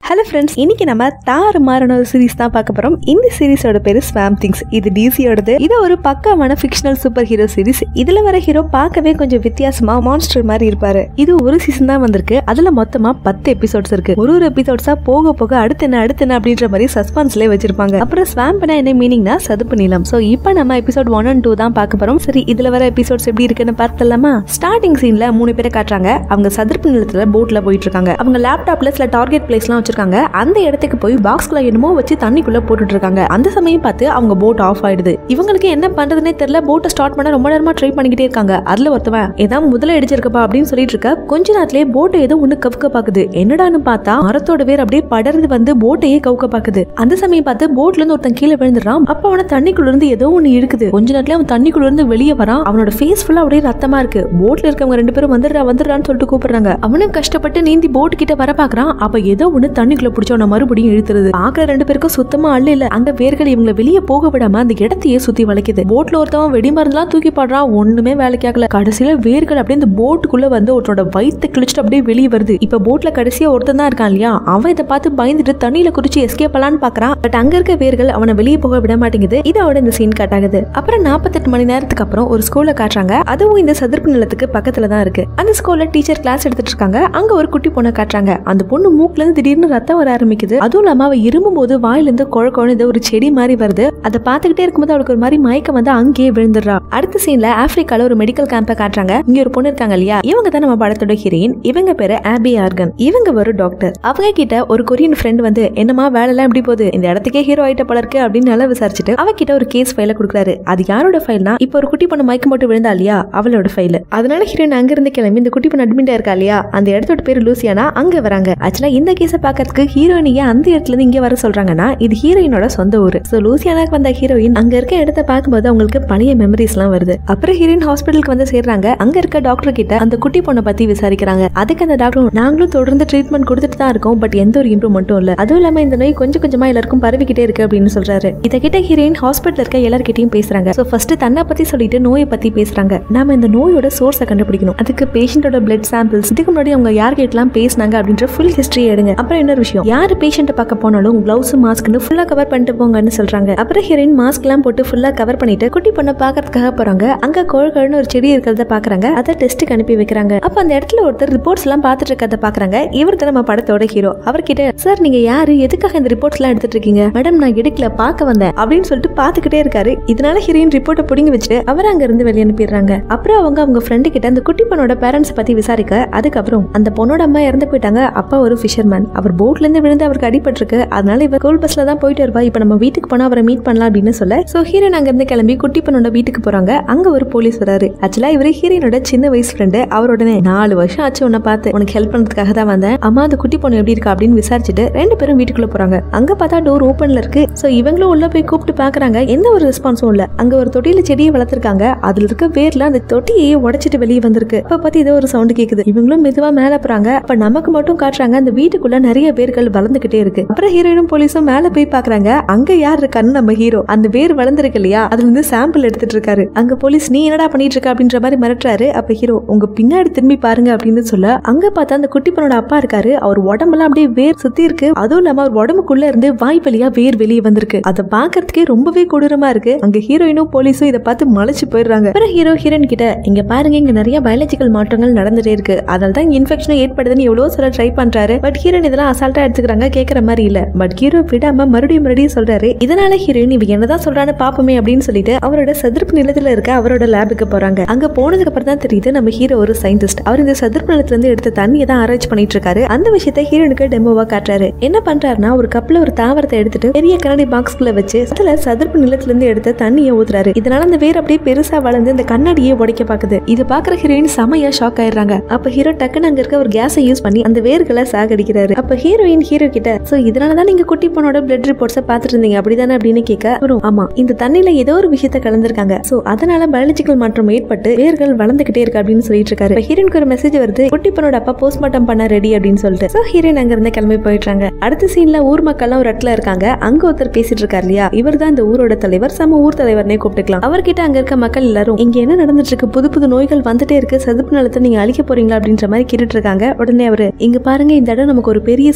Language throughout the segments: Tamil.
ஹலோ ஃப்ரெண்ட்ஸ் இன்னைக்கு நம்ம தாறுமாறான ஒரு சீரிஸ் தான் பார்க்க போறோம் இந்த சீரிஸோட பேரு ஸ்வாம் திங்ஸ் இது டிசியோடது இது ஒரு பக்காவான ஃபிக்ஷனல் சூப்பர் ஹீரோ சீரிஸ் இதுல வர ஹீரோ பார்க்கவே கொஞ்சம் வித்தியாசமா மான்ஸ்டர் மாதிரி இருப்பாரு இது ஒரு சீசன் தான் வந்திருக்கு அதுல மொத்தமா பத்து எபிசோட்ஸ் இருக்கு ஒரு ஒரு எபிசோட்ஸா போக போக அடுத்து என்ன அடுத்து என்ன அப்படின்ற மாதிரி சஸ்பென்ஸ்லேயே வச்சிருப்பாங்க அப்புறம் ஸ்வாம்ப்னா என்ன மீனிங்னா சதுப்பு நிலம் சோ இப்போ நம்ம எபிசோட் ஒன் அண்ட் டூ தான் பார்க்க போறோம் சரி இதுல வர எபிசோட்ஸ் எப்படி இருக்குன்னு பார்த்தலாமா ஸ்டார்டிங் சீன்ல மூணு பேரை காட்டுறாங்க அவங்க சதுப்பு நிலத்துல போட்ல போயிட்டு இருக்காங்க அவங்க லேப்டாப்ல சில டார்கெட் பிளேஸ்லாம் வச்சிருக்காங்க அந்த இடத்துக்கு போய் பாக்ஸ்குள்ள என்னமோ வச்சு தண்ணிக்குள்ள போட்டுட்டு இருக்காங்க அந்த சமயம் பார்த்து அவங்க போட் ஆஃப் ஆயிடுது இவங்களுக்கு என்ன பண்றதுனே தெரியல போட்டை ஸ்டார்ட் பண்ண ரொம்ப நேரமா ட்ரை பண்ணிக்கிட்டே இருக்காங்க அதுல ஒருத்தவன் ஏதாவது முதல்ல அடிச்சிருக்கப்பா அப்படின்னு சொல்லிட்டு இருக்க கொஞ்ச நேரத்திலே போட்டை ஏதோ ஒண்ணு கவுக்க பாக்குது என்னடான்னு பார்த்தா மரத்தோட வேர் அப்படியே படர்ந்து வந்து போட்டையே கவுக்க பாக்குது அந்த சமயம் பார்த்து போட்ல இருந்து ஒருத்தன் கீழே விழுந்துடுறான் அப்ப அவன தண்ணிக்குள்ள இருந்து ஏதோ ஒண்ணு இருக்குது கொஞ்ச நேரத்துல அவன் தண்ணிக்குள்ள இருந்து வெளியே வரான் அவனோட ஃபேஸ் ஃபுல்லா அப்படியே ரத்தமா இருக்கு போட்ல இருக்கவங்க ரெண்டு பேரும் வந்துடுறா வந்துடுறான்னு சொல்லிட்டு கூப்பிடுறாங்க அவனும் கஷ்டப்பட்டு நீந்தி போட் கிட்ட வர பாக்குறான் அப்ப ஏதோ ஒண்ணு தண்ணிக்குள்ள பிடிச்சவன மறுபடியும் இழுத்துருது பாக்குற ரெண்டு பேருக்கும் சுத்தமா அள்ள இல்ல அங்க வேர்கள் இவங்களை வெளியே போக விடாம அந்த இடத்தையே சுத்தி வளைக்குது போட்ல ஒருத்தவன் வெடி மருந்துலாம் தூக்கி பாடுறான் ஒண்ணுமே வேலைக்கு ஆகல கடைசியில வேர்கள் அப்படியே இந்த போட்டுக்குள்ள வந்து ஒருத்தரோட வயித்தை கிழிச்சிட்டு அப்படியே வெளியே வருது இப்ப போட்ல கடைசியா ஒருத்தன் தான் இருக்கான் இல்லையா அவன் இதை பார்த்து பயந்துட்டு தண்ணியில குறிச்சு எஸ்கேப் பண்ணலான்னு பாக்குறான் பட் அங்க இருக்க வேர்கள் அவனை வெளியே போக விட மாட்டேங்குது இதோட இந்த சீன் கட் ஆகுது அப்புறம் நாற்பத்தெட்டு மணி நேரத்துக்கு அப்புறம் ஒரு ஸ்கூல்ல காட்டுறாங்க அதுவும் இந்த சதுர்ப்பு நிலத்துக்கு பக்கத்துல தான் இருக்கு அந்த ஸ்கூல்ல டீச்சர் கிளாஸ் எடுத்துட்டு இருக்காங்க அங்க ஒரு குட்டி பொண்ணை காட்டுறாங்க அந்த பொண்ணு மூக்குல இருந்து திடீர்னு ரத்தம் வர ஆரம்பிக்குது அதுவும் இல்லாம அவ இருமும் போது வாயில இருந்து குழ குழந்தை ஒரு செடி மாதிரி வருது அதை பார்த்துக்கிட்டே இருக்கும்போது அவளுக்கு ஒரு மாதிரி மயக்கம் வந்து அங்கேயே விழுந்துடுறா அடுத்த சீன்ல ஆப்பிரிக்கால ஒரு மெடிக்கல் கேம்பை காட்டுறாங்க இங்க ஒரு பொண்ணு இருக்காங்க இல்லையா இவங்க தான் நம்ம படத்தோட ஹீரோயின் இவங்க பேரு ஆபி ஆர்கன் இவங்க ஒரு டாக்டர் அவங்க கிட்ட ஒரு கொரியன் ஃப்ரெண்ட் வந்து என்னமா வேலை எல்லாம் எப்படி போகுது இந்த இடத்துக்கே ஹீரோ ஆயிட்ட போல இருக்கு அப்படின்னு நல்லா விசாரிச்சுட்டு அவகிட்ட ஒரு கேஸ் ஃபைல கொடுக்குறாரு அது யாரோட ஃபைல்னா இப்போ ஒரு குட்டி பொண்ணு மயக்கம் போட்டு விழுந்தா இல்லையா அவளோட ஃபைல் அதனால ஹீரோயின் அங்க இருந்து கிளம்பி இந்த குட்டி பொண்ணு அட்மிட் இருக்கா இல்லையா அந்த இடத்தோட பேர் லூசியானா அங்க வராங்க ஆக்சுவலா இந்த கேஸை பாக்கிறதுக்கு ஹீரோயின் ஏன் அந்த இடத்துல இருந்து இங்க வர சொல்றாங்கன்னா இது ஹீரோயினோட சொந்த ஊர் சோ லூசியானாக்கு வந்த ஹீரோயின் அங்க இருக்க இடத்த பார்க்கும்போது அவங்களுக்கு பழைய மெமரிஸ் எல்லாம் வருது அப்புறம் ஹீரோயின் ஹாஸ்பிட்டலுக்கு வந்து சேர்றாங்க அங்க இருக்க டாக்டர் கிட்ட அந்த குட்டி பொண்ணை பத்தி விசாரிக்கிறாங்க அதுக்கு அந்த டாக்டர் நாங்களும் தொடர்ந்து ட்ரீட்மெண்ட் கொடுத்துட்டு தான் இருக்கோம் பட் எந்த ஒரு இம்ப்ரூவ்மெண்ட்டும் இல்ல அதுவும் இல்லாம இந்த நோய் கொஞ்சம் கொஞ்சமா எல்லாருக்கும் பரவிக்கிட்டே இருக்கு அப்படின்னு சொல்றாரு இதை கிட்ட ஹீரோயின் ஹாஸ்பிட்டல் இருக்க எல்லார்கிட்டயும் பேசுறாங்க சோ ஃபர்ஸ்ட் தன்னை பத்தி சொல்லிட்டு நோயை பத்தி பேசுறாங்க நாம இந்த நோயோட சோர்ஸை கண்டுபிடிக்கணும் அதுக்கு பேஷண்டோட பிளட் சாம்பிள்ஸ் இதுக்கு முன்னாடி அவங்க யார்கிட்டலாம் பேசினாங்க அப்படின்ற ஃபுல் ஹிஸ்டரி எடுங்க அப்புறம் இன்னொரு விஷயம் யாரு பேஷண்ட்டை பார்க்க போனாலும் கிளவுஸ் மாஸ்க்னு ஃபுல்லா கவர் பண்ணிட்டு போங்கன்னு சொல்றாங்க அப்புறம் ஹீரோயின் மாஸ்க் எல்லாம் போட்டு ஃபுல்லா கவர் பண்ணிட்டு குட்டி பொண்ணை பாக்கிறதுக்காக போறாங்க அங்க கோழ்கழுன்னு ஒரு செடி இருக்கிறத பாக்குறாங்க அதை டெஸ்ட்டுக்கு அனுப்பி வைக்கிறாங்க அப்ப அந்த இடத்துல ஒருத்தர் ரிப்போர்ட்ஸ் எல்லாம் பார்த்துட்டு இருக்கிறத பாக்குறாங்க இவர் தான் நம்ம படத்தோட ஹீரோ அவர்கிட்ட சார் நீங்க யாரு எதுக்காக இந்த ரிப்போர்ட்ஸ் எல்லாம் எடுத்துட்டு இருக்கீங்க மேடம் நான் எடுக்கல பார்க்க வந்தேன் அப்படின்னு சொல்லிட்டு பாத்துக்கிட்டே இருக்காரு இதனால ஹீரோயின் ரிப்போர்ட்டை புடிங்கி வச்சுட்டு அவர் அங்க இருந்து வெளியே அனுப்பிடுறாங்க அப்புறம் அவங்க அவங்க ஃப்ரெண்டு கிட்ட அந்த குட்டி பொண்ணோட பேரண்ட்ஸ் பத்தி விசாரிக்க அதுக்கப்புறம் அந்த பொண்ணோட அம்மா இறந்து போயிட்டாங்க அப்பா ஒரு ஃபிஷர்மேன் அவர் போட்ல இருந்து விழுந்து அவருக்கு அடிபட்டிருக்கு அதனால இவர் ஸ்கூல் பஸ்ல தான் போயிட்டு வருவா இப்ப நம்ம வீட்டுக்கு போனா அவரை மீட் பண்ணலாம் அப்படின்னு சொல்ல சோ ஹீரோயின் அங்க இருந்து கிளம்பி குட்டி பொண்ணோட வீட்டுக்கு போறாங்க அங்க ஒரு போலீஸ் வராரு ஆக்சுவலா இவரு ஹீரோயினோட சின்ன வயசு ஃப்ரெண்டு அவர் உடனே நாலு வருஷம் ஆச்சு உன்னை பார்த்து உனக்கு ஹெல்ப் பண்றதுக்காக தான் வந்தேன் அம்மா அந்த குட்டி பொண்ணு எப்படி இருக்கா அப்படின்னு விசாரிச்சுட்டு ரெண்டு பேரும் வீட்டுக்குள்ள போறாங்க அங்க பார்த்தா டோர் ஓப்பன்ல இருக்கு சோ இவங்களும் உள்ள போய் கூப்பிட்டு பாக்குறாங்க எந்த ஒரு ரெஸ்பான்ஸும் இல்ல அங்க ஒரு தொட்டியில செடியை வளர்த்திருக்காங்க அதுல இருக்க வேர்ல அந்த தொட்டியை உடைச்சிட்டு வெளியே வந்திருக்கு இப்ப பத்தி ஏதோ ஒரு சவுண்ட் கேக்குது இவங்களும் மெதுவா மேல போறாங்க அப்ப நமக்கு மட்டும் காட்டுறாங்க அந்த வீட்டுக்குள்ள நிறைய வேர்கள் வளர்ந்துகிட்டே இருக்கு அப்புறம் ஹீரோயினும் போலீஸும் மேல போய் பாக்குறாங்க அங்க யார் இருக்கான்னு நம்ம ஹீரோ அந்த வேர் வளர்ந்துருக்கு இல்லையா அதுல இருந்து சாம்பிள் எடுத்துட்டு இருக்காரு அங்க போலீஸ் நீ என்னடா பண்ணிட்டு இருக்க அப்படின்ற மாதிரி மிரட்டுறாரு அப்ப ஹீரோ உங்க பின்னாடி திரும்பி பாருங்க அப்படின்னு சொல்ல அங்க பார்த்தா அந்த குட்டி பொண்ணோட அப்பா இருக்காரு அவர் உடம்பெல்லாம் அப்படியே வேர் சுத்தி இருக்கு அதுவும் இல்லாம அவர் உடம்புக்குள்ள இருந்து வாய் வழியா வேர் வெளியே வந்திருக்கு அதை பாக்குறதுக்கே ரொம்பவே கொடூரமா இருக்கு அங்க ஹீரோயினும் போலீஸும் இதை பார்த்து மலைச்சு போயிடுறாங்க அப்புறம் ஹீரோ ஹீரோயின் கிட்ட இங்க பாருங்க இங்க நிறைய பயாலஜிக்கல் மாற்றங்கள் நடந்துட்டே இருக்கு அதனால தான் இன்ஃபெக்ஷன் ஏற்படுதுன்னு எவ்வளவு சொல்ல ட்ரை பண்றாரு பட் ஹீரோயின் இதெல்லாம் அசால்ட்டா எடுத்துக்கிறாங்க கேக்குற மாதிரி இல்ல பட் ஹீரோ விடாம மறுபடியும் மறுபடியும் சொல்றாரு இதனால ஹீரோயின் இவ என்னதான் சொல்றான்னு பாப்போமே அப்படின்னு சொல்லிட்டு அவரோட சதுர்ப்பு நிலத்துல இருக்க அவரோட லேபுக்கு போறாங்க அங்க போனதுக்கு அப்புறம் தான் தெரியுது நம்ம ஹீரோ ஒரு சயின்டிஸ்ட் அவர் இந்த சதுர்ப்பு நிலத்துல இருந்து எடுத்த தண்ணியை தான் ஆராய்ச்சி பண்ணிட்டு இருக்காரு அந்த விஷயத்த ஹீரோனுக்கு டெமோவா காட்டுறாரு என்ன பண்றாருன்னா ஒரு கப்ல ஒரு தாவரத்தை எடுத்துட்டு பெரிய கண்ணாடி பாக்ஸ்குள்ள வச்சு அதுல சதுர்ப்பு நிலத்துல இருந்து எடுத்த தண்ணியை ஊத்துறாரு இதனால அந்த வேர் அப்படியே பெருசா வளர்ந்து இந்த கண்ணாடியை உடைக்க பாக்குது இது பாக்குற ஹீரோயின் செமையா ஷாக் ஆயிடுறாங்க அப்ப ஹீரோ டக்குன்னு அங்க இருக்க ஒரு கேஸை யூஸ் பண்ணி அந்த வேர்களை சாகடிக்கிறாரு அப்ப ஹீரோயின் ஹீரோ கிட்ட சோ இதனாலதான் நீங்க குட்டி பொண்ணோட பிளட் ரிப்போர்ட்ஸை பாத்துட்டு இருந்தீங்க அப்படிதானே அப்படின்னு கேட்க வரும் ஆமா இந்த தண்ணியில ஏதோ ஒரு விஷயத்த கலந்திருக்காங்க சோ அதனால பயாலஜிக்கல் மாற்றம் ஏற்பட்டு வேர்கள் வளர்ந்துகிட்டே இருக்கு அப்படின்னு சொல்லிட்டு இருக்காரு இப்ப ஹீரோயினுக்கு ஒரு மெசேஜ் வருது குட்டி பொண்ணோட அப்பா போஸ்ட்மார்ட்டம் பண்ண ரெடி அப்படின்னு சொல்லிட்டு சோ ஹீரோயின் அங்க இருந்து கிளம்பி போயிட்டாங்க அடுத்த சீன்ல ஊர் மக்கள்லாம் ஒரு இடத்துல இருக்காங்க அங்க ஒருத்தர் பேசிட்டு இருக்காரு இல்லையா இவர் தான் இந்த ஊரோட தலைவர் சம ஊர் தலைவர்னே கூப்பிட்டுக்கலாம் அவர்கிட்ட அங்க இருக்க மக்கள் எல்லாரும் இங்க என்ன நடந்துட்டு இருக்கு புது புது நோய்கள் வந்துட்டே இருக்கு சதுப்பு நிலத்தை நீங்க அழிக்க போறீங்களா அப்படின்ற மாதிரி கேட்டுட்டு இருக்காங்க உடனே அவரு இங்க பாருங்க இந்த இடம் நமக்கு ஒரு பெரிய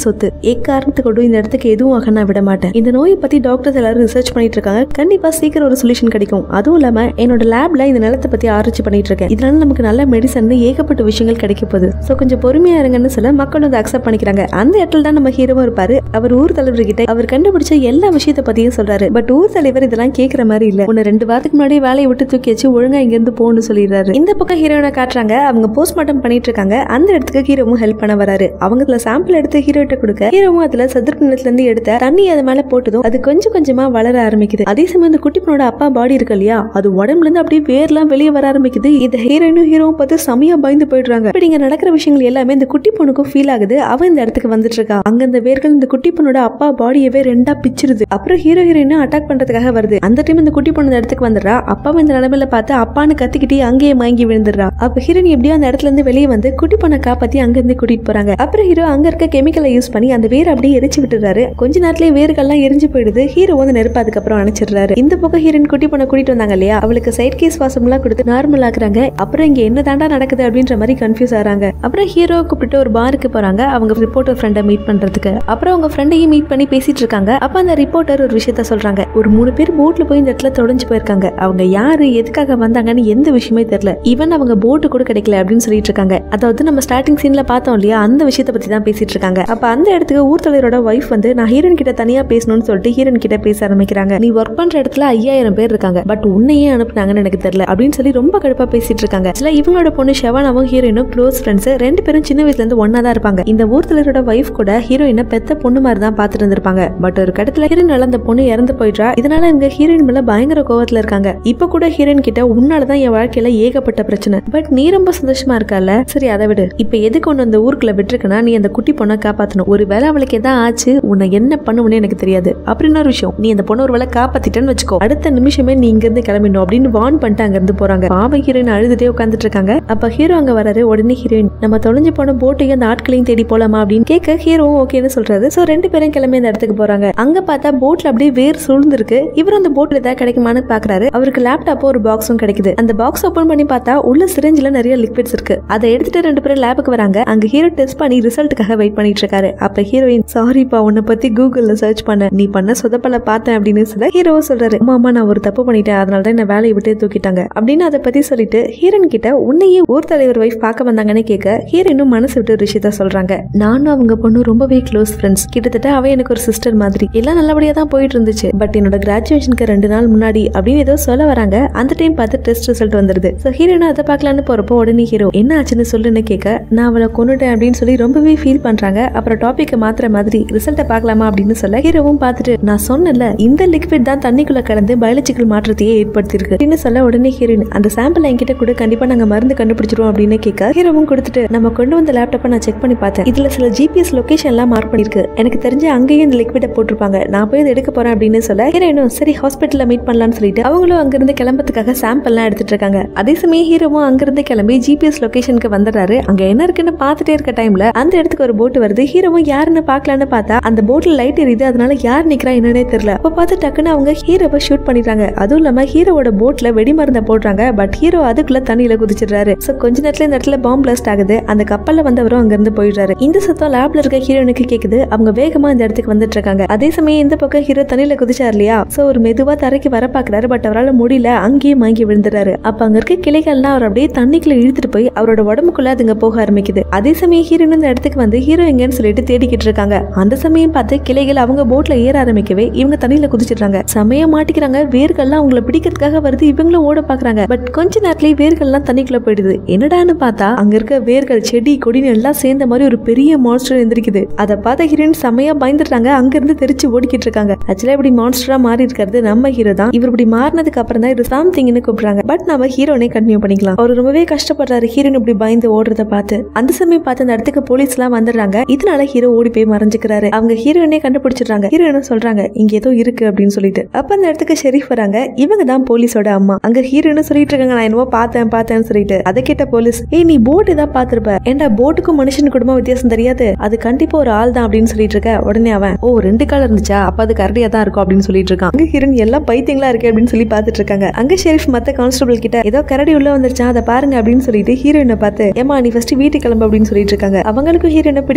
சொத்து எக்காரணத்தை கொண்டு இந்த இடத்துக்கு எதுவும் ஆக நான் விட மாட்டேன் இந்த நோயை பத்தி டாக்டர்ஸ் எல்லாரும் ரிசர்ச் பண்ணிட்டு இருக்காங்க கண்டிப்பா சீக்கிரம் ஒரு சொல்யூஷன் கிடைக்கும் அதுவும் இல்லாம என்னோட லேப்ல இந்த நிலத்தை பத்தி ஆராய்ச்சி பண்ணிட்டு இருக்கேன் இதனால நமக்கு நல்ல மெடிசன் ஏகப்பட்ட விஷயங்கள் கிடைக்க போகுது சோ கொஞ்சம் பொறுமையா இருங்கன்னு சொல்ல மக்கள் வந்து அக்செப்ட் பண்ணிக்கிறாங்க அந்த இடத்துல தான் நம்ம ஹீரோவும் இருப்பாரு அவர் ஊர் தலைவர் கிட்ட அவர் கண்டுபிடிச்ச எல்லா விஷயத்த பத்தியும் சொல்றாரு பட் ஊர் தலைவர் இதெல்லாம் கேக்குற மாதிரி இல்ல உன்னை ரெண்டு வாரத்துக்கு முன்னாடி வேலையை விட்டு தூக்கி வச்சு ஒழுங்கா இங்க இருந்து போன்னு சொல்லிடுறாரு இந்த பக்கம் ஹீரோயினை காட்டுறாங்க அவங்க போஸ்ட்மார்ட்டம் பண்ணிட்டு இருக்காங்க அந்த இடத்துக்கு ஹீரோவும் ஹெல்ப் பண்ண வராரு அவங்க அதுல சாம்பிள் எடுத்து ஹீரோட்ட கொடுக்க ஹீரோவும் அதுல சதுர்ப்பு நிலத்துல இருந்து எடுத்த தண்ணி அது மேல போட்டதும் அது கொஞ்சம் கொஞ்சமா வளர ஆரம்பிக்குது அதே சமயம் இந்த குட்டி பொண்ணோட அப்பா பாடி இருக்கு இல்லையா அது உடம்புல இருந்து அப்படியே வேர்லாம் வெளியே வர ஆரம்பிக்குது இந்த ஹீரோயினும் ஹீரோவும் பார்த்து செமையா பயந்து போயிடுறாங்க இப்படி இங்க நடக்கிற விஷயங்கள் எல்லாமே இந்த குட்டி பொண்ணுக்கும் ஃபீல் ஆகுது அவ இந்த இடத்துக்கு வந்துட்டு இருக்கா அங்க இந்த வேர்கள் இந்த குட்டி பொண்ணோட அப்பா பாடியவே ரெண்டா பிச்சிருது அப்புறம் ஹீரோ ஹீரோயினும் அட்டாக் பண்றதுக்காக வருது அந்த டைம் இந்த குட்டி பொண்ணு இந்த இடத்துக்கு வந்துடுறா அப்பாவும் இந்த நிலைமையில பார்த்து அப்பான்னு கத்திக்கிட்டே அங்கேயே மயங்கி விழுந்துடுறா அப்ப ஹீரோயின் எப்படியோ அந்த இடத்துல இருந்து வெளியே வந்து குட்டி பொண்ணை காப்பாத்தி அங்க இருந்து கூட்டிட்டு போறாங்க அப்புறம் ஹீரோ அங்க இருக்க கெமிக்கலை யூஸ் பண்ணி அந்த வேர் அப்படியே எரிச்சு விட்டுறாரு கொஞ்ச நேரத்திலேயே வேர்கள்லாம் எரிஞ்சு போயிடுது ஹீரோ வந்து நெருப்பு அதுக்கப்புறம் அணைச்சிடுறாரு இந்த பக்கம் ஹீரோயின் குட்டி பொண்ணை கூட்டிட்டு வந்தாங்க இல்லையா அவளுக்கு சைட் கேஸ் வாசம்லாம் கொடுத்து நார்மல் ஆக்குறாங்க அப்புறம் இங்க என்ன தாண்டா நடக்குது அப்படின்ற மாதிரி கன்ஃபியூஸ் ஆறாங்க அப்புறம் ஹீரோ கூப்பிட்டு ஒரு பாருக்கு போறாங்க அவங்க ரிப்போர்ட்டர் ஃப்ரெண்டை மீட் பண்றதுக்கு அப்புறம் அவங்க ஃப்ரெண்டையும் மீட் பண்ணி பேசிட்டு இருக்காங்க அப்ப அந்த ரிப்போர்ட்டர் ஒரு விஷயத்த சொல்றாங்க ஒரு மூணு பேர் போட்ல போய் இந்த இடத்துல தொலைஞ்சு போயிருக்காங்க அவங்க யாரு எதுக்காக வந்தாங்கன்னு எந்த விஷயமே தெரியல ஈவன் அவங்க போட்டு கூட கிடைக்கல அப்படின்னு சொல்லிட்டு இருக்காங்க அதாவது நம்ம ஸ்டார்டிங் சீன்ல பார்த்தோம் இல்லையா அந்த விஷயத்த பத்தி தான் பேசிட்டு இருக்காங்க அப்ப அந்த இடத்துக்கு ஊர் தலைவரோட ஒய்ஃப் வந்து நான் ஹீரோயின் கிட்ட தனியா பேசணும்னு சொல்லிட்டு ஹீரோயின் கிட்ட பேச ஆரம்பிக்கிறாங்க நீ ஒர்க் பண்ற இடத்துல ஐயாயிரம் பேர் இருக்காங்க பட் உன்னையே அனுப்புனாங்கன்னு எனக்கு தெரியல அப்படின்னு சொல்லி ரொம்ப கடுப்பா பேசிட்டு இருக்காங்க சில இவங்களோட பொண்ணு ஷெவானாவும் ஹீரோயினும் க்ளோஸ் ஃப்ரெண்ட்ஸ் ரெண்டு பேரும் சின்ன வயசுல இருந்து ஒன்னா தான் இருப்பாங்க இந்த ஊர் தலைவரோட ஒய்ஃப் கூட ஹீரோயினை பெத்த பொண்ணு மாதிரி தான் பார்த்துட்டு இருந்திருப்பாங்க பட் ஒரு கடத்துல ஹீரோயின் அந்த பொண்ணு இறந்து போயிட்டா இதனால இவங்க ஹீரோயின் மேல பயங்கர கோவத்துல இருக்காங்க இப்ப கூட ஹீரோயின் கிட்ட உன்னாலதான் என் வாழ்க்கையில ஏகப்பட்ட பிரச்சனை பட் நீ ரொம்ப சந்தோஷமா இருக்கல சரி அதை விடு இப்ப எதுக்கு ஒன்று அந்த ஊருக்குள்ள விட்டுருக்கனா நீ அந்த குட்டி பொண்ணை காப்பாத்தணும் ஒரு வேளை அவளுக்கு எதாவது ஆச்சு உன்னை என்ன பண்ணுவனே எனக்கு தெரியாது அப்படின்னு ஒரு விஷயம் நீ அந்த பொண்ணு ஒரு வேளை காப்பாத்திட்டேன்னு வச்சுக்கோ அடுத்த நிமிஷமே நீ இங்க இருந்து கிளம்பிடணும் அப்படின்னு வான் பண்ணிட்டு அங்க இருந்து போறாங்க பாவ ஹீரோயின் அழுதுட்டே உட்காந்துட்டு இருக்காங்க அப்ப ஹீரோ அங்க வராரு உடனே ஹீரோயின் நம்ம தொலைஞ்சு போன போட்டையும் அந்த ஆட்களையும் தேடி போலாமா அப்படின்னு கேட்க ஹீரோவும் ஓகேன்னு சொல்றாரு சோ ரெண்டு பேரும் கிளம்பி அந்த இடத்துக்கு போறாங்க அங்க பார்த்தா போட்ல அப்படியே வேர் சூழ்ந்திருக்கு இவர் அந்த போட்ல ஏதாவது கிடைக்குமான்னு பாக்குறாரு அவருக்கு லேப்டாப்போ ஒரு பாக்ஸும் கிடைக்குது அந்த பாக்ஸ் ஓபன் பண்ணி பார்த்தா உள்ள சிரிஞ்சில நிறைய லிக்விட்ஸ் இருக்கு அதை எடுத்துட்டு ரெண்டு பேரும் லேபுக்கு வராங்க அங்க ஹீரோ டெஸ்ட் பண்ணி ரிசல்ட்டுக்காக வெயிட் பண்ணிட்டு இருக்காரு அப்ப ஹீரோயின் சாரிப்பா உன்னை பத்தி கூகுள்ல சர்ச் பண்ண நீ பண்ண சொதப்பல பார்த்தேன் அப்படின்னு சொல்ல ஹீரோவோ சொல்றாரு அம்மா அம்மா நான் ஒரு தப்பு பண்ணிட்டேன் அதனால தான் என்ன வேலையை விட்டு தூக்கிட்டாங்க அப்படின்னு அதை பத்தி சொல்லிட்டு ஹீரோயின் கிட்ட உன்னையே ஊர் தலைவர் வைஃப் பார்க்க வந்தாங்கன்னு கேட்க ஹீரோயினும் மனசு விட்டு ஒரு விஷயத்த சொல்றாங்க நானும் அவங்க பொண்ணு ரொம்பவே க்ளோஸ் ஃப்ரெண்ட்ஸ் கிட்டத்தட்ட அவ எனக்கு ஒரு சிஸ்டர் மாதிரி எல்லாம் நல்லபடியா தான் போயிட்டு இருந்துச்சு பட் என்னோட கிராஜுவேஷனுக்கு ரெண்டு நாள் முன்னாடி அப்படின்னு ஏதோ சொல்ல வராங்க அந்த டைம் பார்த்து டெஸ்ட் ரிசல்ட் வந்துருது ஸோ ஹீரோயினும் அதை பார்க்கலான்னு போறப்போ உடனே ஹீரோ என்ன ஆச்சுன்னு சொல்லுன்னு கேட்க நான் அவளை கொண்டுட்டேன் அப்படின்னு சொல்லி ரொம்பவே ஃபீல் பண்றாங்க அப்புறம் டாபிக்கை மாத்துற மாதிரி ரிசல்ட்டை பார்க்கலாமா அப்படின்னு சொல்ல ஹீரோவும் பார்த்துட்டு நான் சொன்னல இந்த லிக்விட் தான் தண்ணிக்குள்ள கலந்து பயாலஜிக்கல் மாற்றத்தையே ஏற்படுத்தியிருக்கு அப்படின்னு சொல்ல உடனே ஹீரோயின் அந்த சாம்பிள் என்கிட்ட கூட கண்டிப்பா நாங்க மருந்து கண்டுபிடிச்சிருவோம் அப்படின்னு கேட்க ஹீரோவும் கொடுத்துட்டு நம்ம கொண்டு வந்த லேப்டாப்பை நான் செக் பண்ணி பார்த்தேன் இதுல சில ஜிபிஎஸ் லொகேஷன் எல்லாம் மார்க் பண்ணிருக்கு எனக்கு தெரிஞ்சு அங்கேயும் இந்த லிக்விட போட்டிருப்பாங்க நான் போய் இதை எடுக்க போறேன் அப்படின்னு சொல்ல ஹீரோயினும் சரி ஹாஸ்பிட்டல்ல மீட் பண்ணலாம்னு சொல்லிட்டு அவங்களும் அங்கிருந்து கிளம்புறதுக்காக சாம்பிள்லாம் எடுத்துட்டு இருக்காங்க அதே சமயம் ஹீரோவும் அங்கிருந்து கிளம்பி ஜிபிஎஸ் லொகேஷனுக்கு வந்துடுறாரு அங்க என்ன இருக்குன்னு பார்த்துட்டே இருக்க டைம்ல அந்த இடத்துக்கு ஒரு போட் வருது ஹீரோவும் யாருன்னு பார்க்கலான்னு பார்த்தா அந்த போட்ல லைட் எரியுது அதனால யார் நிக்கிறா என்னன்னே தெரியல அப்ப பார்த்து டக்குன்னு அவங்க ஹீரோவை ஷூட் பண்ணிடுறாங்க அதுவும் இல்லாம ஹீரோவோட போட்ல வெடி மருந்த போடுறாங்க பட் ஹீரோ அதுக்குள்ள தண்ணியில குதிச்சிடுறாரு சோ கொஞ்ச நேரத்துல இந்த இடத்துல பாம்பு பிளாஸ்ட் ஆகுது அந்த கப்பல்ல வந்தவரும் அங்க இருந்து போயிடுறாரு இந்த சத்தம் லேப்ல இருக்க ஹீரோனுக்கு கேக்குது அவங்க வேகமா இந்த இடத்துக்கு வந்துட்டு இருக்காங்க அதே சமயம் இந்த பக்கம் ஹீரோ தண்ணியில குதிச்சார் இல்லையா சோ ஒரு மெதுவா தரைக்கு வர பாக்குறாரு பட் அவரால் முடியல அங்கேயே மயங்கி விழுந்துறாரு அப்ப அங்க இருக்க கிளைகள்லாம் அவர் அப்படியே தண்ணிக்குள்ள இழுத்துட்டு போய் அவரோட உடம்புக்குள்ள அதுங்க போக ஆரம்பிக்குது அதே சமயம் ஹீரோயின் இந்த இடத்துக்கு வந்து ஹீரோ எங்கன்னு சொல்லிட்டு தேடிக்கிட்டு இருக்காங்க அந்த சமயம் பார்த்து கிளைகள் அவங்க போட்ல ஏற ஆரம்பிக்கவே இவங்க தண்ணியில குதிச்சிடுறாங்க செமையா மாட்டிக்கிறாங்க வேர்கள்லாம் அவங்கள பிடிக்கிறதுக்காக வருது இவங்களும் ஓட பாக்குறாங்க பட் கொஞ்ச நேரத்திலேயே வேர்கள்லாம் தண்ணிக்குள்ள போயிடுது என்னடான்னு பார்த்தா அங்க இருக்க வேர்கள் செடி கொடின்னு எல்லாம் சேர்ந்த மாதிரி ஒரு பெரிய மான்ஸ்டர் எந்திரிக்குது அதை பார்த்த ஹீரோயின் செமையா பயந்துட்டாங்க அங்க இருந்து தெரிச்சு ஓடிக்கிட்டு இருக்காங்க ஆக்சுவலா இப்படி மான்ஸ்டரா மாறி இருக்கிறது நம்ம ஹீரோ தான் இவர் இப்படி மாறினதுக்கு அப்புறம் தான் இது சாம்திங்னு கூப்பிடுறாங்க பட் நம்ம ஹீரோனே கண்டினியூ பண்ணிக்கலாம் அவர் ரொம்பவே கஷ்டப்படுறாரு ஹீரோயின் இப்படி பயந்து ஓடுறத பார்த்து அந்த சமயம் பார்த்து அந்த இடத்துக்கு போலீஸ் எல்லாம் வந்துடுறாங்க இதனால ஹீரோ ஓடி போய் மறைஞ்சுக்கிறாரு அவங்க ஹீரோயினே கண்டுபிடிச்சிடுறாங்க ஹீரோயினும் சொல்றாங்க இங்க ஏதோ இருக்கு அப்படின்னு சொல்லிட்டு அப்ப அந்த இடத்துக்கு ஷெரீஃப் வராங்க இவங்க தான் போலீஸோட அம்மா அங்க ஹீரோயினும் சொல்லிட்டு இருக்காங்க நான் என்னவோ பார்த்தேன் பார்த்தேன்னு சொல்லிட்டு அதை கேட்ட போலீஸ் ஏய் நீ போட்டு தான் பாத்திருப்ப ஏன்டா போட்டுக்கும் மனுஷன் குடும்பம் வித்தியாசம் தெரியாது அது கண்டிப்பா ஒரு ஆள் தான் அப்படின்னு சொல்லிட்டு இருக்க உடனே அவன் ஓ ரெண்டு கால் இருந்துச்சா அப்ப அது கரடியா தான் இருக்கும் அப்படின்னு சொல்லிட்டு இருக்கான் அங்க ஹீரோயின் எல்லாம் பைத்தியங்களா இருக்கு அப்படின்னு சொல்லி பாத்துட்டு இருக்காங்க அங்க ஷெரீஃப் மத்த கான்ஸ்டபிள் கிட்ட ஏதோ கரடி உள்ள வந்துருச்சா அதை பாருங்க அப்படின்னு சொல்லிட்டு ஹீரோயினை பார்த்து ஏமா நீ ஃபர்ஸ்ட் வீட்டுக்கு கிளம்பு அப்படின்னு சொல்லிட்டு இருக்காங்க அவங்களுக்கும் ஹீரோயினை பிடிக்காது போல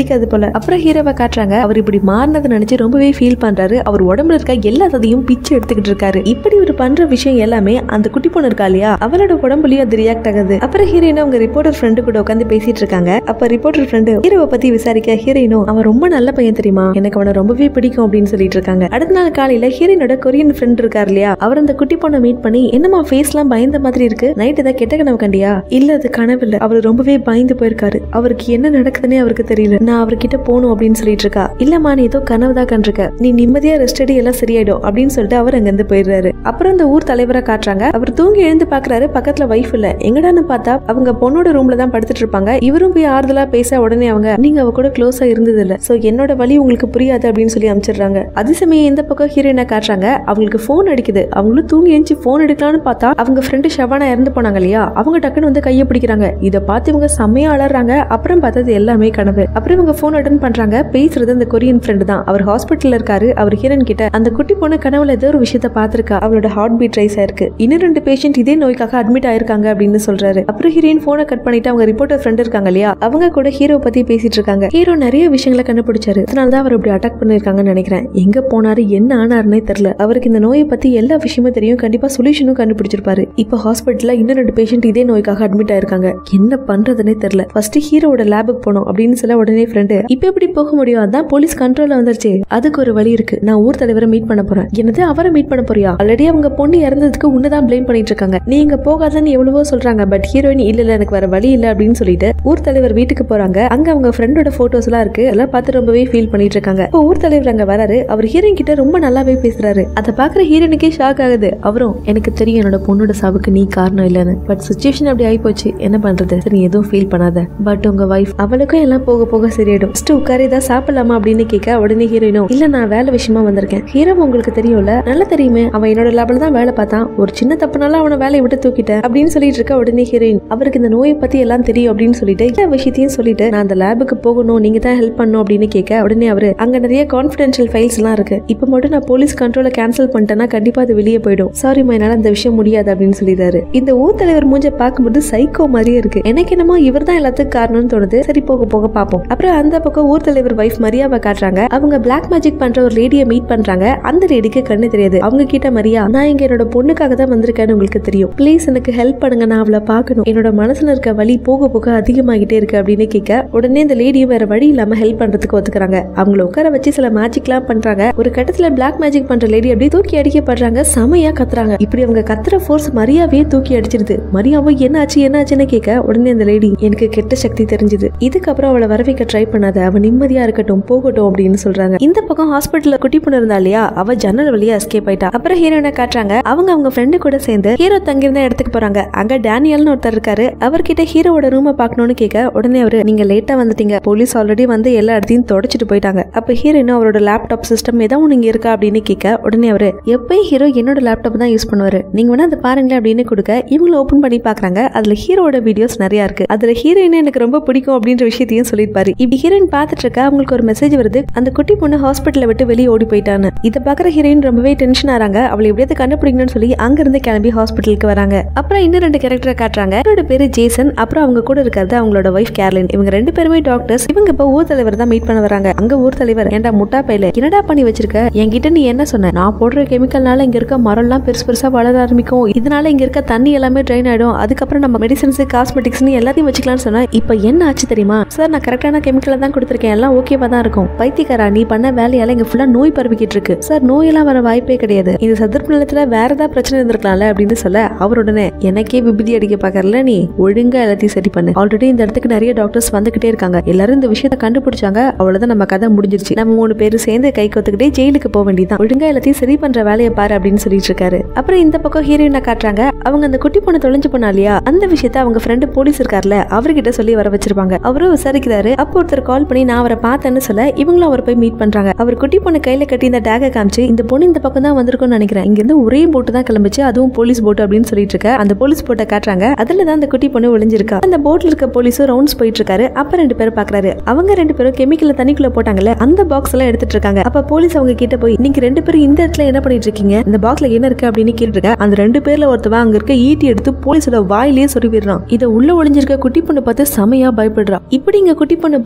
போல அப்புறம் ஹீரோவை காட்டுறாங்க அவர் இப்படி மாறினதை நினைச்சு ரொம்பவே ஃபீல் பண்றாரு அவர் உடம்புல இருக்க எல்லா சதையும் பிச்சு எடுத்துக்கிட்டு இருக்காரு இப்படி ஒரு பண்ற விஷயம் எல்லாமே அந்த குட்டி பொண்ணு இருக்கா இல்லையா அவளோட உடம்புலயும் அது ரியாக்ட் ஆகுது அப்புறம் ஹீரோயின் அவங்க ரிப்போர்ட்டர் ஃப்ரெண்டு கூட உட்காந்து பேசிட்டு இருக்காங்க அப்ப ரிப்போர்ட்டர் ஃப்ரெண்டு ஹீரோவை பத்தி விசாரிக்க ஹீரோயினும் அவன் ரொம்ப நல்ல பையன் தெரியுமா எனக்கு அவனை ரொம்பவே பிடிக்கும் அப்படின்னு சொல்லிட்டு இருக்காங்க அடுத்த நாள் காலையில ஹீரோயினோட கொரியன் ஃப்ரெண்ட் இருக்கார் இல்லையா அவர் அந்த குட்டி பொண்ணை மீட் பண்ணி என்னமா ஃபேஸ் எல்லாம் பயந்த மாதிரி இருக்கு நைட் ஏதாவது கெட்ட கனவு கண்டியா இல்ல அது கனவு இல்ல அவர் ரொம்பவே பயந்து போயிருக்காரு அவருக்கு என்ன நடக்குதுன்னே அவருக்கு தெரியல நான் அவர்கிட்ட போகணும் அப்படின்னு சொல்லிட்டு இருக்கா இல்லம்மா நீ ஏதோ கனவு தான் கண்டிருக்க நீ நிம்மதியா ரெஸ்ட் எடு எல்லாம் சரியாயிடும் அப்படின்னு சொல்லிட்டு அவர் அங்கிருந்து போயிடுறாரு அப்புறம் அந்த ஊர் தலைவரா காட்டுறாங்க அவர் தூங்கி எழுந்து பாக்குறாரு பக்கத்துல வைஃப் இல்ல எங்கடான்னு பார்த்தா அவங்க பொண்ணோட ரூம்ல தான் படுத்துட்டு இருப்பாங்க இவரும் போய் ஆறுதலா பேச உடனே அவங்க நீங்க அவ கூட க்ளோஸா இருந்தது இல்ல சோ என்னோட வழி உங்களுக்கு புரியாது அப்படின்னு சொல்லி அமைச்சிடுறாங்க அது சமயம் இந்த பக்கம் ஹீரோயினை காட்டுறாங்க அவங்களுக்கு ஃபோன் அடிக்குது அவங்களும் தூங்கி எழுந்து ஃபோன் எடுக்கலாம்னு பார்த்தா அவங்க ஃப்ரெண்டு ஷபானா இறந்து போனாங்க இல்லையா அவங்க டக்குன்னு வந்து கையை பிடிக்கிறாங்க இதை பார்த்து இவங்க செம்மையா அலறாங்க அப்புறம் பார்த்தது எல்லாமே கனவு அப்புறம் இவங்க ஃபோன் அட்டன் பண்றாங்க பேசுறது அந்த கொரியன் ஃப்ரெண்டு தான் அவர் ஹாஸ்பிட்டல்ல இருக்காரு அவர் ஹீரோயின் கிட்ட அந்த குட்டி பொண்ணு கனவுல ஏதோ ஒரு விஷயத்த பார்த்திருக்கா அவளோட ஹார்ட் பீட் ரைஸ் ஆயிருக்கு இன்னும் ரெண்டு பேஷண்ட் இதே நோய்க்காக அட்மிட் ஆயிருக்காங்க அப்படின்னு சொல்றாரு அப்புறம் ஹீரோயின் போனை கட் பண்ணிட்டு அவங்க ரிப்போர்ட்டர் ஃப்ரெண்ட் இருக்காங்க இல்லையா அவங்க கூட ஹீரோ பத்தி பேசிட்டு இருக்காங்க ஹீரோ நிறைய விஷயங்களை கண்டுபிடிச்சாரு அதனால தான் அவர் இப்படி அட்டாக் பண்ணிருக்காங்கன்னு நினைக்கிறேன் எங்க போனாரு என்ன ஆனாருன்னே தெரியல அவருக்கு இந்த நோயை பத்தி எல்லா விஷயமும் தெரியும் கண்டிப்பா சொல்யூஷனும் கண்டுபிடிச்சிருப்பாரு இப்போ ஹாஸ்பிட்டல்ல இன்னும் ரெண்டு பேஷண்ட் இதே நோய்க்காக அட்மிட் ஆயிருக்காங்க என்ன பண்றதுனே தெரியல ஃபர்ஸ்ட் ஹீரோட லேபுக்கு போனோம் அப்படின்னு சொல்ல உடனே ஃப்ரெண்டு இப்போ எப்படி போக முடியும் அதான் போலீஸ் கண்ட்ரோல்ல வந்துருச்சு அதுக்கு ஒரு வழி இருக்கு நான் ஊர் தலைவரை மீட் பண்ண போறேன் என்னது அவரை மீட் பண்ண போறியா ஆல்ரெடி அவங்க பொண்ணு இறந்ததுக்கு உன்னதான் ப்ளேம் பண்ணிட்டு இருக்காங்க நீ இங்க போகாதன்னு எவ்வளவோ சொல்றாங்க பட் ஹீரோயின் இல்ல இல்ல எனக்கு வேற வழி இல்ல அப்படின்னு சொல்லிட்டு ஊர் தலைவர் வீட்டுக்கு போறாங்க அங்க அவங்க ஃப்ரெண்டோட போட்டோஸ் எல்லாம் இருக்கு அதெல்லாம் பார்த்து ரொம்பவே ஃபீல் பண்ணிட்டு இருக்காங்க இப்போ ஊர் தலைவர் அங்க வராரு அவர் ஹீரோயின் கிட்ட ரொம்ப நல்லாவே பேசுறாரு அதை பாக்குற ஹீரோனுக்கே ஷாக் ஆகுது அவரும் எனக்கு தெரியும் என்னோட பொண்ணோட சாவுக்கு நீ காரணம் இல்லைன்னு பட் சுச்சுவேஷன் அப்படி ஆகி போச்சு என்ன பண்றது சரி எதுவும் ஃபீல் பண்ணாத பட் உங்க வைஃப் அவளுக்கும் எல்லாம் போக போக சரியாயிடும் ஃபர்ஸ்ட் உட்கார ஏதாவது சாப்பிடலாமா அப்படின்னு கேட்க உடனே ஹீரோயினும் இல்ல நான் வேலை விஷயமா வந்திருக்கேன் ஹீரோ உங்களுக்கு தெரியும்ல நல்லா தெரியுமே அவன் என்னோட லேபில் தான் வேலை பார்த்தான் ஒரு சின்ன தப்புனால அவனை வேலையை விட்டு தூக்கிட்டேன் அப்படின்னு சொல்லிட்டு இருக்க உடனே ஹீரோயின் அவருக்கு இந்த நோயை பத்தி எல்லாம் தெரியும் அப்படின்னு சொல்லிட்டு எல்லா விஷயத்தையும் சொல்லிட்டு நான் அந்த லேபுக்கு போகணும் நீங்க தான் ஹெல்ப் பண்ணணும் அப்படின்னு கேட்க உடனே அவரு அங்க நிறைய கான்ஃபிடென்ஷியல் ஃபைல்ஸ் எல்லாம் இருக்கு இப்போ மட்டும் நான் போலீஸ் கண்ட்ரோல கேன்சல் பண்ணிட்டேன்னா கண்டிப்பா அது வெளியே போயிடும் சாரி என்னால அந்த விஷயம் முடியாது அப்படின்னு சொல்லிடுறாரு இந்த ஊர் தலைவர் மூஞ்ச பார்க்கும்போது சைக்கோ மாதிரியே இருக்கு எனக்கு என்னமோ இவர் தான் எல்லாத்துக்கும் காரணம்னு தோணுது சரி போக போக பார்ப்போம் அப்புறம் அந்த பக்கம் ஊர் தலைவர் வைஃப் மரியாவை காட்டுறாங்க அவங்க பிளாக் மேஜிக் பண்ற ஒரு லேடியை மீட் பண்றாங்க அந்த லேடிக்கு கண்ணு தெரியாது அவங்க கிட்ட மரியா நான் இங்க என்னோட பொண்ணுக்காக தான் வந்திருக்கேன்னு உங்களுக்கு தெரியும் ப்ளீஸ் எனக்கு ஹெல்ப் பண்ணுங்க நான் அவளை பார்க்கணும் என்னோட மனசுல இருக்க வலி போக போக அதிகமாகிட்டே இருக்கு அப்படின்னு கேட்க உடனே இந்த லேடியும் வேற வழி இல்லாம ஹெல்ப் பண்றதுக்கு ஒத்துக்கிறாங்க அவங்கள உட்கார வச்சு சில மேஜிக்லாம் பண்றாங்க ஒரு கட்டத்துல பிளாக் மேஜிக் பண்ற லேடி அப்படியே தூக்கி அடிக்கப்படுறாங்க செமையா கத்துறாங்க இப்படி அவங்க கத்துற ஃபோர்ஸ் மரியாவே தூக்கி அடிச்சிருது மரியாவும் என்ன ஆச்சு என்ன ஆச்சுன்னு கேட்க உடனே அந்த லேடி எனக்கு கெட்ட சக்தி தெரிஞ்சது இதுக்கப்புறம் அவளை வர வைக்க ட்ரை பண்ணாத அவ நிம்மதியா இருக்கட்டும் போகட்டும் அப்படின்னு சொல்றாங்க இந்த பக்கம் ஹாஸ்பிட்டல்ல குட்டி பொண்ணு இருந்தா இல்லையா அவ ஜன்னல் வழியா எஸ்கேப் ஆயிட்டா அப்புறம் ஹீரோயினை காட்டுறாங்க அவங்க அவங்க ஃப்ரெண்டு கூட சேர்ந்து ஹீரோ தங்கியிருந்த இடத்துக்கு போறாங்க அங்க டேனியல்னு ஒருத்தர் இருக்காரு அவர்கிட்ட ஹீரோவோட ரூமை பார்க்கணும்னு கேட்க உடனே அவரு நீங்க லேட்டா வந்துட்டீங்க போலீஸ் ஆல்ரெடி வந்து எல்லா இடத்தையும் தொடச்சிட்டு போயிட்டாங்க அப்ப ஹீரோயினும் அவரோட லேப்டாப் சிஸ்டம் ஏதாவது ஒண்ணு இங்க இருக்கா அப்படின்னு கேட்க உடனே அவரு எப்பயும் ஹீரோ என்னோட லேப்டாப் தான் யூஸ் பண்ணுவாரு நீங்க வேணா அதை பாருங்களேன் அப்படின்னு கொடுக்க இவங்க ஓபன் பண்ணி பாக்குறாங்க அதுல ஹீரோட வீடியோஸ் நிறைய இருக்கு அதுல ஹீரோயின் எனக்கு ரொம்ப பிடிக்கும் அப்படின்ற விஷயத்தையும் சொல்லியிருப்பாரு இப்படி ஹீரோயின் பார்த்துட்டு இருக்க அவங்களுக்கு ஒரு மெசேஜ் வருது அந்த குட்டி பொண்ணு ஹாஸ்பிட்டலை விட்டு வெளியே ஓடி போயிட்டான்னு இதை பாக்குற ஹீரோயின் ரொம்பவே டென்ஷன் ஆறாங்க அவளை எப்படியாவது கண்டுபிடிக்கணும்னு சொல்லி அங்க இருந்து கிளம்பி ஹாஸ்பிட்டலுக்கு வராங்க அப்புறம் இன்னும் ரெண்டு கேரக்டரை காட்டுறாங்க அவரோட பேரு ஜேசன் அப்புறம் அவங்க கூட இருக்கிறது அவங்களோட ஒய்ஃப் கேர்லின் இவங்க ரெண்டு பேருமே டாக்டர்ஸ் இவங்க இப்ப ஊர் தலைவர் தான் மீட் பண்ண வராங்க அங்க ஊர் தலைவர் ஏன்டா முட்டா பையில என்னடா பண்ணி வச்சிருக்க என்கிட்ட நீ என்ன சொன்ன நான் போடுற கெமிக்கல்னால இங்க இருக்க மரம்லாம் பெருசு பெருசா வளர ஆரம்பிக்கும் இதனால இங்க இருக்க தண்ணி எல்லாமே ட்ரைன் ஆயிடும் அதுக்கப்புறம் நம்ம மெடிசன்ஸ் காஸ்மெட்டிக்ஸ்னு எல்லாத்தையும் வச்சுக்கலாம்னு சொன்னா இப்போ என்ன ஆச்சு தெரியுமா சார் நான் கரெக்டான கெமிக்கலை தான் கொடுத்துருக்கேன் எல்லாம் ஓகேவா தான் இருக்கும் பைத்தியக்காரா நீ பண்ண வேலையால இங்க ஃபுல்லா நோய் பரவிக்கிட்டு இருக்கு சார் நோயெல்லாம் வர வாய்ப்பே கிடையாது இந்த சதுர்ப்பு நிலத்துல வேற ஏதாவது பிரச்சனை இருந்திருக்கலாம்ல அப்படின்னு சொல்ல அவர் உடனே எனக்கே விபதி அடிக்க பாக்கறல நீ ஒழுங்கா எல்லாத்தையும் சரி பண்ணு ஆல்ரெடி இந்த இடத்துக்கு நிறைய டாக்டர்ஸ் வந்துகிட்டே இருக்காங்க எல்லாரும் இந்த விஷயத்தை கண்டுபிடிச்சாங்க அவ்வளவுதான் நம்ம கதை முடிஞ்சிருச்சு நம்ம மூணு பேரும் சேர்ந்து கை கொத்துக்கிட்டே ஜெயிலுக்கு போக வேண்டியதான் ஒழுங்கா எல்லாத்தையும் சரி பண்ற வேலையை பாரு அப்படின்னு சொல்லிட்டு இருக்காரு அப்புறம் இந்த பக்கம் ஹீரோயினை காட்டுறாங்க அவங்க அந்த குட்டி பொண்ணு தொலைஞ்சு போனா இல்லையா அந்த விஷயத்த அவங்க ஃப்ரெண்டு போலீஸ் இருக்கார்ல அவர்கிட்ட சொல்லி வர வச்சிருப்பாங்க அவரும் விசாரிக்கிறாரு அப்போ ஒருத்தர் கால் பண்ணி நான் அவரை பார்த்தேன்னு சொல்ல இவங்களும் அவர் போய் மீட் பண்றாங்க அவர் குட்டி பொண்ணு கையில கட்டி இந்த டேகை காமிச்சு இந்த பொண்ணு இந்த பக்கம் தான் வந்திருக்கும்னு நினைக்கிறேன் இங்க இருந்து ஒரே போட்டு தான் கிளம்பிச்சு அதுவும் போலீஸ் போட் அப்படின்னு சொல்லிட்டு இருக்க அந்த போலீஸ் போட்டை காட்டுறாங்க அதுல தான் அந்த குட்டி பொண்ணு ஒளிஞ்சிருக்கா அந்த போட்ல இருக்க போலீஸும் ரவுண்ட்ஸ் போயிட்டு இருக்காரு அப்ப ரெண்டு பேரும் பாக்குறாரு அவங்க ரெண்டு பேரும் கெமிக்கல தண்ணிக்குள்ள போட்டாங்கல்ல அந்த பாக்ஸ் எல்லாம் எடுத்துட்டு இருக்காங்க அப்ப போலீஸ் அவங்க கிட்ட போய் நீங்க ரெண்டு பேரும் இந்த இடத்துல என்ன பண்ணிட்டு இருக்கீங்க இந்த பாக்ஸ்ல என்ன இருக்கு அப்படின்னு கேட்டு இருக்க அந்த ரெண்டு பேர்ல ஒருத்தவன் அங்க இருக்க ஈட்டி எடுத்து போலீஸோட வாயிலேயே சொருவிடுறான் இதை உள்ள ஒளிஞ்சிருக்க குட்டி பொண்ணு பார்த்து செமையா பயப்படுறான் இப்படி இங்க குட்டி பொண்ணு பயப்படுற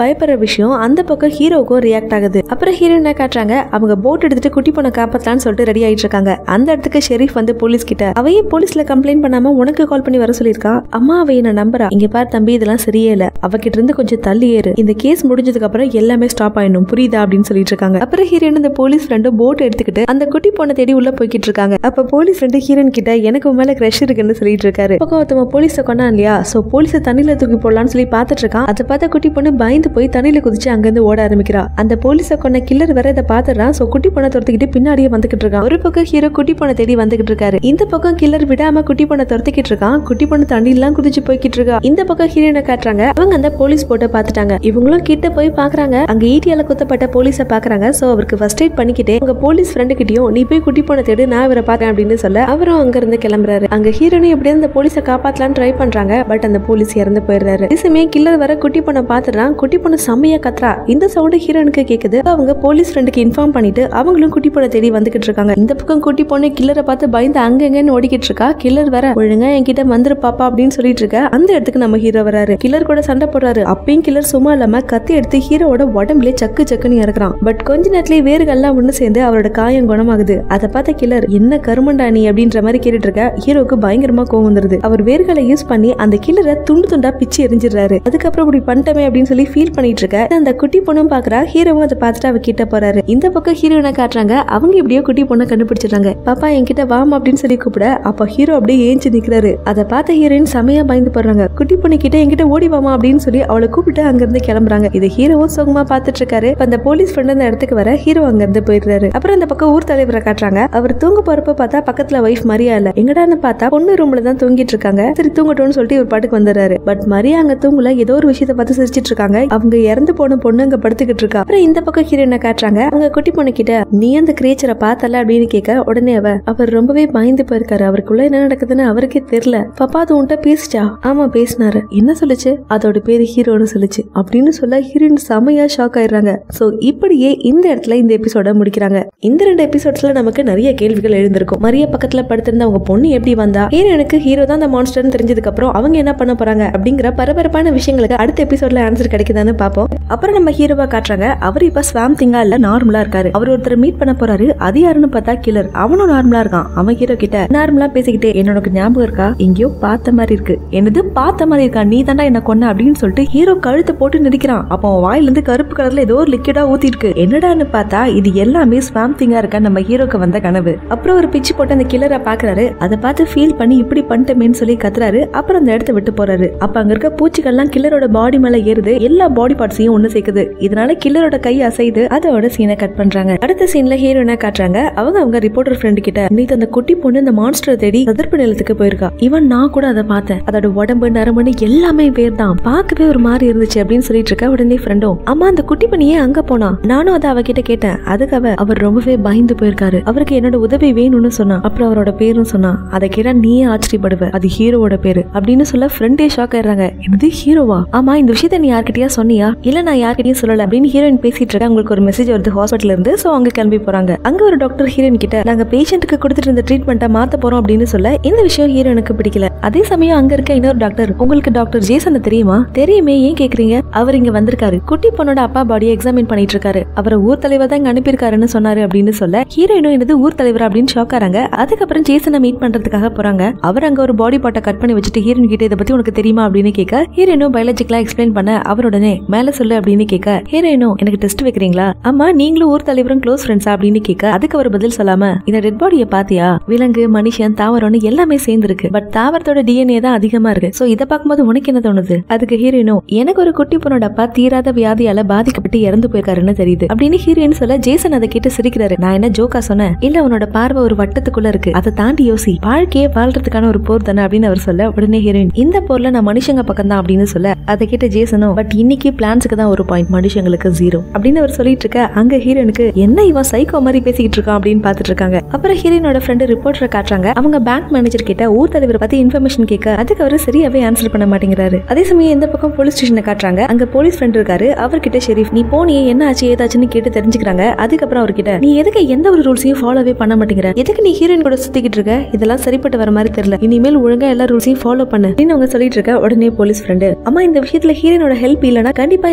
விஷயம் அந்த பக்கம் ஹீரோவுக்கும் ரியாக்ட் ஆகுது அப்புறம் ஹீரோயின் காட்டுறாங்க அவங்க போட் எடுத்துட்டு குட்டி பொண்ணை காப்பாத்தலாம்னு சொல்லிட்டு ரெடி ஆயிட்டு இருக்காங்க அந்த இடத்துக்கு ஷெரீஃப் வந்து போலீஸ் கிட்ட அவையே போலீஸ்ல கம்ப்ளைண்ட் பண்ணாம உனக்கு கால் பண்ணி வர சொல்லியிருக்கா அம்மா அவ என்ன நம்புறா இங்க பாரு தம்பி இதெல்லாம் சரியே இல்ல அவகிட்ட இருந்து கொஞ்சம் தள்ளி ஏறு இந்த கேஸ் முடிஞ்சதுக்கு அப்புறம் எல்லாமே ஸ்டாப் ஆயிடும் புரியுதா அப்படின்னு சொல்லிட்டு இருக்காங்க அப்புறம் ஹீரோயின் இந்த போலீஸ் ஃப்ரெண்டு போட் எடுத்துக்கிட்டு அந்த குட்டி பொண்ணை தேடி உள்ள போய்கிட்டு இருக்காங்க அப்ப போலீஸ் ஃப்ரெண்டு ஹீரோயின் கிட்ட எனக்கு உன் மேல கிரஷ் இருக்குன்னு சொல்லிட்டு இருக்காரு பக்கம் ஒருத்தவங்க போலீஸை கொண்டான் இல்லையா சோ போலீஸை தண்ணியில தூக்கி போடலாம்னு சொல்லி பாத்துட்டு இருக்கான் அதை பார்த்த குட்டி பொண்ணு பயந்து போய் தண்ணியில குதிச்சு அங்கிருந்து ஓட ஆரம்பிக்கிறா அந்த போலீஸை கொண்ட கில்லர் வேற இதை பாத்துறான் சோ குட்டி பொண்ணை துரத்திக்கிட்டு பின்னாடியே வந்துகிட்டு இருக்கான் ஒரு பக்கம் ஹீரோ குட்டி பொண்ணை தேடி வந்துகிட்டு இருக்காரு இந்த பக்கம் கில்லர் விடாம குட்டி பொண்ணை துரத்திக்கிட்டு இருக்கான் குட்டி பொண்ணு தண்ணியெல்லாம் குதிச்சு போய்கிட்டு இருக்கா இந்த பக்கம் ஹீரோனை காட்டுறாங்க அவங்க அந்த போலீஸ் போட்டை பாத்துட்டாங்க இவங்களும் கிட்ட போய் பாக்குறாங்க அங்க ஈட்டியால குத்தப்பட்ட போலீஸை பாக்குறாங்க சோ அவருக்கு ஃபர்ஸ்ட் எய்ட் பண்ணிக்கிட்டே உங்க போலீஸ் ஃப்ரெண்டு கிட்டயும் நீ போய் குட்டி பொண்ணை தேடு நான் இவரை பாத்தேன் அப்படின்னு சொல்ல அவரும் அங்க இருந்து கிளம்புறாரு அங்க ஹீரோனை எப்படியாவது அந்த போலீஸை காப்பாத்தலாம்னு ட்ரை பண்றாங்க பட் அந்த போலீஸ் இறந்து போயிடுறாரு அதே சமயம் கில்லர் வர குட்டி பொண்ணை பாத்துறான் குட்டி பொண்ணு செம்மையா கத்துறா இந்த சவுண்டு ஹீரோனுக்கு கேக்குது அவங்க போலீஸ் ஃப்ரெண்டுக்கு இன்ஃபார்ம் பண்ணிட்டு அவங்களும் குட்டி பொண்ணை தேடி வந்துகிட்டு இருக்காங்க இந்த பக்கம் குட்டி பொண்ணு கில்லரை பார்த்து பயந்து அங்க எங்கன்னு ஓடிக்கிட்டு இருக்கா கில்லர் வர ஒழுங்கா என்கிட்ட வந்துரு பாப்பா அப்படின்னு சொல்லிட்டு இருக்க அந்த இடத்துக்கு நம்ம ஹீரோ வராரு கில்லர் கூட சண்டை போடுறாரு அப்பயும் கில்லர் சும்மா இல்லாம கத்தி எடுத்து ஹீரோவோட உடம்புல சக்கு சக்குன்னு இறக்குறான் பட் கொஞ்ச நேரத்திலேயே வேர்கள்லாம் ஒண்ணு சேர்ந்து அவரோட காயம் குணமாகுது அதை பார்த்த கில்லர் என்ன கருமண்டா நீ அப்படின்ற மாதிரி கேட்டுட்டு இருக்க ஹீரோக்கு பயங்கரமா கோவம் வந்துருது அவர் வேர்களை யூஸ் பண்ணி அந்த கில்லரை துண்டு துண்டா பிச்சு எரிஞ்சிடுறாரு அதுக்கப்புறம் இப்படி பண்ணிட்டமே அப்படின்னு சொல்லி ஃபீல் பண்ணிட்டு இருக்க அந்த குட்டி பொண்ணும் பாக்குறா ஹீரோவும் அதை பார்த்துட்டு அவ கிட்ட போறாரு இந்த பக்கம் ஹீரோனை காட்டுறாங்க அவங்க எப்படியோ குட்டி பொண்ணை கண்டுபிடிச்சிடுறாங்க பாப்பா என்கிட்ட வாமா அப்படின்னு சொல்லி கூப்பிட அப்ப ஹீரோ அப்படியே ஏஞ்சி நிக்கிறாரு அதை பார்த்த ஹீரோயின் செமையா பயந்து போடுறாங்க குட்டி பொண்ணு கிட்ட என்கிட்ட ஓடி வாமா அப்படின்னு சொல்லி அவளை கூப்பிட்டு அங்க இருந்து கிளம்புறாங்க இது ஹீரோவும் சுகமா பாத்துட்டு இருக்காரு இப்ப அந்த போலீஸ் ஃப்ரெண்ட் அந்த இடத்துக்கு வர ஹீரோ அங்க இருந்து போயிடுறாரு அப்புறம் அந்த பக்கம் ஊர் தலைவரை காட்டுறாங்க அவர் தூங்க போறப்ப பார்த்தா பக்கத்துல வைஃப் மரியா இல்ல எங்கடான்னு பார்த்தா பொண்ணு ரூம்ல தான் தூங்கிட்டு இருக்காங்க சரி தூங்கட்டும்னு சொல்லிட்டு இவர் பாட்டுக்கு வந்துடுறாரு பட் மரியா அங்க தூங்கல ஏதோ ஒரு விஷயத்தை பார்த்து சிரிச்சிட்டு இருக்காங்க அவங்க இறந்து போன பொண்ணு அங்க படுத்துக்கிட்டு இருக்கா அப்புறம் இந்த பக்கம் ஹீரோயினை காட்டுறாங்க அவங்க குட்டி பொண்ணு கிட்ட நீ அந்த கிரேச்சரை பார்த்தல அப்படின்னு கேட்க உடனே அவ அவர் ரொம்பவே பயந்து போயிருக்காரு அவருக்குள்ள என்ன நடக்குதுன்னு அவருக்கே தெரியல பாப்பா அது உன்கிட்ட பேசிச்சா ஆமா பேசினாரு என்ன சொல்லுச்சு அதோட பேரு ஹீரோன்னு சொல்லுச்சு அப்படின்னு சொல்ல ஹீரோயின் செமையா ஷாக் ஆயிடுறாங்க சோ இப்படியே இந்த இடத்துல இந்த எபிசோட முடிக்கிறாங்க இந்த ரெண்டு எபிசோட்ஸ்ல நமக்கு நிறைய கேள்விகள் எழுந்திருக்கும் மரியா பக்கத்துல படுத்திருந்த அவங்க பொண்ணு எப்படி வந்தா ஹீரோனுக்கு ஹீரோ தான் அந்த மான்ஸ்டர்னு தெரிஞ்சதுக்கு அப்புறம் அவங்க என்ன பண்ண போறாங்க அப்படிங்கிற பரபரப்பான விஷயங்களுக்கு அடுத்த எபிசோட்ல ஆன்சர் கிடைக்குதான்னு பாப்போம் அப்புறம் நம்ம ஹீரோவா காட்டுறாங்க அவர் இப்ப ஸ்வாம் திங்கா இல்ல நார்மலா இருக்காரு அவர் ஒருத்தர் மீட் பண்ண போறாரு அது யாருன்னு பார்த்தா கில்லர் அவனும் நார்மலா இருக்கான் அவன் ஹீரோ கிட்ட நார்மலா பேசிக்கிட்டே என்னோட ஞாபகம் இருக்கா எங்கேயோ பார்த்த மாதிரி இருக்கு என்னது பார்த்த மாதிரி இருக்கா நீ தாண்டா என்ன கொன்ன அப்படின்னு சொல்லிட்டு ஹீரோ கழுத்தை போட்டு நிற்கிறான் அப்போ அவன் வாயில இருந்து கருப்பு கலர்ல ஏதோ ஒரு லிக்விடா ஊத்தி இருக்கு என்னடான்னு பார்த்தா இது எல்லாமே ஸ்வாம் திங்கா இருக்க நம்ம ஹீரோக்கு வந்த கனவு அப்புறம் ஒரு பிச்சு போட்டு அந்த கில்லரை பாக்குறாரு அதை பார்த்து ஃபீல் பண்ணி இப்படி பண்ணிட்டமேன்னு சொல்லி கத்துறாரு அப்புறம் அந்த இடத்த விட்டு போறாரு அப்ப அங்க இருக்க பூச்சிகள்லாம் கில்லரோட பாடி மேல ஏறுது எல்லா பாடி பார்ட்ஸையும் ஒண்ணு சேர்க்குது இதனால கில்லரோட கை அசைது அதோட சீனை கட் பண்றாங்க அடுத்த சீன்ல ஹீரோனை காட்டுறாங்க அவங்க அவங்க ரிப்போர்ட்டர் ஃப்ரெண்டு கிட்ட நேத்து அந்த குட்டி பொண்ணு இந்த மான்ஸ்டர் தேடி சதுர்ப்பு நிலத்துக்கு போயிருக்கா இவன் நான் கூட அதை பார்த்தேன் அதோட உடம்பு நரம்புன்னு எல்லாமே வேர் தான் பார்க்கவே ஒரு மாதிரி இருந்துச்சு அப்படின்னு சொல்லிட்டு இருக்க உடனே ஃப்ரெண்டும் அம்மா அந்த குட்டி பண்ணியே அங்க போனா நானும் அதை அவகிட்ட கேட்டேன் அதுக்கு அவ அவர் ரொம்பவே பயந்து போயிருக்காரு அவருக்கு என்னோட உதவி வேணும்னு சொன்னா அப்புறம் அவரோட பேரும் சொன்னா அதை கேட்டா நீயே ஆச்சரியப்படுவ அது ஹீரோவோட பேரு அப்படின்னு சொல்ல ஃப்ரெண்டே ஷாக் ஆயிடுறாங்க என்னது ஹீரோவா ஆமா இந்த விஷயத்த நீ யார்கிட்டயா சொன்னியா இல்ல நான் யார்கிட்டயும் சொல்லல அப்படின்னு ஹீரோயின் பேசிட்டு இருக்க உங்களுக்கு ஒரு மெசேஜ் வருது ஹாஸ்பிட்டல் இருந்து சோ அங்க கிளம்பி போறாங்க அங்க ஒரு டாக்டர் ஹீரோயின் கிட்ட நாங்க பேஷண்ட்டுக்கு கொடுத்துட்டு இருந்த ட்ரீட்மெண்ட்டை மாத்த போறோம் அப்படின்னு சொல்ல இந்த விஷயம் ஹீரோனுக்கு பிடிக்கல அதே சமயம் அங்க இருக்க இன்னொரு டாக்டர் உங்களுக்கு டாக்டர் ஜேசன் தெரியுமா தெரியுமே ஏன் கேக்குறீங்க அவர் இங்க வந்திருக்காரு குட்டி பொண்ணோட அப்பா பாடியை எக்ஸாமின் பண்ணிட்டு இருக்காரு அவரை ஊர் தலைவர் தான் இங்க அனுப்பியிருக்காருன்னு சொன்னாரு அப்படின்னு சொல்ல ஹீரோயினும் என்னது ஊர் தலைவர் அப்படின்னு ஷாக் ஆறாங்க அதுக்கப்புறம் ஜேசனை மீட் பண்றதுக்காக போறாங்க அவர் அங்க ஒரு பாடி பார்ட்டை கட் பண்ணி வச்சுட்டு ஹீரோயின் கிட்ட இதை பத்தி உனக்கு தெரியுமா அப்படின்னு கேட்க ஹீரோயினும் பயாலஜிக்கலா எக்ஸ்பிளைன் பண்ண அவர் உடனே மேல சொல்லு அப்படின்னு கேட்க ஹீரோயினும் எனக்கு டெஸ்ட் வைக்கிறீங்களா ஆமா நீங்களும் ஊர் தலைவரும் க்ளோஸ் ஃப்ரெண்ட்ஸா அப்படின்னு கேட்க அதுக்கு அவர் பதில் சொல்லாம இந்த டெட் பாடியை பாத்தியா விலங்கு மனுஷன் தாவரம்னு எல்லாமே சேர்ந்து இருக்கு பட் தாவரத்தோட டிஎன்ஏ தான் அதிகமா இருக்கு சோ இதை பார்க்கும்போது உனக்கு என்ன தோணுது அதுக்கு ஹீரோயினும் எனக்கு ஒரு குட்டி பொண்ணோட அப்பா தீராத வியாதியால பாதிக்கப்பட்டு இறந்து போயிருக்காருன்னு தெரியுது அப்படின்னு ஹீரோயின் சொல்ல ஜேசன் அதை கேட்டு சிரிக்கிறாரு நான் என்ன ஜோக்கா சொன்னேன் இல்ல உன்னோட பார்வை ஒரு வட்டத்துக்குள்ள இருக்கு அதை தாண்டி யோசி வாழ்க்கையே வாழ்றதுக்கான ஒரு போர் தானே அப்படின்னு அவர் சொல்ல உடனே ஹீரோயின் இந்த போர்ல நான் மனுஷங்க பக்கம் தான் அப்படின்னு சொல்ல அதை கேட்ட ஜேசனும் பட் இன்னைக்கு பிளான்ஸுக்கு தான் ஒரு பாயிண்ட் மனுஷங்களுக்கு ஜீரோ அப்படின்னு அவர் சொல்லிட்டு இருக்க அங்க ஹீரோனுக்கு என்ன இவன் சைக்கோ மாதிரி பேசிக்கிட்டு இருக்கான் அப்படின்னு பாத்துட்டு இருக்காங்க அப்புறம் ஹீரோனோட ஃப்ரெண்டு ரிப்போர்ட்டரை காட்டுறாங்க அவங்க பேங்க் மேனேஜர் கிட்ட ஊர் தலைவரை பத்தி இன்ஃபர்மேஷன் கேட்க அதுக்கு அவரு சரியாவே ஆன்சர் பண்ண மாட்டேங்கிறாரு அதே சமயம் இந்த பக்கம் போலீஸ் ஸ்டேஷனை காட்டுறாங்க அங்க போலீஸ் ஃப்ரெண்ட் இருக்காரு அவர்கிட்ட ஷெரீஃப் நீ போனியே என்ன ஆச்சு ஏதாச்சுன்னு கேட்டு தெரிஞ்சுக்கிறாங்க அதுக்கப்புறம் அவர்கிட்ட நீ எதுக்கு எந்த ஒரு ரூல்ஸையும் ஃபாலோவே பண்ண மாட்டேங்கிற எதுக்கு நீ ஹீரோயின் கூட சுத்திக்கிட்டு இருக்க இதெல்லாம் சரிப்பட்டு வர மாதிரி தெரியல இனிமேல் ஒழுங்கா எல்லா ரூல்ஸையும் ஃபாலோ பண்ணு அப்படின்னு அவங்க சொல்லிட்டு இருக்க உடனே போலீஸ் ஃப்ரெண்டு அம்மா இந்த விஷயத்துல ஹீரோனோட ஹெல்ப் இல்லனா கண்டிப்பா இந்த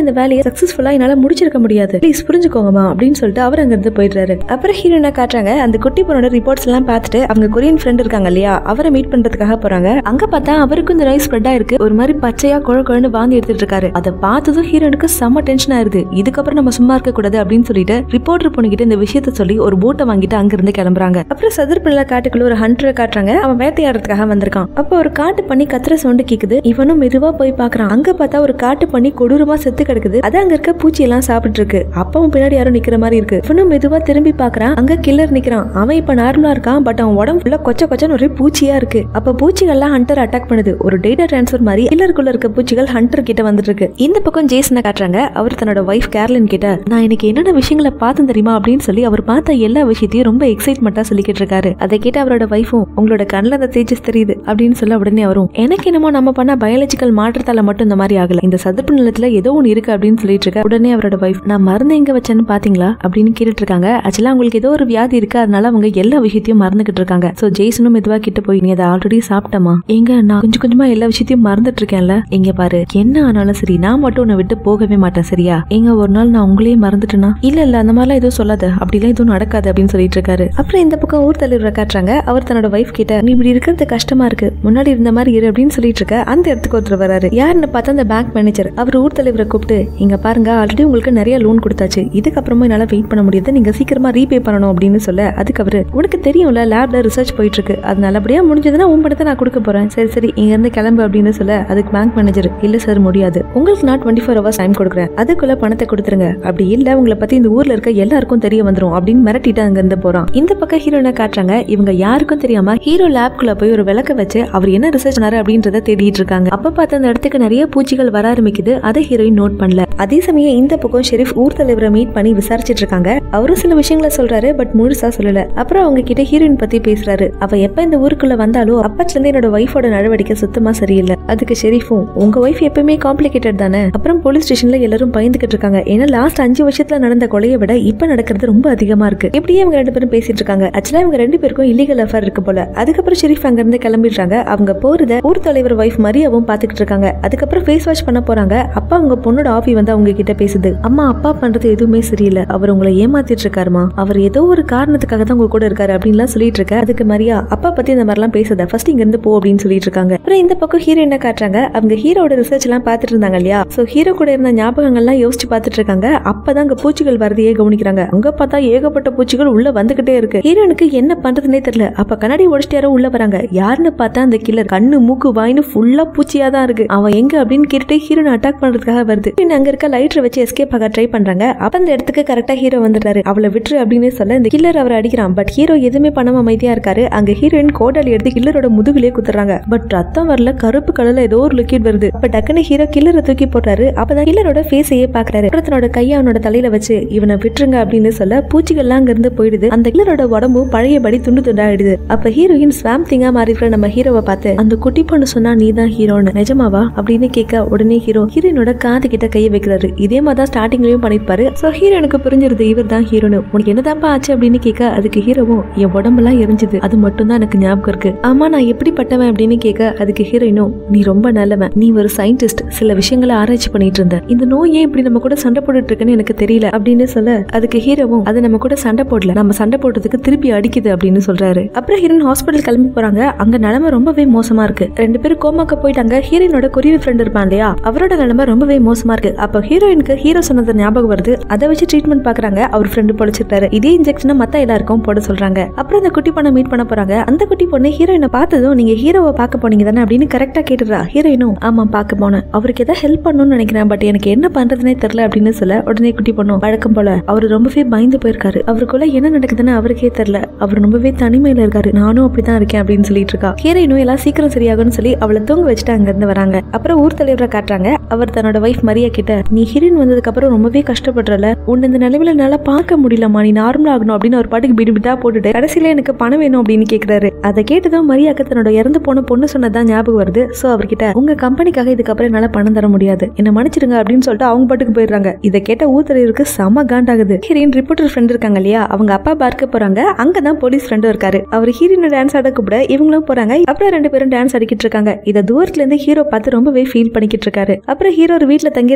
இந்த வேலையை சக்சஸ்ஃபுல்லா என்னால முடிச்சிருக்க முடியாது ப்ளீஸ் புரிஞ்சுக்கோங்கம்மா அப்படின்னு சொல்லிட்டு அவர் அங்க இருந்து போயிடுறாரு அப்புறம் ஹீரோனை காட்டுறாங்க அந்த குட்டி பொண்ணோட ரிப்போர்ட்ஸ் எல்லாம் பார்த்துட்டு அவங்க கொரியன் ஃப்ரெண்ட் இருக்காங்க இல்லையா அவரை மீட் பண்றதுக்காக போறாங்க அங்க பார்த்தா அவருக்கும் இந்த நோய் ஸ்ப்ரெட் ஆயிருக்கு ஒரு மாதிரி பச்சையா குழ குழன்னு வாந்தி எடுத்துட்டு இருக்காரு அதை பார்த்ததும் ஹீரோனுக்கு செம்ம டென்ஷன் ஆயிருது இதுக்கப்புறம் நம்ம சும்மா இருக்க கூடாது அப்படின்னு சொல்லிட்டு ரிப்போர்ட்டர் பொண்ணுகிட்ட இந்த விஷயத்த சொல்லி ஒரு போட்டை வாங்கிட்டு அங்க இருந்து கிளம்புறாங்க அப்புறம் சதுர்பிள்ளை காட்டுக்குள்ள ஒரு ஹண்டரை காட்டுறாங்க அவன் வேட்டையாடுறதுக்காக வந்திருக்கான் அப்போ ஒரு காட்டு பண்ணி கத்துற சவுண்டு கேக்குது இவனும் மெதுவா போய் பாக்குறான் அங்க பார்த்தா ஒரு காட்டு பண்ணி கொடூரமா செத்து கிடக்குது அது அங்க இருக்க பூச்சி எல்லாம் சாப்பிட்டு இருக்கு அப்பவும் பின்னாடி யாரும் நிக்கிற மாதிரி இருக்கு இவனும் மெதுவா திரும்பி பாக்குறான் அங்க கில்லர் நிக்கிறான் அவன் இப்ப நார்மலா இருக்கான் பட் அவன் உடம்பு ஃபுல்லா கொச்ச கொச்சன்னு ஒரே பூச்சியா இருக்கு அப்ப பூச்சிகள்லாம் ஹண்டர் அட்டாக் பண்ணுது ஒரு டேட்டா டிரான்ஸ்ஃபர் மாதிரி கில்லருக்குள்ள இருக்க பூச்சிகள் ஹண்டர் கிட்ட வந்துட்டு இருக்கு இந்த பக்கம் ஜேசனை காட்டுறாங்க அவர் தன்னோட ஒய்ஃப் கேர்லின் கிட்ட நான் இன்னைக்கு என்னென்ன விஷயங்களை பார்த்தேன் தெரியுமா அப்படின்னு சொல்லி அவர் பார்த்த எல்லா விஷயத்தையும் ரொம்ப எக்ஸைட்மெண்டா சொல்லிக்கிட்டு இருக்காரு அதை கேட்டு அவரோட ஒய்ஃபும் உங்களோட கண்ணில் அந்த தேஜஸ் தெரியுது அப்படின்னு சொல்ல உடனே வரும் எனக்கு என்னமோ நம்ம பண்ண பயாலஜிக்கல் மாற்றத்தால மட்டும் இந்த மாதிரி ஆகல இந்த சதுப்பு நிலத்துல ஏதோ ஒன்று இருக்கு அப்படின்னு சொல்லிட்டு இருக்க உடனே அவரோட ஒய்ஃப் நான் மருந்து எங்க வச்சேன்னு பாத்தீங்களா அப்படின்னு கேட்டுட்டு இருக்காங்க ஆக்சுவலா அவங்களுக்கு ஏதோ ஒரு வியாதி இருக்கு அதனால அவங்க எல்லா விஷயத்தையும் மறந்துகிட்டு இருக்காங்க சோ ஜெய்சனும் மெதுவா கிட்ட போய் நீ அதை ஆல்ரெடி சாப்பிட்டமா எங்க நான் கொஞ்சம் கொஞ்சமா எல்லா விஷயத்தையும் மறந்துட்டு இருக்கேன்ல எங்க பாரு என்ன ஆனாலும் சரி நான் மட்டும் உன்னை விட்டு போகவே மாட்டேன் சரியா எங்க ஒரு நாள் நான் உங்களையே மறந்துட்டேனா இல்ல இல்ல அந்த மாதிரிலாம் எதுவும் சொல்லாத அப்படிலாம் எதுவும் நடக்காது அப்படின்னு சொல்லிட்டு இருக்காரு அப்புறம் இந்த பக்கம் ஊர் தலைவரை காட்டுறாங்க அவர் தன்னோட ஒய்ஃப் கிட்ட நீ இப்படி இருக்கிறது கஷ்டமா இருக்கு முன்னாடி இருந்த மாதிரி இரு அப்படின்னு சொல்லிட்டு இருக்க அந்த இடத்துக்கு ஒருத்தர் வராரு யாருன்னு பார்த்தா அந்த பேங்க் மேனேஜர் அவர் ஊர் தலைவரை கூப்பிட்டு இங்க பாருங்க ஆல்ரெடி உங்களுக்கு நிறைய லோன் கொடுத்தாச்சு இதுக்கப்புறமா என்னால வெயிட் பண்ண முடியாது நீங்க சீக்கிரமா ரீபே பண்ணணும் அப்படின்னு சொல்ல அதுக்கு அவரு உனக்கு தெரியும்ல லேப்ல ரிசர்ச் போயிட்டு இருக்கு அது நல்லபடியா முடிஞ்சதுன்னா உன் படத்தை நான் கொடுக்க போறேன் சரி சரி இங்க இருந்து கிளம்பு அப்படின்னு சொல்ல அதுக்கு பேங்க் மேனேஜர் இல்ல சார் முடியாது உங்களுக்கு நான் டுவெண்ட்டி ஃபோர் ஹவர்ஸ் டைம் கொடுக்குறேன் அதுக்குள்ள பணத்தை கொடுத்துருங்க அப்படி இல்ல உங்களை பத்தி இந்த ஊர்ல இருக்க எல்லாருக்கும் தெரிய வந்துரும் அப்படின்னு மிரட்டிட்டு அங்க இருந்து போறான் இந்த பக்கம் ஹீரோனை காட்டுறாங்க இவங்க யாருக்கும் தெரியாம ஹீரோ லேப்குள்ள போய் ஒரு விளக்க வச்சு அவர் என்ன ரிசர்ச் பண்ணாரு அப்படின்றத தேடிட்டு இருக்காங்க அப்ப பார்த்து அந்த இடத்துக்கு நிறைய பூச்சிகள் வர ஆரம்பிக்குது அதை ஹீரோயின் நோட் பண்ணல அதே சமயம் இந்த பக்கம் ஷெரீஃப் ஊர் தலைவரை மீட் பண்ணி விசாரிச்சிட்டு இருக்காங்க அவரும் சில விஷயங்களை சொல்றாரு பட் முழுசா சொல்லல அப்புறம் அவங்க கிட்ட ஹீரோயின் பத்தி பேசுறாரு அவ எப்ப இந்த ஊருக்குள்ள வந்தாலோ அப்பத்துல இருந்து என்னோட ஒய்ஃபோட நடவடிக்கை சுத்தமா சரியில்லை அதுக்கு ஷெரீஃபும் உங்க ஒய்ஃப் எப்பவுமே காம்ப்ளிகேட்டட் தானே அப்புறம் போலீஸ் ஸ்டேஷன்ல எல்லாரும் பயந்துகிட்டு இருக்காங்க ஏன்னா லாஸ்ட் அஞ்சு வருஷத்துல நடந்த கொலையை விட இப்ப நடக்கிறது ரொம்ப அதிகமா இருக்கு இப்படியே இவங்க ரெண்டு பேரும் பேசிட்டு இருக்காங்க ஆக்சுவலா இவங்க ரெண்டு பேருக்கும் இல்லீகல் அஃபேர் இருக்கு போல அதுக்கப்புறம் ஷெரீஃப் அங்க இருந்து கிளம்பிடுறாங்க அவங்க போறத ஊர் தலைவர் ஒய்ஃப் மரியாவும் பாத்துக்கிட்டு இருக்காங்க அதுக்கப்புறம் ஃபேஸ் வாஷ் பண்ண போறாங்க அப்பா அவங்க பொண்ணோட ஆஃபி வந்து அவங்க கிட்ட பேசுது அம்மா அப்பா பண்றது எதுவுமே சரியில்லை அவர் உங்களை ஏமாத்திட்டு இருக்காருமா அவர் ஏதோ ஒரு காரணத்துக்காக தான் உங்க கூட இருக்காரு அப்படின்லாம் சொல்லிட்டு இருக்க அதுக்கு மரியா அப்பா பத்தி இந்த மாதிரிலாம் பேசுத ஃபர்ஸ்ட் இங்க இருந்து போ அப்படின்னு சொல்லிட்டு இருக்காங்க அப்புறம் இந்த பக்கம் ஹீரோ என்ன காட்டுறாங்க அவங்க ஹீரோட ரிசர்ச் எல்லாம் பாத்துட்டு இருந்தாங்க இல்லையா சோ ஹீரோ கூட இருந்த ஞாபகங்கள்லாம் யோசிச்சு பாத்துட்டு இருக்காங்க அப்பதான் அங்க பூச்சிகள் வரதையே கவனிக்கிறாங்க அங்க பார்த்தா ஏகப்பட்ட பூச்சிகள் உள்ள வந்துகிட்டே இருக்கு ஹீரோனுக்கு என்ன பண்றதுனே தெரியல அப்ப கண்ணாடி உடச்சிட்டு யாரோ உள்ள வராங்க யாருன்னு பார்த்தா அந்த கில்லர் கண்ணு மூக்கு வாயின்னு ஃபுல்லா பூச்சியா தான் இருக்கு அவன் எங்க அப்படின்னு கேட்டுட்டு ஹீரோனை அட்டாக் பண்றதுக்காக வருது ஹீரோயின் அங்க இருக்க லைட்டர் வச்சு எஸ்கேப் ஆக ட்ரை பண்றாங்க அப்ப அந்த இடத்துக்கு கரெக்டா ஹீரோ வந்துடுறாரு அவளை விட்டுரு அப்படின்னு சொல்ல இந்த கில்லர் அவரை அடிக்கிறான் பட் ஹீரோ எதுவுமே பண்ணாம அமைதியா இருக்காரு அங்க ஹீரோயின் கோடாலி எடுத்து கில்லரோட முதுகுலயே குத்துறாங்க பட் ரத்தம் வரல கருப்பு கலர்ல ஏதோ ஒரு லிக்விட் வருது அப்ப டக்குன்னு ஹீரோ கில்லரை தூக்கி போட்டாரு அப்பதான் கில்லரோட ஃபேஸையே பாக்குறாரு அப்புறம் தன்னோட கையை அவனோட தலையில வச்சு இவனை விட்டுருங்க அப்படின்னு சொல்ல பூச்சிகள்லாம் அங்க இருந்து போயிடுது அந்த கில்லரோட உடம்பு பழையபடி துண்டு துண்டாயிடுது அப்ப ஹீரோயின் ஸ்வாம் திங்கா மாறி இருக்கிற நம்ம ஹீரோவை பார்த்து அந்த குட்டி பொண்ணு சொன்னா நீ தான் ஹீரோன்னு நிஜமாவா அப்படின்னு கேட்க உடனே ஹீரோ ஹீரோயினோட காது கிட்ட கையை வைக்கிறாரு இதே மாதிரி தான் ஸ்டார்டிங்லயும் பண்ணிருப்பாரு சோ ஹீரோனுக்கு புரிஞ்சிருது இவர் தான் ஹீரோனு உனக்கு என்னதான்ப்பா ஆச்சு அப்படின்னு கேட்க அதுக்கு ஹீரோவும் என் உடம்பெல்லாம் எரிஞ்சுது அது மட்டும் தான் எனக்கு ஞாபகம் இருக்கு ஆமா நான் எப்படிப்பட்டவன் அப்படின்னு கேட்க அதுக்கு ஹீரோயினும் நீ ரொம்ப நல்லவன் நீ ஒரு சயின்டிஸ்ட் சில விஷயங்களை ஆராய்ச்சி பண்ணிட்டு இருந்த இந்த நோய் ஏன் இப்படி நம்ம கூட சண்டை போட்டுட்டு இருக்குன்னு எனக்கு தெரியல அப்படின்னு சொல்ல அதுக்கு ஹீரோவும் அது நம்ம கூட சண்டை போடல நம்ம சண்டை போட்டதுக்கு திருப்பி அடிக்குது அப்படின்னு சொல்றாரு அப்புறம் ஹீரோயின் ஹாஸ்பிட்டல் கிளம்பி போறாங்க அங்க நிலைமை ரொம்பவே மோசமா இருக்கு ரெண்டு பேரும் கோமாக்க போயிட்டாங்க ஹீரோயினோட கொரியன் ஃப்ரெண்ட் இருப்பான் இல்லையா அவரோட நிலைமை ரொம்பவே மோசமா இருக்கு அப்ப ஹீரோயினுக்கு ஹீரோ சொன்னது ஞாபகம் வருது அதை வச்சு ட்ரீட்மெண்ட் பாக்குறாங்க அவர் ஃப்ரெண்டு பொழைச்சிருக்காரு இதே இன்ஜெக்ஷனை மத்த எல்லாருக்கும் போட சொல்றாங்க அப்புறம் அந்த குட்டி பொண்ணை மீட் பண்ண போறாங்க அந்த குட்டி பொண்ணு ஹீரோயினை பார்த்ததும் நீங்க ஹீரோவை பார்க்க போனீங்க தானே அப்படின்னு கரெக்டா கேட்டுறா ஹீரோயினும் ஆமா பார்க்க போனேன் அவருக்கு ஏதாவது ஹெல்ப் பண்ணணும்னு நினைக்கிறேன் பட் எனக்கு என்ன பண்றதுனே தெரியல அப்படின்னு சொல்ல உடனே குட்டி பொண்ணும் வழக்கம் போல அவர் ரொம்பவே பயந்து போயிருக்காரு அவருக்குள்ள என்ன நடக்குதுன்னு அவருக்கே தெரியல அவர் ரொம்பவே தனிமையில இருக்காரு நானும் அப்படிதான் இருக்கேன் அப்படின்னு சொல்லிட்டு இருக்கா ஹீரோயினும் எல்லாம் சீக்கிரம் சரியாகும்னு சொல்லி அவளை தூங்க வச்சுட்டு அங்க இருந்து வராங்க அப்புறம் ஊர் தலைவரை காட்டுறாங்க அவர் தன்னோட ஒய்ஃப் மரியா கிட்ட நீ ஹீரோயின் வந்ததுக்கு அப்புறம் ரொம்பவே கஷ்டப்படுறல உன்னை இந்த நிலைமையில என்னால பார்க்க முடியலமா நீ நார்மல் ஆகணும் அப்படின்னு ஒரு பாட்டுக்கு பிடி பிட்டா போட்டுட்டு கடைசியில எனக்கு பணம் வேணும் அப்படின்னு கேக்குறாரு அதை கேட்டதும் மரியாக்கு தன்னோட இறந்து போன பொண்ணு சொன்னதான் ஞாபகம் வருது சோ அவர்கிட்ட உங்க கம்பெனிக்காக இதுக்கப்புறம் என்னால பணம் தர முடியாது என்ன மன்னிச்சிடுங்க அப்படின்னு சொல்லிட்டு அவங்க பாட்டுக்கு போயிடுறாங்க இதை கேட்ட ஊத்தலைவருக்கு செம காண்டாகுது ஹீரோயின் ரிப்போர்ட்டர் ஃப்ரெண்ட் இருக்காங்க இல்லையா அவங்க அப்பா பார்க்க போறாங்க அங்கதான் போலீஸ் ஃப்ரெண்டும் இருக்காரு அவர் ஹீரோயின் டான்ஸ் ஆட கூப்பிட இவங்களும் போறாங்க அப்புறம் ரெண்டு பேரும் டான்ஸ் ஆடிக்கிட்டு இருக்காங்க இதை தூரத்துல இருந்து ஹீரோ பார்த்து ரொம்பவே ஃபீல் பண்ணிக்கிட்டு இருக்காரு அப்புறம் ஹீரோ ஒரு வீட்டுல தங்கி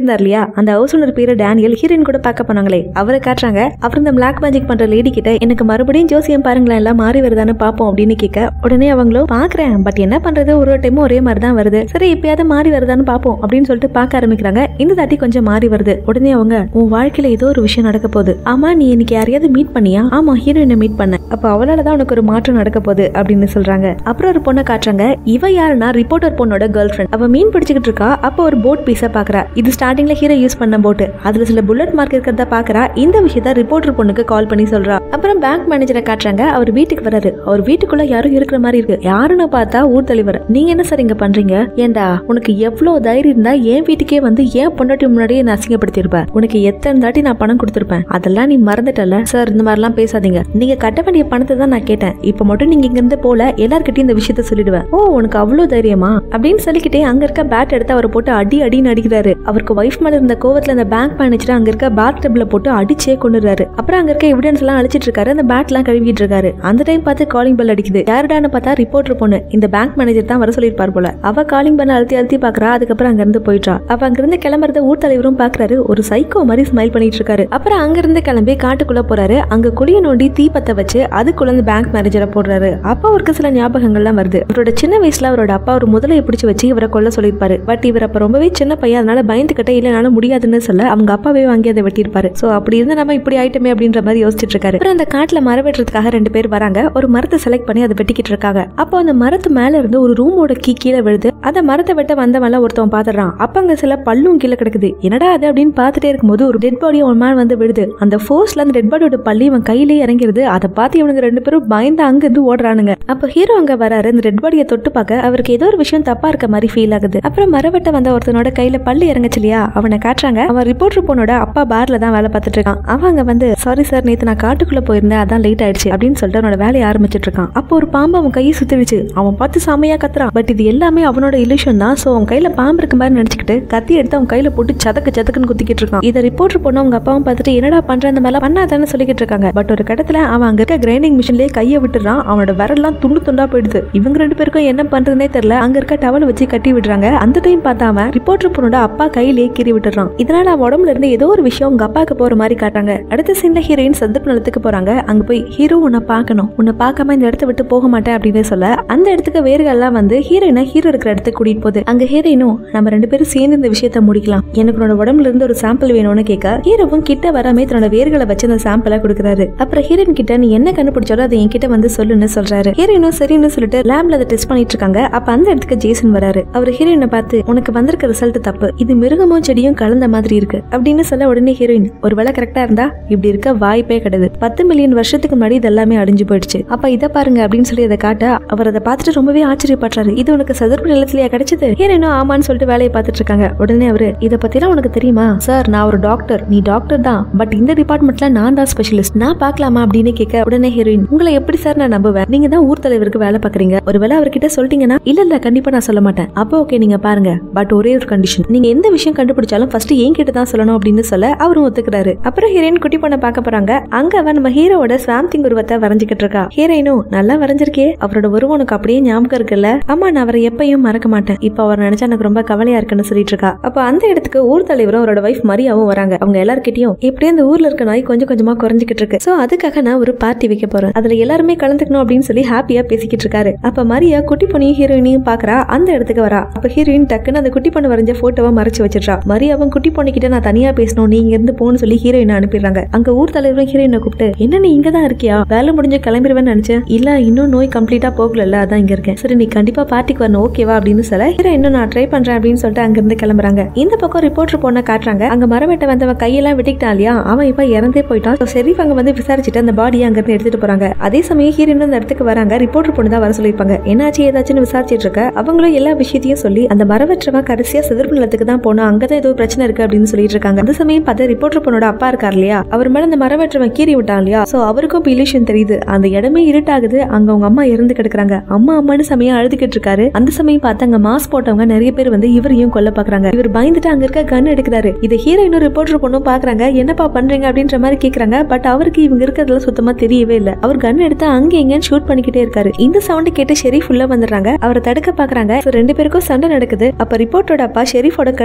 இருந்தார் இல்லையா அந்த ஹவுஸ் ஓனர் பேரு டேனியல் ஹீரோயின் கூட பார்க்க போனாங்களே அவரை காட்டுறாங்க அப்புறம் இந்த பிளாக் மேஜிக் பண்ற லேடி கிட்ட எனக்கு மறுபடியும் ஜோசியம் பாருங்களேன் எல்லாம் மாறி வருதான்னு பாப்போம் அப்படின்னு கேட்க உடனே அவங்களும் பாக்குறேன் பட் என்ன பண்றது ஒரு ஒரு டைமும் ஒரே மாதிரி தான் வருது சரி இப்பயாவது மாறி வருதான்னு பாப்போம் அப்படின்னு சொல்லிட்டு பார்க்க ஆரம்பிக்கிறாங்க இந்த தாட்டி கொஞ்சம் மாறி வருது உடனே அவங்க உன் வாழ்க்கையில ஏதோ ஒரு விஷயம் நடக்க போகுது ஆமா நீ இன்னைக்கு யாரையாவது மீட் பண்ணியா ஆமா ஹீரோயினை மீட் பண்ண அப்ப அவளால தான் உனக்கு ஒரு மாற்றம் நடக்க போகுது அப்படின்னு சொல்றாங்க அப்புறம் ஒரு பொண்ணை காட்டுறாங்க இவ யாருன்னா ரிப்போர்ட்டர் பொண்ணோட கேர்ள் ஃப்ரெண்ட் அவ மீன் பிடிச்சிக்கிட்டு இருக்கா அப்போ ஒரு போட் பீஸா பாக்குறா இது ஸ்டார்டிங்ல ஹீரோ யூஸ் பண்ண போட்டு அதுல சில புல்லட் மார்க் இருக்கிறத பாக்குறா இந்த விஷயத்த ரிப்போர்ட்டர் பொண்ணுக்கு கால் பண்ணி சொல்றா அப்புறம் பேங்க் மேனேஜரை காட்டுறாங்க அவர் வீட்டுக்கு வராரு அவர் வீட்டுக்குள்ள யாரும் இருக்கிற மாதிரி இருக்கு யாருன்னு பார்த்தா ஊர் தலைவர் நீங்க என்ன சார் இங்க பண்றீங்க ஏண்டா உனக்கு எவ்வளவு தைரியம் இருந்தா என் வீட்டுக்கே வந்து ஏன் பொண்டாட்டி முன்னாடியே என்ன அசிங்கப்படுத்திருப்ப உனக்கு எத்தனை தாட்டி நான் பணம் கொடுத்துருப்பேன் அதெல்லாம் நீ மறந்துட்டல சார் இந்த மாதிரிலாம் பேசாதீங்க நீங்க கட்ட வேண்டிய பணத்தை தான் நான் கேட்டேன் இப்ப மட்டும் நீங்க இங்க இருந்து போல எல்லார்கிட்டயும் இந்த விஷயத்த சொல்லிடுவேன் ஓ உனக்கு அவ்வளவு தைரியமா அப்படின்னு சொல்லிக்கிட்டே அங்க இருக்க பேட் எடுத்து அவரை போட்டு அடி அடின்னு அடிக்கிறாரு அவருக்கு ஒய்ஃப் மேல இருந்த கோவத்துல அந்த பேங்க் மேனேஜர் அங்க இருக்க பேட் டேபிள போட்டு அடிச்சே கொண்டுறாரு அப்புறம் அங்க இருக்க எவிடன்ஸ் எல்லாம் அழிச்சிட்டு இருக்காரு அந்த பேட் எல்லாம் கழுவிட்டு இருக்காரு அந்த டைம் பார்த்து காலிங் பெல் அடிக்குது யாருடான்னு பார்த்தா ரிப்போர்ட்டர் பொண்ணு இந்த பேங்க் மேனேஜர் தான் வர சொல்லியிருப்பார் போல அவ காலிங் பண்ண அழுத்தி அழுத்தி பாக்குறா அதுக்கப்புறம் அங்க இருந்து போயிட்டா அவ அங்க இருந்து கிளம்புறத ஊர் தலைவரும் பாக்குறாரு ஒரு சைக்கோ மாதிரி ஸ்மைல் பண்ணிட்டு இருக்காரு அப்புறம் அங்க இருந்து கிளம்பி காட்டுக்குள்ள போறாரு அங்க குழிய நோண்டி தீ பத்த வச்சு அதுக்குள்ள இந்த பேங்க் மேனேஜரை போடுறாரு அப்ப அவருக்கு சில ஞாபகங்கள்லாம் வருது அவரோட சின்ன வயசுல அவரோட அப்பா ஒரு முதலையை பிடிச்சு வச்சு இவரை கொல்ல சொல்லியிருப்பாரு பட் இவர் அப்ப ரொம்பவே சின்ன பையன் அதனால பயந்துகிட்ட இல்லனால முடியாதுன்னு சொல்ல அவங்க அப்பாவே வாங்கி அதை வெட்டியிருப்பாரு சோ அப்படி இருந்து நம்ம இப்படி ஆயிட்டமே அப்படின்ற மாதிரி யோசிச்சுட்டு இருக்காரு அப்புறம் அந்த காட்டுல மரம் வெட்டுறதுக்காக ரெண்டு பேர் வராங்க ஒரு மரத்தை செலக்ட் பண்ணி அதை வெட்டிக்கிட்டு இருக்காங்க அப்போ அந்த மரத்து மேல இருந்து ஒரு ரூமோட கீ கீழே விழுது அந்த மரத்தை வெட்ட வந்தவன்ல ஒருத்தவன் பாத்துறான் அப்ப அங்க சில பல்லும் கீழே கிடக்குது என்னடா அது அப்படின்னு பார்த்துட்டே இருக்கும்போது ஒரு டெட் பாடி அவன் மேல வந்து விழுது அந்த ஃபோர்ஸ்ல அந்த டெட் பாடியோட பள்ளி இவன் கையிலேயே இறங்கிருது அதை பார்த்து இவனுங்க ரெண்டு பேரும் பயந்து அங்க இருந்து ஓடுறானுங்க அப்ப ஹீரோ அங்க வராரு அந்த டெட் பாடியை தொட்டு பார்க்க அவருக்கு ஏதோ ஒரு விஷயம் தப்பா இருக்க மாதிரி ஃபீல் ஆகுது அப்புறம் மரவெட்ட வந்த ஒருத்தனோட கையில பள்ளி இறங்குச்சு இல்லையா அவனை காட்டுறாங்க அவன் ரிப்போர்ட்டர் பொண்ணோட அப்பா பார்ல தான் வேலை பார்த்துட்டு இருக்கான் அவன் அங்க வந்து சாரி சார் நேத்து நான் காட்டுக்குள்ள போயிருந்தேன் அதான் லேட் ஆயிடுச்சு அப்படின்னு சொல்லிட்டு அவனோட வேலையை ஆரம்பிச்சிட்டு இருக்கான் அப்போ ஒரு பாம்பு அவன் கையை சுத்திடுச்சு அவன் பார்த்து செமையா கத்துறான் பட் இது எல்லாமே அவனோட இலுஷன் தான் சோ அவன் கையில பாம்பு இருக்க மாதிரி நினைச்சுக்கிட்டு கத்தி எடுத்து அவன் கையில போட்டு சதக்கு சதக்குன்னு குத்திக்கிட்டு இருக்கான் இதை ரிப்போர்ட்டர் பொண்ணு அவங்க அப்பாவும் பார்த்துட்டு என்னடா பண்ற அந்த மாதிரிலாம் பண்ணாதானே சொல்லிக்கிட்டு இருக்காங்க பட் ஒரு கடத்துல அவன் அங்க இருக்க கிரைண்டிங் மிஷின்லயே கையை விட்டுறான் அவனோட விரல்லாம் துண்டு துண்டா போயிடுது இவங்க ரெண்டு பேருக்கும் என்ன பண்றதுனே தெரியல அங்க இருக்க டவல் வச்சு கட்டி விடுறாங்க அந்த டைம் பார்த்தா அவன் ரிப்போர்ட்டர் பொண்ணோட அப்பா கையிலேயே கீறி விட்டுறான் இதனால அவன் உடம்புல இருந்து ஏதோ ஒரு விஷயம் உங்க அப்பாக்கு போற மாதிரி காட்டுறாங்க அடுத்த சீன்ல ஹீரோயின் சந்தர்ப்ப நிலத்துக்கு போறாங்க அங்க போய் ஹீரோ உன்னை பார்க்கணும் உன்னை பார்க்காம இந்த இடத்த விட்டு போக மாட்டேன் அப்படின்னு சொல்ல அந்த இடத்துக்கு வேர்கள்லாம் வந்து ஹீரோயினை ஹீரோ இருக்கிற இடத்துக்கு கூட்டிட்டு போகுது அங்க ஹீரோயினும் நம்ம ரெண்டு பேரும் சேர்ந்து இந்த விஷயத்த முடிக்கலாம் எனக்கு உன்னோட உடம்புல இருந்து ஒரு சாம்பிள் வேணும்னு கேட்க ஹீரோவும் கிட்ட வராமே தன்னோட வேர்களை வச்சு அந்த சாம்பிளை கொடுக்குறாரு அப்புறம் ஹீரோயின் கிட்ட நீ என்ன கண்டுபிடிச்சாலும் அதை என்கிட்ட வந்து சொல்லுன்னு சொல்றாரு ஹீரோயினும் சரின்னு சொல்லிட்டு லேப்ல அதை டெஸ்ட் பண்ணிட்டு இருக்காங்க அப்ப அந்த இடத்துக்கு ஜேசன் வராரு அவர் ஹீரோயினை பார்த்து உனக்கு வந்திருக்க ரிசல்ட் தப்பு இது மிருகமும் செடியும் கலந்த மாதிரி இருக்கு அப்படின்னு சொல்ல உடனே ஹீரோயின் ஒருவேளை கரெக்டா இருந்தா இப்படி இருக்க வாய்ப்பே கிடையாது பத்து மில்லியன் வருஷத்துக்கு முன்னாடி இது எல்லாமே அழிஞ்சு போயிடுச்சு அப்ப இதை பாருங்க அப்படின்னு சொல்லி அதை காட்ட அவர் அதை பார்த்துட்டு ரொம்பவே ஆச்சரியப்படுறாரு இது உனக்கு சதுர்ப்பு நிலத்திலேயே கிடைச்சது ஹீரோயினும் ஆமான்னு சொல்லிட்டு வேலையை பார்த்துட்டு இருக்காங்க உடனே அவரு இதை பத்திலாம் உனக்கு தெரியுமா சார் நான் ஒரு டாக்டர் நீ டாக்டர் தான் பட் இந்த டிபார்ட்மெண்ட்ல நான் தான் ஸ்பெஷலிஸ்ட் நான் பார்க்கலாமா அப்படின்னு கேட்க உடனே ஹீரோயின் உங்களை எப்படி சார் நான் நம்புவேன் நீங்க தான் ஊர் தலைவருக்கு வேலை பாக்குறீங்க ஒருவேளை அவர்கிட்ட சொல்லிட்டீங்கன்னா இல்ல இல்ல கண்டிப்பா நான் சொல்ல மாட்டேன் அப்போ ஓகே நீங்க பாருங்க பட் ஒரே ஒரு கண்டிஷன் நீங்க எந்த விஷயம் கண்டுபிடிச்சாலும் ஃபர்ஸ்ட் என் கிட்ட தான் சொல்லணும் அப்படின்னு சொல்ல அவரும் ஒத்துக்கிறாரு அப்புறம் ஹீரோயின் குட்டி பொண்ணை பார்க்க போறாங்க அங்க அவன் நம்ம ஹீரோவோட ஸ்வாம்திங் உருவத்தை வரைஞ்சுக்கிட்டு இருக்கா ஹீரோயினும் நல்லா வரைஞ்சிருக்கே அவரோட உருவம் உனக்கு அப்படியே ஞாபகம் இருக்குல்ல ஆமா நான் அவரை எப்பயும் மறக்க மாட்டேன் இப்ப அவர் நினைச்சா எனக்கு ரொம்ப கவலையா இருக்குன்னு சொல்லிட்டு இருக்கா அப்ப அந்த இடத்துக்கு ஊர் தலைவரும் அவரோட வைஃப் மரியாவும் வராங்க அவங்க எல்லார்கிட்டயும் எப்படியே அந்த ஊர்ல இருக்க நாய் கொஞ்சம் கொஞ்சமா குறைஞ்சிக்கிட்டு இருக்கு சோ அதுக்காக நான் ஒரு பார்ட்டி வைக்க போறேன் அதுல எல்லாருமே கலந்துக்கணும் அப்படின்னு சொல்லி ஹாப்பியா பேசிக்கிட்டு இருக்காரு அப்ப மரியா குட்டி பொண்ணையும் ஹீரோயினையும் பாக்குறா அந்த இடத்துக்கு வரா அப்ப ஹீரோயின் டக்குன்னு அந்த குட்டி பொண்ணு வரைஞ்ச போட்டோவை மறைச்சு வச்சிடுறா மரியாவும் குட்டி பொண்ணு கிட்ட நான் தனியா பேசணும் நீ இங்க இருந்து போன்னு சொல்லி ஹீரோயினை அனுப்பிடுறாங்க அங்க ஊர் தலைவரும் ஹீரோயினை கூப்பிட்டு என்ன நீ இங்க தான் இருக்கியா வேலை முடிஞ்சு கிளம்பிடுவேன்னு நினைச்சேன் இல்ல இன்னும் நோய் கம்ப்ளீட்டா போகல அதான் இங்க இருக்கேன் சரி நீ கண்டிப்பா பார்ட்டிக்கு வரணும் ஓகேவா அப்படின்னு சொல்ல ஹீரோ இன்னும் நான் ட்ரை பண்றேன் அப்படின்னு சொல்லிட்டு அங்க இருந்து கிளம்புறாங்க இந்த பக்கம் ரிப்போர்ட்டர் பொண்ணை காட்டுறாங்க அங்க மரம் வெட்ட வந்தவன் கையெல்லாம் வெட்டிக்கிட்டான் இல்லையா அவன் இப்ப இறந்தே போயிட்டான் So, ஷெரீஃப் அங்க வந்து விசாரிச்சுட்டு அந்த பாடியை அங்க இருந்து எடுத்துட்டு போறாங்க அதே சமயம் ஹீரோயின் அந்த இடத்துக்கு வராங்க ரிப்போர்ட்டர் பொண்ணு தான் வர சொல்லியிருப்பாங்க என்னாச்சு ஏதாச்சுன்னு விசாரிச்சிட்டு இருக்க அவங்களும் எல்லா விஷயத்தையும் சொல்லி அந்த மரவற்றவன் கடைசியா சிதர்ப்பு நிலத்துக்கு தான் போனோம் அங்கதான் ஏதோ பிரச்சனை இருக்கு அப்படின்னு சொல்லிட்டு இருக்காங்க அந்த சமயம் பார்த்து ரிப்போர்ட்டர் பொண்ணோட அப்பா இருக்கார் இல்லையா அவர் மேல அந்த மரவற்றவன் கீறி விட்டான் இல்லையா சோ அவருக்கும் பிலிஷன் தெரியுது அந்த இடமே இருட்டாகுது அங்க அவங்க அம்மா இறந்து கிடக்குறாங்க அம்மா அம்மான்னு சமயம் அழுதுகிட்டு இருக்காரு அந்த சமயம் பார்த்து அங்க மாஸ் போட்டவங்க நிறைய பேர் வந்து இவரையும் கொல்ல பாக்குறாங்க இவர் பயந்துட்டு அங்க இருக்க கன் எடுக்கிறாரு இதை ஹீரோயினும் ரிப்போர்ட்டர் பொண்ணும் பாக்குறாங்க என்னப்பா பண்றீங்க அப்படின்ற மாதிரி கேக்குறாங்க பட் அவருக்கு இவங்க இருக்கிறதுல சுத்தமா தெரியவே இல்ல அவர் கன் எடுத்து அங்க எங்கன்னு ஷூட் பண்ணிக்கிட்டே இருக்காரு இந்த சவுண்ட் கேட்டு ஷெரீஃப் உள்ள வந்துடுறாங்க அவரை தடுக்க பாக்குறாங்க So, ரெண்டு பேருக்கும் சண்டை நடக்குது அப்ப ரிப்போர்ட்டோட அப்பா ஷெரீஃபோட கழுத்திலே கீறி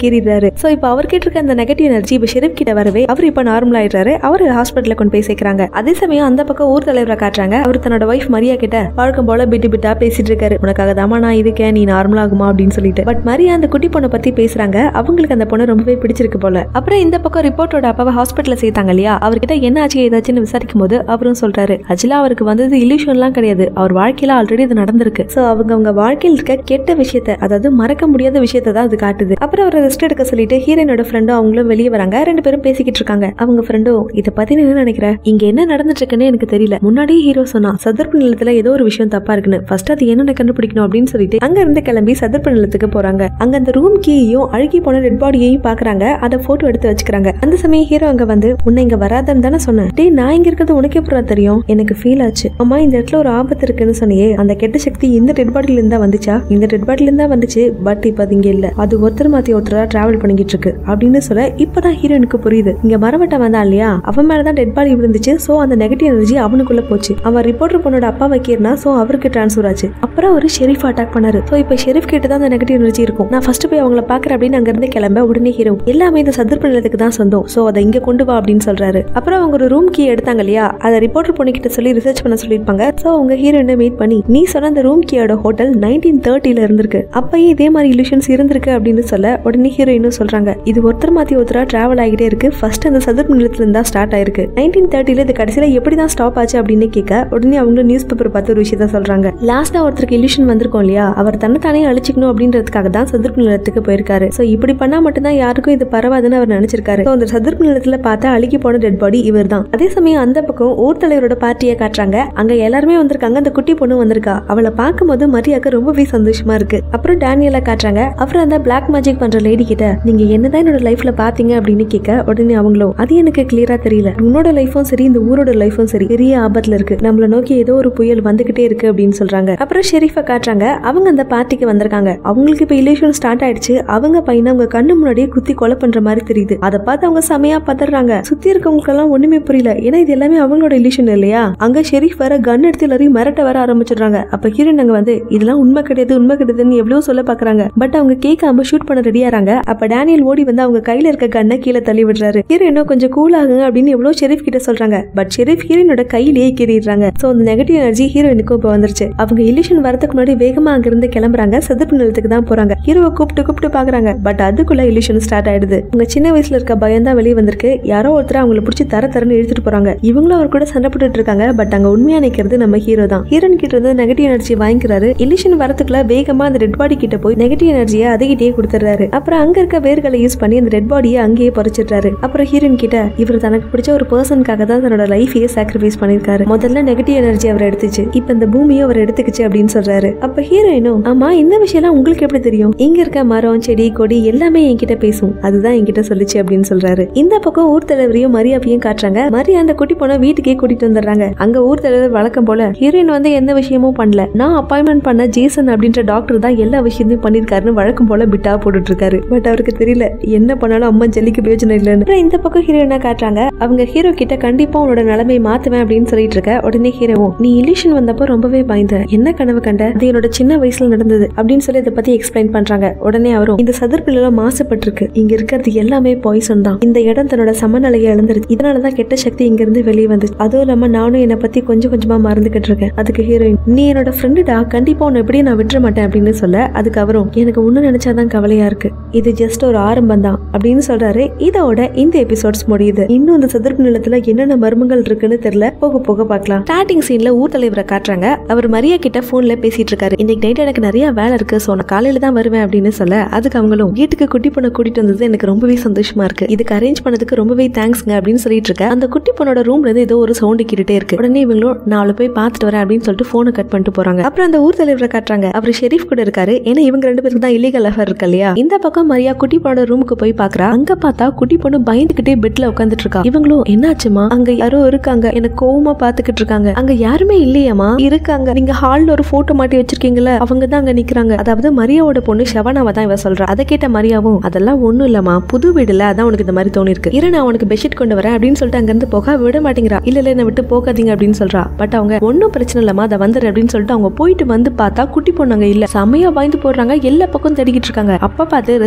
ஏறிடுறாரு சோ இப்போ அவர்கிட்ட இருக்க அந்த நெகட்டிவ் எனர்ஜி இப்ப ஷெரீப் கிட்ட வரவே அவர் இப்ப நார்மல் ஆயிடுறாரு அவர் ஹாஸ்பிட்டல்ல கொண்டு போய் சேர்க்கறாங்க அதே சமயம் அந்த பக்கம் ஊர் தலைவரை காட்டுறாங்க அவர் தன்னோட ஒய்ஃப் மரியா கிட்ட வழக்கம் போல பிட்டு பிட்டா பேசிட்டு இருக்காரு உனக்காக தாமா நான் இருக்கேன் நீ நார்மல் ஆகுமா அப்படின்னு சொல்லிட்டு பட் மரியா அந்த குட்டி பொண்ணை பத்தி பேசுறாங்க அவங்களுக்கு அந்த பொண்ணு ரொம்பவே பிடிச்சிருக்கு போல அப்புறம் இந்த பக்கம் ரிப்போர்ட்டோட அப்பாவை ஹாஸ்பிட்டல்ல சேர்த்தாங்க இல்லையா அவர்கிட்ட என்ன ஆச்சு ஏதாச்சுன்னு விசாரிக்கும் போது அவரும் சொல்றாரு அஜிலா அவருக்கு வந்தது இல்யூஷன்லாம் கிடையாது அவர் வாழ்க்கையில ஆல்ரெடி இது நடந்திருக்கு சோ அவங்க அவங்க வாழ்க்கையில் இருக்க கெட்ட விஷயத்த அதாவது மறக்க முடியாத விஷயத்தை தான் அது காட்டுது அப்புறம் அவரை ரெஸ்ட் எடுக்க சொல்லிட்டு ஹீரோனோட ஃப்ரெண்டும் அவங்களும் வெளியே வராங்க ரெண்டு பேரும் பேசிக்கிட்டு இருக்காங்க அவங்க ஃப்ரெண்டும் இதை பத்தி நீ என்ன நினைக்கிற இங்க என்ன நடந்துட்டு இருக்குன்னு எனக்கு தெரியல முன்னாடியே ஹீரோ சொன்னா சதுர்ப்பு நிலத்துல ஏதோ ஒரு விஷயம் தப்பா இருக்குன்னு ஃபர்ஸ்ட் அது என்னன்னு கண்டுபிடிக்கணும் அப்படின்னு சொல்லிட்டு அங்க இருந்து கிளம்பி சதுர்ப்பு நிலத்துக்கு போறாங்க அங்க அந்த ரூம் கீயையும் அழுகி போன டெட் பாடியையும் பாக்குறாங்க அதை போட்டோ எடுத்து வச்சுக்கிறாங்க அந்த சமயம் ஹீரோ அங்க வந்து உன்னை இங்க வராதன்னு தானே சொன்னேன் டேய் நான் இங்க இருக்கிறது உனக்கு எப்படி தெரியும் எனக்கு ஃபீல் ஆச்சு அம்மா இந்த இடத்துல ஒரு ஆபத்து இருக்குன்னு சொன்னியே அந்த கெட்ட சக்தி இந்த டெட் பாடியில இருந்தா வந்துச்சா இந்த டெட் பாடியில இருந்தா வந்துச்சு பட் இப்ப அது இங்க இல்ல அது ஒருத்தர் மாத்தி ஒருத்தரா டிராவல் பண்ணிக்கிட்டு இருக்கு அப்படின்னு சொல்ல இப்பதான் ஹீரோனுக்கு புரியுது இங்க மரவட்ட வந்தான் இல்லையா அவன் மேலதான் டெட் பாடி விழுந்துச்சு சோ அந்த நெகட்டிவ் எனர்ஜி அவனுக்குள்ள போச்சு அவன் ரிப்போர்ட்டர் பொண்ணோட அப்பா வைக்கிறனா சோ அவருக்கு டிரான்ஸ்ஃபர் ஆச்சு அப்புறம் ஒரு ஷெரீஃப் அட்டாக் பண்ணாரு சோ இப்ப ஷெரீஃப் கிட்ட தான் அந்த நெகட்டிவ் எனர்ஜி இருக்கும் நான் ஃபர்ஸ்ட் போய் அவங்கள பாக்குறேன் அப்படின்னு அங்க இருந்து கிளம்ப உடனே ஹீரோ எல்லாமே இந்த சதுர்ப்பு நிலத்துக்கு தான் சொந்தம் சோ அதை இங்க கொண்டு வா அப்படின்னு சொல்றாரு அப்புறம் அவங்க ஒரு ரூம் கீ எடுத்தாங்க இல்லையா அதை ரிப்போர்ட்டர் பொண்ணுகிட்ட சொல்லி ரிசர்ச் பண்ண சொல்லியிருப்பாங்க சோ அவங்க ஹீரோயினை மீட் பண்ணி நீ சொன்ன அந்த ரூம் கீயோட ஹோட்டல் நைன்டீன் தேர்ட்டில இருந்திருக்கு அப்பயே இதே மாதிரி illusions இருந்திருக்கு அப்படின்னு சொல்ல உடனே ஹீரோயினும் சொல்றாங்க இது ஒருத்தர் மாத்தி ஒருத்தரா டிராவல் ஆகிட்டே இருக்கு ஃபர்ஸ்ட் அந்த சதுர்ப்பு நிலத்துல இருந்தா ஸ்டார்ட் ஆயிருக்கு நைன்டீன் தேர்ட்டில இது கடைசியில எப்படி தான் ஸ்டாப் ஆச்சு அப்படின்னு கேட்க உடனே அவங்க நியூஸ் பேப்பர் பார்த்து ஒரு விஷயத்த சொல்றாங்க லாஸ்டா ஒருத்தருக்கு illusion வந்திருக்கும் இல்லையா அவர் தன்னைத்தானே அழிச்சிக்கணும் அப்படின்றதுக்காக தான் சதுர்ப்பு நிலத்துக்கு போயிருக்காரு சோ இப்படி பண்ணா மட்டும்தான் யாருக்கும் இது பரவாதுன்னு அவர் நினைச்சிருக்காரு So, அந்த சதுர்ப்பு நிலத்துல பார்த்தா அழுகி போன டெட் பாடி இவர் தான் அதே சமயம் அந்த பக்கம் ஊர் தலைவரோட பார்ட்டியை காட்டுறாங்க அங்க எல்லாருமே வந்திருக்காங்க அந்த குட்டி பொண்ணு வந்திருக்கா அவளை பார்க்கும்போது மரியாக்கு ரொம்பவே சந்தோஷமா இருக்கு அப்புறம் டேனியலை காட்டுறாங்க அப்புறம் அந்த பிளாக் மேஜிக் பண்ற லேடி கிட்ட நீங்க என்னதான் என்னோட லைஃப்ல பாத்தீங்க அப்படின்னு கேட்க உடனே அவங்களும் அது எனக்கு கிளியரா தெரியல உன்னோட லைஃபும் சரி இந்த ஊரோட லைஃபும் சரி பெரிய ஆபத்துல இருக்கு நம்மள நோக்கி ஏதோ ஒரு புயல் வந்துகிட்டே இருக்கு அப்படின்னு சொல்றாங்க அப்புறம் ஷெரீஃபை காட்டுறாங்க அவங்க அந்த பார்ட்டிக்கு வந்திருக்காங்க அவங்களுக்கு இப்ப இலேஷன் ஸ்டார்ட் ஆயிடுச்சு அவங்க பையனை அவங்க கண்ணு முன்னாடியே குத்தி கொலை பண்ற மாதிரி தெரியுது அதை பார்த்து அவங்க செமையா பதறாங்க சுத்தி இருக்கவங்களுக்கு எல்லாம் ஒண்ணுமே புரியல ஏன்னா இது எல்லாமே அவங்களோட இலிஷன் இல்லையா அங்க ஷெரீஃப் வேற கன் எடுத்து எல்லாரையும் மிரட்ட வர ஆரம்பிச்சிடுறாங்க அப்ப ஹீரோயின் அங்க வந்து இதெல்லாம் உண்மை கிடையாது உண்மை கிடையாதுன்னு எவ்வளவு சொல்ல பாக்குறாங்க பட் அவங்க கேட்காம ஷூட் பண்ண ரெடியாறாங்க அப்ப டேனியல் ஓடி வந்து அவங்க கையில இருக்க கண்ணை கீழே தள்ளி விடுறாரு ஹீரோயினும் கொஞ்சம் கூல் ஆகுங்க அப்படின்னு எவ்வளவு ஷெரீஃப் கிட்ட சொல்றாங்க பட் ஷெரீஃப் ஹீரோயினோட கையிலேயே கீறிடுறாங்க சோ அந்த நெகட்டிவ் எனர்ஜி ஹீரோயினுக்கும் இப்ப வந்துருச்சு அவங்க இலிஷன் வரதுக்கு முன்னாடி வேகமா அங்க இருந்து கிளம்புறாங்க சதுப்பு நிலத்துக்கு தான் போறாங்க ஹீரோவை கூப்பிட்டு கூப்பிட்டு பாக்குறாங்க பட் அதுக்குள்ள இலிஷன் ஸ்டார்ட் ஆயிடுது உங்க சின்ன வயசுல இருக்க பயம் தான் வெளியே வந்திருக்கு யாரோ ஒருத்தர் அவங்கள பிடிச்சி தர தரன்னு இழுத்துட்டு போறாங்க இவங்களும் அவர் கூட சண்டை போட்டுட்டு இருக்காங்க பட் அங்க உண்மையா நிக்கிறது நம்ம ஹீரோ தான் ஹீரோன் கிட்ட இருந்து நெகட்டிவ் எனர்ஜி வாங்கிக்கிறாரு இலிஷன் வரதுக்குள்ள வேகமா அந்த டெட் பாடி கிட்ட போய் நெகட்டிவ் எனர்ஜியை அதுகிட்டே கொடுத்துறாரு அப்புறம் அங்க இருக்க வேர்களை யூஸ் பண்ணி அந்த டெட் பாடியை அங்கேயே பறிச்சிடுறாரு அப்புறம் ஹீரோயின் கிட்ட இவர் தனக்கு பிடிச்ச ஒரு பர்சனுக்காக தான் தன்னோட லைஃபையே சாக்ரிஃபைஸ் பண்ணிருக்காரு முதல்ல நெகட்டிவ் எனர்ஜி அவர் எடுத்துச்சு இப்ப இந்த பூமியும் அவர் எடுத்துக்கிச்சு அப்படின்னு சொல்றாரு அப்ப ஹீரோயினும் ஆமா இந்த விஷயம்லாம் உங்களுக்கு எப்படி தெரியும் இங்க இருக்க மரம் செடி கொடி எல்லாமே என்கிட்ட பேசும் அதுதான் என்கிட்ட சொல்லுச்சு அப்படின்னு சொல்றாரு இந்த பக்கம் ஊர் தலைவரையும் மரியாதையும் காட்டுறாங்க மரியா அந்த குட்டி போன வீட்டுக்கே கூட்டிட்டு வந்துடுறாங்க அங்க ஊர் தலைவர் வழக்கம் போல ஹீரோயின் வந்து எந்த விஷயமும் பண்ணல நான் அப்பாயின்மெண்ட் பண்ண ஜேசன் அப்படின்ற டாக்டர் தான் எல்லா விஷயத்தையும் பண்ணிருக்காருன்னு வழக்கம் போல பிட்டா போட்டுட்டு இருக்காரு பட் அவருக்கு தெரியல என்ன பண்ணாலும் அம்மா ஜல்லிக்கு பிரயோஜனம் இல்லைன்னு அப்புறம் இந்த பக்கம் ஹீரோயினா காட்டுறாங்க அவங்க ஹீரோ கிட்ட கண்டிப்பா உன்னோட நிலைமையை மாத்துவேன் அப்படின்னு சொல்லிட்டு இருக்க உடனே ஹீரோவும் நீ இலிஷன் வந்தப்போ ரொம்பவே பயந்த என்ன கனவு கண்ட அது என்னோட சின்ன வயசுல நடந்தது அப்படின்னு சொல்லி இதை பத்தி எக்ஸ்பிளைன் பண்றாங்க உடனே அவரும் இந்த சதுர்ப்பிலாம் மாசுபட்டிருக்கு இங்க இருக்கிறது எல்லாமே பாய்சன் தான் இந்த இடம் தன்னோட சமநிலையை இழந்துருச்சு இதனாலதான் கெட்ட சக்தி இங்க இருந்து வெளியே வந்துச்சு அதுவும் இல்லாம நானும் என்னை பத்தி கொஞ்சம் கொஞ்சமா மறந்துகிட்டு இருக்கேன் அதுக்கு ஹீரோயின் நீ என்னோட ஃப்ரெண்டுடா கண்டிப்பா உன்னை எப்படியும் நான் விட்டுற மாட்டேன் அப்படின்னு சொல்ல அதுக்கு அவரும் எனக்கு ஒண்ணு நினைச்சாதான் கவலையா இருக்கு இது ஜஸ்ட் ஒரு ஆரம்பம் தான் அப்படின்னு சொல்றாரு இதோட இந்த எபிசோட்ஸ் முடியுது இன்னும் இந்த சதுர்ப்பு நிலத்துல என்னென்ன மர்மங்கள் இருக்குன்னு தெரியல போக போக பார்க்கலாம் ஸ்டார்டிங் சீன்ல ஊர் தலைவரை காட்டுறாங்க அவர் மரியா கிட்ட போன்ல பேசிட்டு இருக்காரு இன்னைக்கு நைட் எனக்கு நிறைய வேலை இருக்கு சோ நான் காலையில தான் வருவேன் அப்படின்னு சொல்ல அதுக்கு அவங்களும் வீட்டுக்கு குட்டி பொண்ணை கூட்டிட்டு வந்தது எனக்கு ரொம்பவே சந்தோஷமா இருக்கு இதுக்கு அரேஞ்ச் பண்ணதுக்கு ரொம்பவே தேங்க்ஸ்ங்க அப்படின்னு சொல்லிட்டு இருக்க அந்த குட்டி பொண்ணோட ரூம்ல இருந்து ஏதோ ஒரு சவுண்ட் கேட்டுட்டே இருக்கு உடனே இவங்களும் நான் அவளை போய் பார்த்துட்டு வரேன் அப்படின்னு சொல்லிட்டு போனை கட் பண்ணிட்டு போறாங்க அப்புறம் அந்த ஊர் தலைவரை காட்டுறாங்க அவர் ஷெரீஃப் கூட இருக்காரு ஏன்னா இவங்க ரெண்டு பேருக்கு தான் இல்லீகல் அஃபர் இருக்கு இல்லையா இந்த பக்கம் மரியா குட்டி பொண்ணோட ரூமுக்கு போய் பாக்குறா அங்க பார்த்தா குட்டி பொண்ணு பயந்துகிட்டே பெட்ல உட்காந்துட்டு இருக்கா இவங்களும் என்னாச்சுமா அங்க யாரோ இருக்காங்க எனக்கு கோவமா பாத்துக்கிட்டு இருக்காங்க அங்க யாருமே இல்லையாமா இருக்காங்க நீங்க ஹால்ல ஒரு போட்டோ மாட்டி வச்சிருக்கீங்கல்ல அவங்க தான் அங்க நிக்கிறாங்க அதாவது மரியாவோட பொண்ணு ஷவனாவை தான் இவ சொல்றா அதை கேட்ட மரியாவும் அதெல்லாம் ஒண்ணும் இல்லம்மா புது வீடுல அதான் உனக்கு இந்த மாதிரி தோணி இருக்கு இரு நான் உனக்கு பெட்ஷீட் கொண்டு வரேன் அப்படின்னு சொல்லிட்டு அங்க இருந்து போக விட மாட்டேங்கிறா இல்ல இல்ல என்ன விட்டு போகாதீங்க அப்படின்னு சொல்றா பட் அவங்க ஒன்னும் பிரச்சனை இல்லம்மா அதை வந்துரு அப்படின்னு சொல்லிட்டு அவங்க போயிட்டு வந்து பார்த்தா குட்டி பொண்ணு அங்க இல்ல செமையா பயந்து போடுறாங்க எல்லா பக்கம் தேடிக்கிட்டு இருக்காங்க அப்ப பார்த்து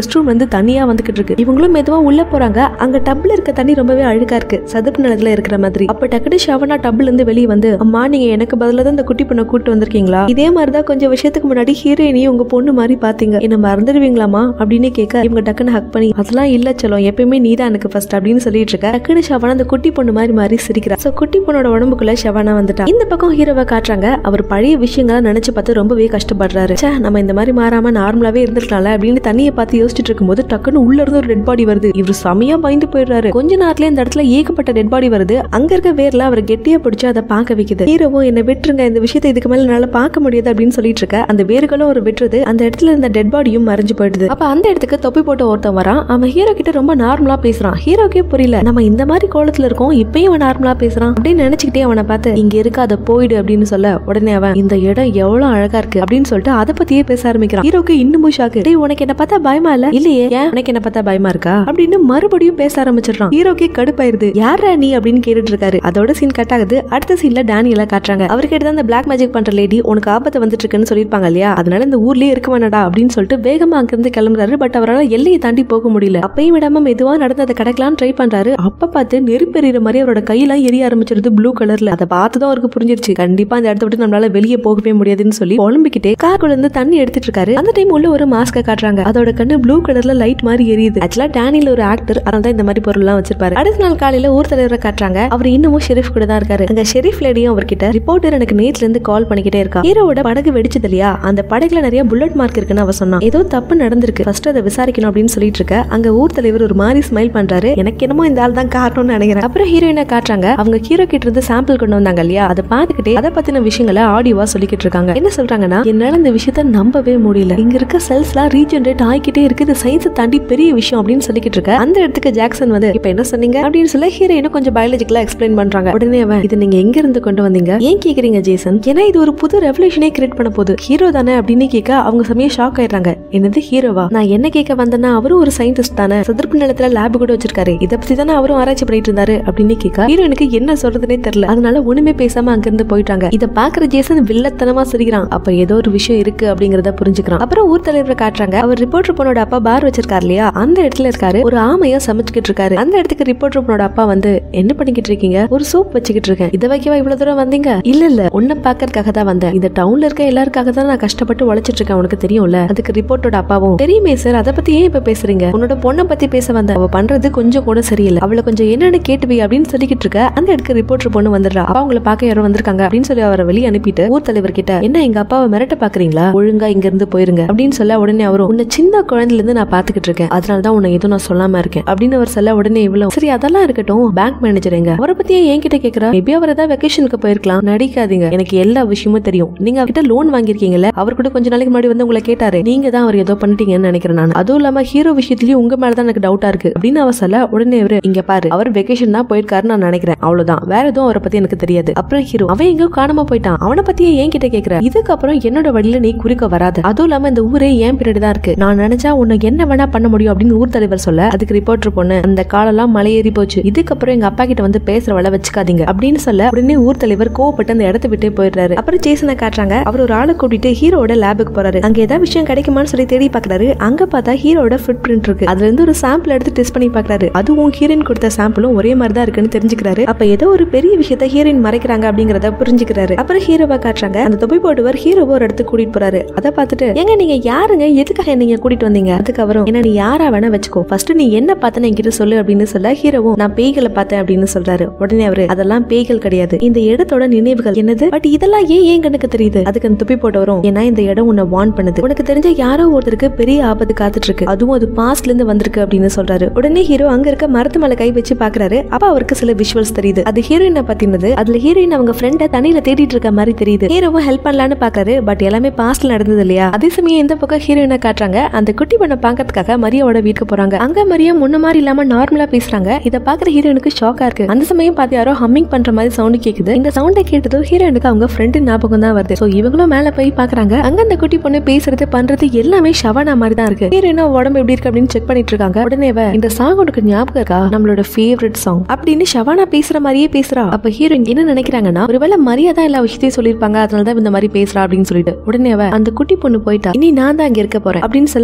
ரெஸ்ட் ரூம் வந்து தண்ணியா வந்துகிட்டு இருக்கு இவங்களும் மெதுவா உள்ள போறாங்க அங்க டப்ல இருக்க தண்ணி ரொம்பவே அழுக்கா இருக்கு சதுப்பு நிலத்துல இருக்கிற மாதிரி அப்ப டக்குனு ஷவனா டப்ல இருந்து வெளியே வந்து அம்மா நீங்க எனக்கு பதிலா தான் இந்த குட்டி பொண்ணை கூட்டு வந்திருக்கீங்களா இதே மாதிரிதான் கொஞ்சம் விஷயத்துக்கு முன்னாடி ஹீரோயினையும் உங்க பொண்ணு மாதிரி பாத்தீங்க என்ன மறந்துடுவீங்களாமா அப்படின்னு கேட்க இவங்க டக்குன்னு ஹக் பண்ணி அதெல்லாம் இல்ல செல்லம் எப்பயுமே நீ தான் எனக்கு ஃபர்ஸ்ட் அப்படின்னு சொல்லிட்டு இருக்க டக்குனு ஷவனா அந்த குட்டி பொண்ணு மாதிரி மாதிரி சிரிக்கிறா சோ குட்டி பொண்ணோட உடம்புக்குள்ள ஷவனா வந்துட்டா இந்த பக்கம் ஹீரோவை காட்டுறாங்க அவர் பழைய விஷயங்களை நினைச்சு பார்த்து ரொம்பவே கஷ்டப்படுறாரு ச்சே நம்ம இந்த மாதிரி மாறாம நார்மலாவே இருந்திருக்கலாம்ல அப்படின்னு தண்ணியை பார்த்து யோசிச்சுட்டு இருக்கும்போது டக்குன்னு உள்ள இருந்து ஒரு டெட் பாடி வருது இவர் செமையா பயந்து போயிடுறாரு கொஞ்ச நேரத்துல இந்த இடத்துல ஏகப்பட்ட டெட் பாடி வருது அங்க இருக்க வேர்ல அவர் கெட்டியா பிடிச்சு அதை பார்க்க வைக்குது ஹீரோவும் என்ன விட்டுருங்க இந்த விஷயத்தை இதுக்கு மேல என்னால பார்க்க முடியாது அப்படின்னு சொல்லிட்டு இருக்க அந்த வேர்களும் ஒரு விட்டுறது அந்த இடத்துல இருந்த டெட் பாடியும் மறைஞ்சு போயிடுது அப்ப அந்த இடத்துக்கு தொப்பி போட்ட ஒருத்தன் வரான் அவன் ஹீரோ கிட்ட ரொம்ப நார்மலா பேசுறான் ஹீரோக்கே புரியல நம்ம இந்த மாதிரி கோலத்துல இருக்கோம் இப்பயும் அவன் நார்மலா பேசுறான் அப்படின்னு நினைச்சுக்கிட்டே அவனை பார்த்து இங்க இருக்காத போயிடு அப்படின்னு சொல்ல உடனே அவன் இந்த இடம் எவ்வளவு அழகா இருக்கு அப்படின்னு சொல்லிட்டு அதை பத்தியே பேச ஆரம்பிக்கிறான் ஹீரோக்கு இன்னமும் ஷாக்கு டேய் உனக்கு என்ன பார்த்தா பயமா இல்ல இல்லையே ஏன் உனக்கு என்ன பார்த்தா பயமா இருக்கா அப்படின்னு மறுபடியும் பேச ஆரம்பிச்சிடுறான் ஹீரோக்கே கடுப்பாயிருது யாரா நீ அப்படின்னு கேட்டுட்டு இருக்காரு அதோட சீன் கட் ஆகுது அடுத்த சீன்ல டேனியலா காட்டுறாங்க அவர்கிட்ட தான் இந்த பிளாக் மேஜிக் பண்ற லேடி உனக்கு ஆபத்து வந்துட்டு இருக்குன்னு சொல்லிருப்பாங்க இல்லையா அதனால இந்த ஊர்லயே இருக்க வேணாடா அப்படின்னு சொல்லிட்டு வேகமா அங்கிருந்து கிளம்புறாரு பட் அவரால் எல்லையை தாண்டி போக முடியல அப்பயும் விடாம மெதுவா நடந்து அதை கடக்கலாம் ட்ரை பண்றாரு அப்ப பார்த்து நெருப்பெறிகிற மாதிரி அவரோட கையெல்லாம் எரிய ஆரம்பிச்சிருது ப்ளூ கலர்ல அதை பார்த்து தான் அவருக்கு புரிஞ்சிருச்சு கண்டிப்பா அந்த இடத்த விட்டு நம்மளால வெளியே போகவே முடியாதுன்னு சொல்லி புலம்பிக்கிட்டே கார்க்குள்ள இருந்து தண்ணி எடுத்துட்டு இருக்காரு அந்த டைம் உள்ள ஒரு மாஸ்க காட்டுறாங்க அதோட கண்ணு ப்ளூ கலர்ல லைட் மாதிரி எரியுது ஆக்சுவலா டேனியில் ஒரு ஆக்டர் அதனால தான் இந்த மாதிரி பொருள் எல்லாம் வச்சிருப்பாரு அடுத்த நாள் காலையில ஊர் தலைவரை காட்டுறாங்க அவர் இன்னமும் ஷெரீஃப் கூட தான் இருக்காரு அங்க ஷெரீஃப் லேடியும் அவர்கிட்ட ரிப்போர்ட்டர் எனக்கு நேத்துல இருந்து கால் பண்ணிக்கிட்டே இருக்கா ஹீரோவோட படகு வெடிச்சது இல்லையா அந்த படகுல நிறைய புல்லட் மார்க் இருக்குன்னு அவ சொன்னான் ஏதோ தப்பு நடந்திருக்கு ஃபர்ஸ்ட் அதை விசாரிக்கணும் அப்படின்னு சொல்லிட்டு இருக்க அங்க ஊர் தலைவர் ஒரு மாதிரி ஸ்மைல் பண்றாரு எனக்கு என்னமோ இந்த ஆள் தான் காரணம்னு நினைக்கிறேன் அப்புறம் ஹீரோயினை காட்டுறாங்க அவங்க ஹீரோ கிட்ட இருந்து சாம்பிள் கொண்டு வந்தாங்க இல்லையா அதை பார்த்துக்கிட்டே அதை பத்தின விஷயங்களை ஆடியோவா சொல்லிக்கிட்டு இருக்காங்க என்ன சொல்றாங்கன்னா என்னால இந்த விஷயத்த நம்பவே முடியல இங்க இருக்க செல்ஸ்லாம் ரீஜென்ரேட் ஆகிக்கிட்டே இருக்கு இது சயின்ஸை தாண்டி பெரிய விஷயம் அப்படின்னு சொல்லிக்கிட்டு இருக்க அந்த இடத்துக்கு ஜாக்சன் வந்து இப்ப என்ன சொன்னீங்க அப்படின்னு சொல்ல ஹீரோயினும் கொஞ்சம் பயாலஜிக்கலா எக்ஸ்பிளைன் பண்றாங்க உடனே அவன் இது நீங்க எங்க இருந்து கொண்டு வந்தீங்க ஏன் கேக்குறீங்க ஜேசன் ஏன்னா இது ஒரு புது ரெவல்யூஷனே கிரியேட் பண்ண போகுது ஹீரோ தானே அப்படின்னு கேட்க அவங்க சமயம் ஷாக் ஆயிடுறாங்க என்னது ஹீரோவா நான் என்ன கேட்க வந்தேன்னா அவரும் ஒரு சயின்டிஸ்ட் தானே சதுர்ப்பு நிலத்துல லேப் கூட வச்சிருக்காரு இதை பத்தி தானே அவரும் ஆராய்ச்சி பண்ணிட்டு இருந்தாரு அப்படின்னு கேட்க ஹீரோனுக்கு என்ன சொல்றதுனே தெரியல அதனால ஒண்ணுமே பேசாம அங்கிருந்து போயிட்டாங்க இதை பாக்குற ஜேசன் வில்லத்தனமா சிரிக்கிறான் அப்ப ஏதோ ஒரு விஷயம் இருக்கு அப்படிங்கறத புரிஞ்சுக்கிறான் அப்புறம் ஊர் தலைவரை காட்டுறாங்க அவர் ரிப்போர்ட்டர் பொண்ணோட அப்பா பார் வச்சிருக்காரு இல்லையா அந்த இடத்துல இருக்காரு ஒரு ஆமையா சமைச்சுக்கிட்டு இருக்காரு அந்த இடத்துக்கு ரிப்போர்ட்டர் பொண்ணோட அப்பா வந்து என்ன பண்ணிக்கிட்டு இருக்கீங்க ஒரு சூப் வச்சுக்கிட்டு இருக்கேன் இதை வைக்கவா இவ்வளவு தூரம் வந்தீங்க இல்ல இல்ல உன்னை பாக்கறதுக்காக தான் வந்தேன் இந்த டவுன்ல இருக்க எல்லாருக்காக தான் நான் கஷ்டப்பட்டு உழைச்சிட்டு இருக்கேன் உனக்கு தெரியும்ல அதுக்கு ரிப்போர்ட்டோட அப்பாவும் தெரியுமே சார் அதை பத்தி ஏன் இப்ப பேசுறீங்க உன்னோட பொண்ணை பத்தி பேச வந்த அவ பண்றது கொஞ்சம் கூட சரியில்லை அவளை கொஞ்சம் என்னன்னு கேட்டுவி அப்படின்னு சொல்லிக்கிட்டு இருக்க அந்த இடத்துக்கு ரிப்போர்ட்டர் பொண்ணு வந்துடுறா அப்பா உங்களை பார்க்க யாரோ வந்திருக்காங்க அப்படின்னு சொல்லி அவரை வெளியே அனுப்பிட்டு ஊர் தலைவர் கிட்ட என்ன எங்க அப்பாவை மிரட்ட பாக்குறீங்களா ஒழுங்கா இங்க இருந்து போயிருங்க அப்படின்னு சொல்ல உடனே அவரும் உன்னை சின்ன குழந்தைல இருந்து நான் பாத்துக்கிட்டு இருக்கேன் அதனால தான் உன்னை எதுவும் நான் சொல்லாம இருக்கேன் அப்படின்னு அவர் சொல்ல உடனே இவ்வளவு சரி அதெல்லாம் இருக்கட்டும் பேங்க் மேனேஜர் எங்க அவரை பத்தியே என்கிட்ட கேக்குறா மேபி அவர் ஏதாவது வெக்கேஷனுக்கு போயிருக்கலாம் நடிக்காதீங்க எனக்கு எல்லா விஷயமும் தெரியும் நீங்க அவர்கிட்ட லோன் வாங்கியிருக்கீங்கல்ல அவர் கூட கொஞ்ச நாளைக்கு முன்னாடி வந்து உங்களை கேட்டாரு நீங்க தான் அவர் ஏதோ பண்ணிட்டீங்கன்னு நினைக்கிறேன் நான் அதுவும் இல்லாம ஹீரோ விஷயத்திலயும் உங்க மேலதான் எனக்கு டவுட்டா இருக்கு அப்படின்னு அவர் சொல்ல உடனே அவரு இங்க பாரு அவர் வெக்கேஷன் தான் போயிருக்காரு நான் நினைக்கிறேன் அவ்வளவுதான் வேற எதுவும் அவரை பத்தி எனக்கு தெரியாது அப்புறம் ஹீரோ அவன் எங்கேயோ காணாம போயிட்டான் அவனை பத்தியே ஏன் கிட்ட கேக்குற இதுக்கப்புறம் என்னோட வழியில நீ குறுக்க வராது அதுவும் இல்லாம இந்த ஊரே ஏன் பின்னாடி தான் இருக்கு நான் நினைச்சா உன்னை என்ன வேணா பண்ண முடியும் அப்படின்னு ஊர் தலைவர் சொல்ல அதுக்கு ரிப்போர்ட்டர் பொண்ணு அந்த காலெல்லாம் மலையேறி போச்சு இதுக்கப்புறம் எங்க அப்பா கிட்ட வந்து பேசுற வேலை வச்சுக்காதீங்க அப்படின்னு சொல்ல உடனே ஊர் தலைவர் கோவப்பட்டு அந்த இடத்த விட்டே போயிடுறாரு அப்புறம் ஜேசனை காட்டுறாங்க அவர் ஒரு ஆளை கூட்டிட்டு ஹீரோட லேபுக்கு போறாரு அங்க ஏதாவது விஷயம் கிடைக்குமான்னு சொல்லி தேடி பாக்குறாரு அங்க பார்த்தா ஹீரோட ஃபுட் பிரிண்ட் இருக்கு அதுல இருந்து ஒரு சாம்பிள் எடுத்து டெஸ்ட் பண்ணி பாக்குறாரு அதுவும் ஹீரோயின் கொடுத்த சாம்பிளும் ஒரே மாதிரி தான் இருக்குன்னு தெரிஞ்சுக்கிறாரு அப்ப ஏதோ ஒரு பெரிய விஷயத்த ஹீரோயின் மறைக்கிறாங்க அப்படிங்கறத புரிஞ்சுக்கிறாரு அப்புறம் ஹீரோவை காட்டுறாங்க அந்த தொப்பை போடுவர் ஹீரோவை ஒரு இடத்துக்கு கூட்டிட்டு போறாரு அதை பார்த்துட்டு எங்க நீங்க யாருங்க எதுக்காக நீங்க கூட்டிட்டு வந்தீங்க அதுக்கு அவரும் என்ன நீ யாரா வேணா வச்சுக்கோ ஃபர்ஸ்ட் நீ என்ன பார்த்தன என்கிட்ட சொல்லு அப்படின்னு சொல்ல ஹீரோவும் நான் பேய்களை பார்த்தேன் அப்படின்னு சொல்றாரு உடனே அவரு அதெல்லாம் பேய்கள் கிடையாது இந்த இடத்தோட நினைவுகள் என்னது பட் இதெல்லாம் ஏன் ஏன் கண்ணுக்கு தெரியுது அதுக்கு அந்த துப்பி போட்டு வரும் ஏன்னா இந்த இடம் உன்னை வார்ன் பண்ணுது உனக்கு தெரிஞ்ச யாரோ ஒருத்தருக்கு பெரிய ஆபத்து காத்துட்டு இருக்கு அதுவும் அது பாஸ்ட்ல இருந்து வந்திருக்கு அப்படின்னு சொல்றாரு உடனே ஹீரோ அங்க இருக்க மரத்து மேல கை வச்சு பாக்குறாரு அப்ப அவருக்கு சில விஷுவல்ஸ் தெரியுது அது ஹீரோயினை பத்தினது அதுல ஹீரோயின் அவங்க ஃப்ரெண்ட தண்ணியில தேடிட்டு இருக்க மாதிரி தெரியுது ஹீரோவும் ஹெல்ப் பண்ணலான்னு பாக்குறாரு பட் எல்லாமே பாஸ்ட்ல நடந்தது இல்லையா அதே சமயம் இந்த பக்கம் ஹீரோயினை காட்டுறாங்க அந்த குட்டி பண்ண பாக்கிறதுக்காக மரியாவோட வீட்டுக்கு போறாங்க அங்க மரியா முன்ன மாதிரி இல்லாம நார்மலா பேசுறாங்க இத பாக்குற ஹீரோயினுக்கு ஷாக்கா இருக்கு அந்த சமயம் பார்த்து யாரோ ஹம்மிங் பண்ற மாதிரி சவுண்ட் கேக்குது இந்த சவுண்டை கேட்டதும் ஹீரோயினுக்கு அவங்க ஃப்ரெண்டு ஞாபகம் தான் வருது சோ இவங்களும் மேல போய் பாக்குறாங்க அங்க அந்த குட்டி பொண்ணு பேசுறது பண்றது எல்லாமே ஷவனா மாதிரி தான் இருக்கு ஹீரோயினா உடம்பு எப்படி இருக்கு அப்படின்னு செக் பண்ணிட்டு இருக்காங்க உடனே அவ, இந்த சாங் உனக்கு ஞாபகம் இருக்கா நம்மளோட ஃபேவரட் சாங் அப்படின்னு ஷவானா பேசுற மாதிரியே பேசுறா அப்ப ஹீரோயின் என்ன நினைக்கிறாங்கன்னா ஒருவேளை மரியா தான் எல்லா விஷயத்தையும் சொல்லிருப்பாங்க அதனால தான் இந்த மாதிரி பேசுறா அப்படின்னு சொல்லிட்டு உடனே அவ அந்த குட்டி பொண்ணு போயிட்டா இனி நான் தான் அங்க இருக்க போறேன் அப்படின்னு சொல்ல உடனே ஹீரோயின்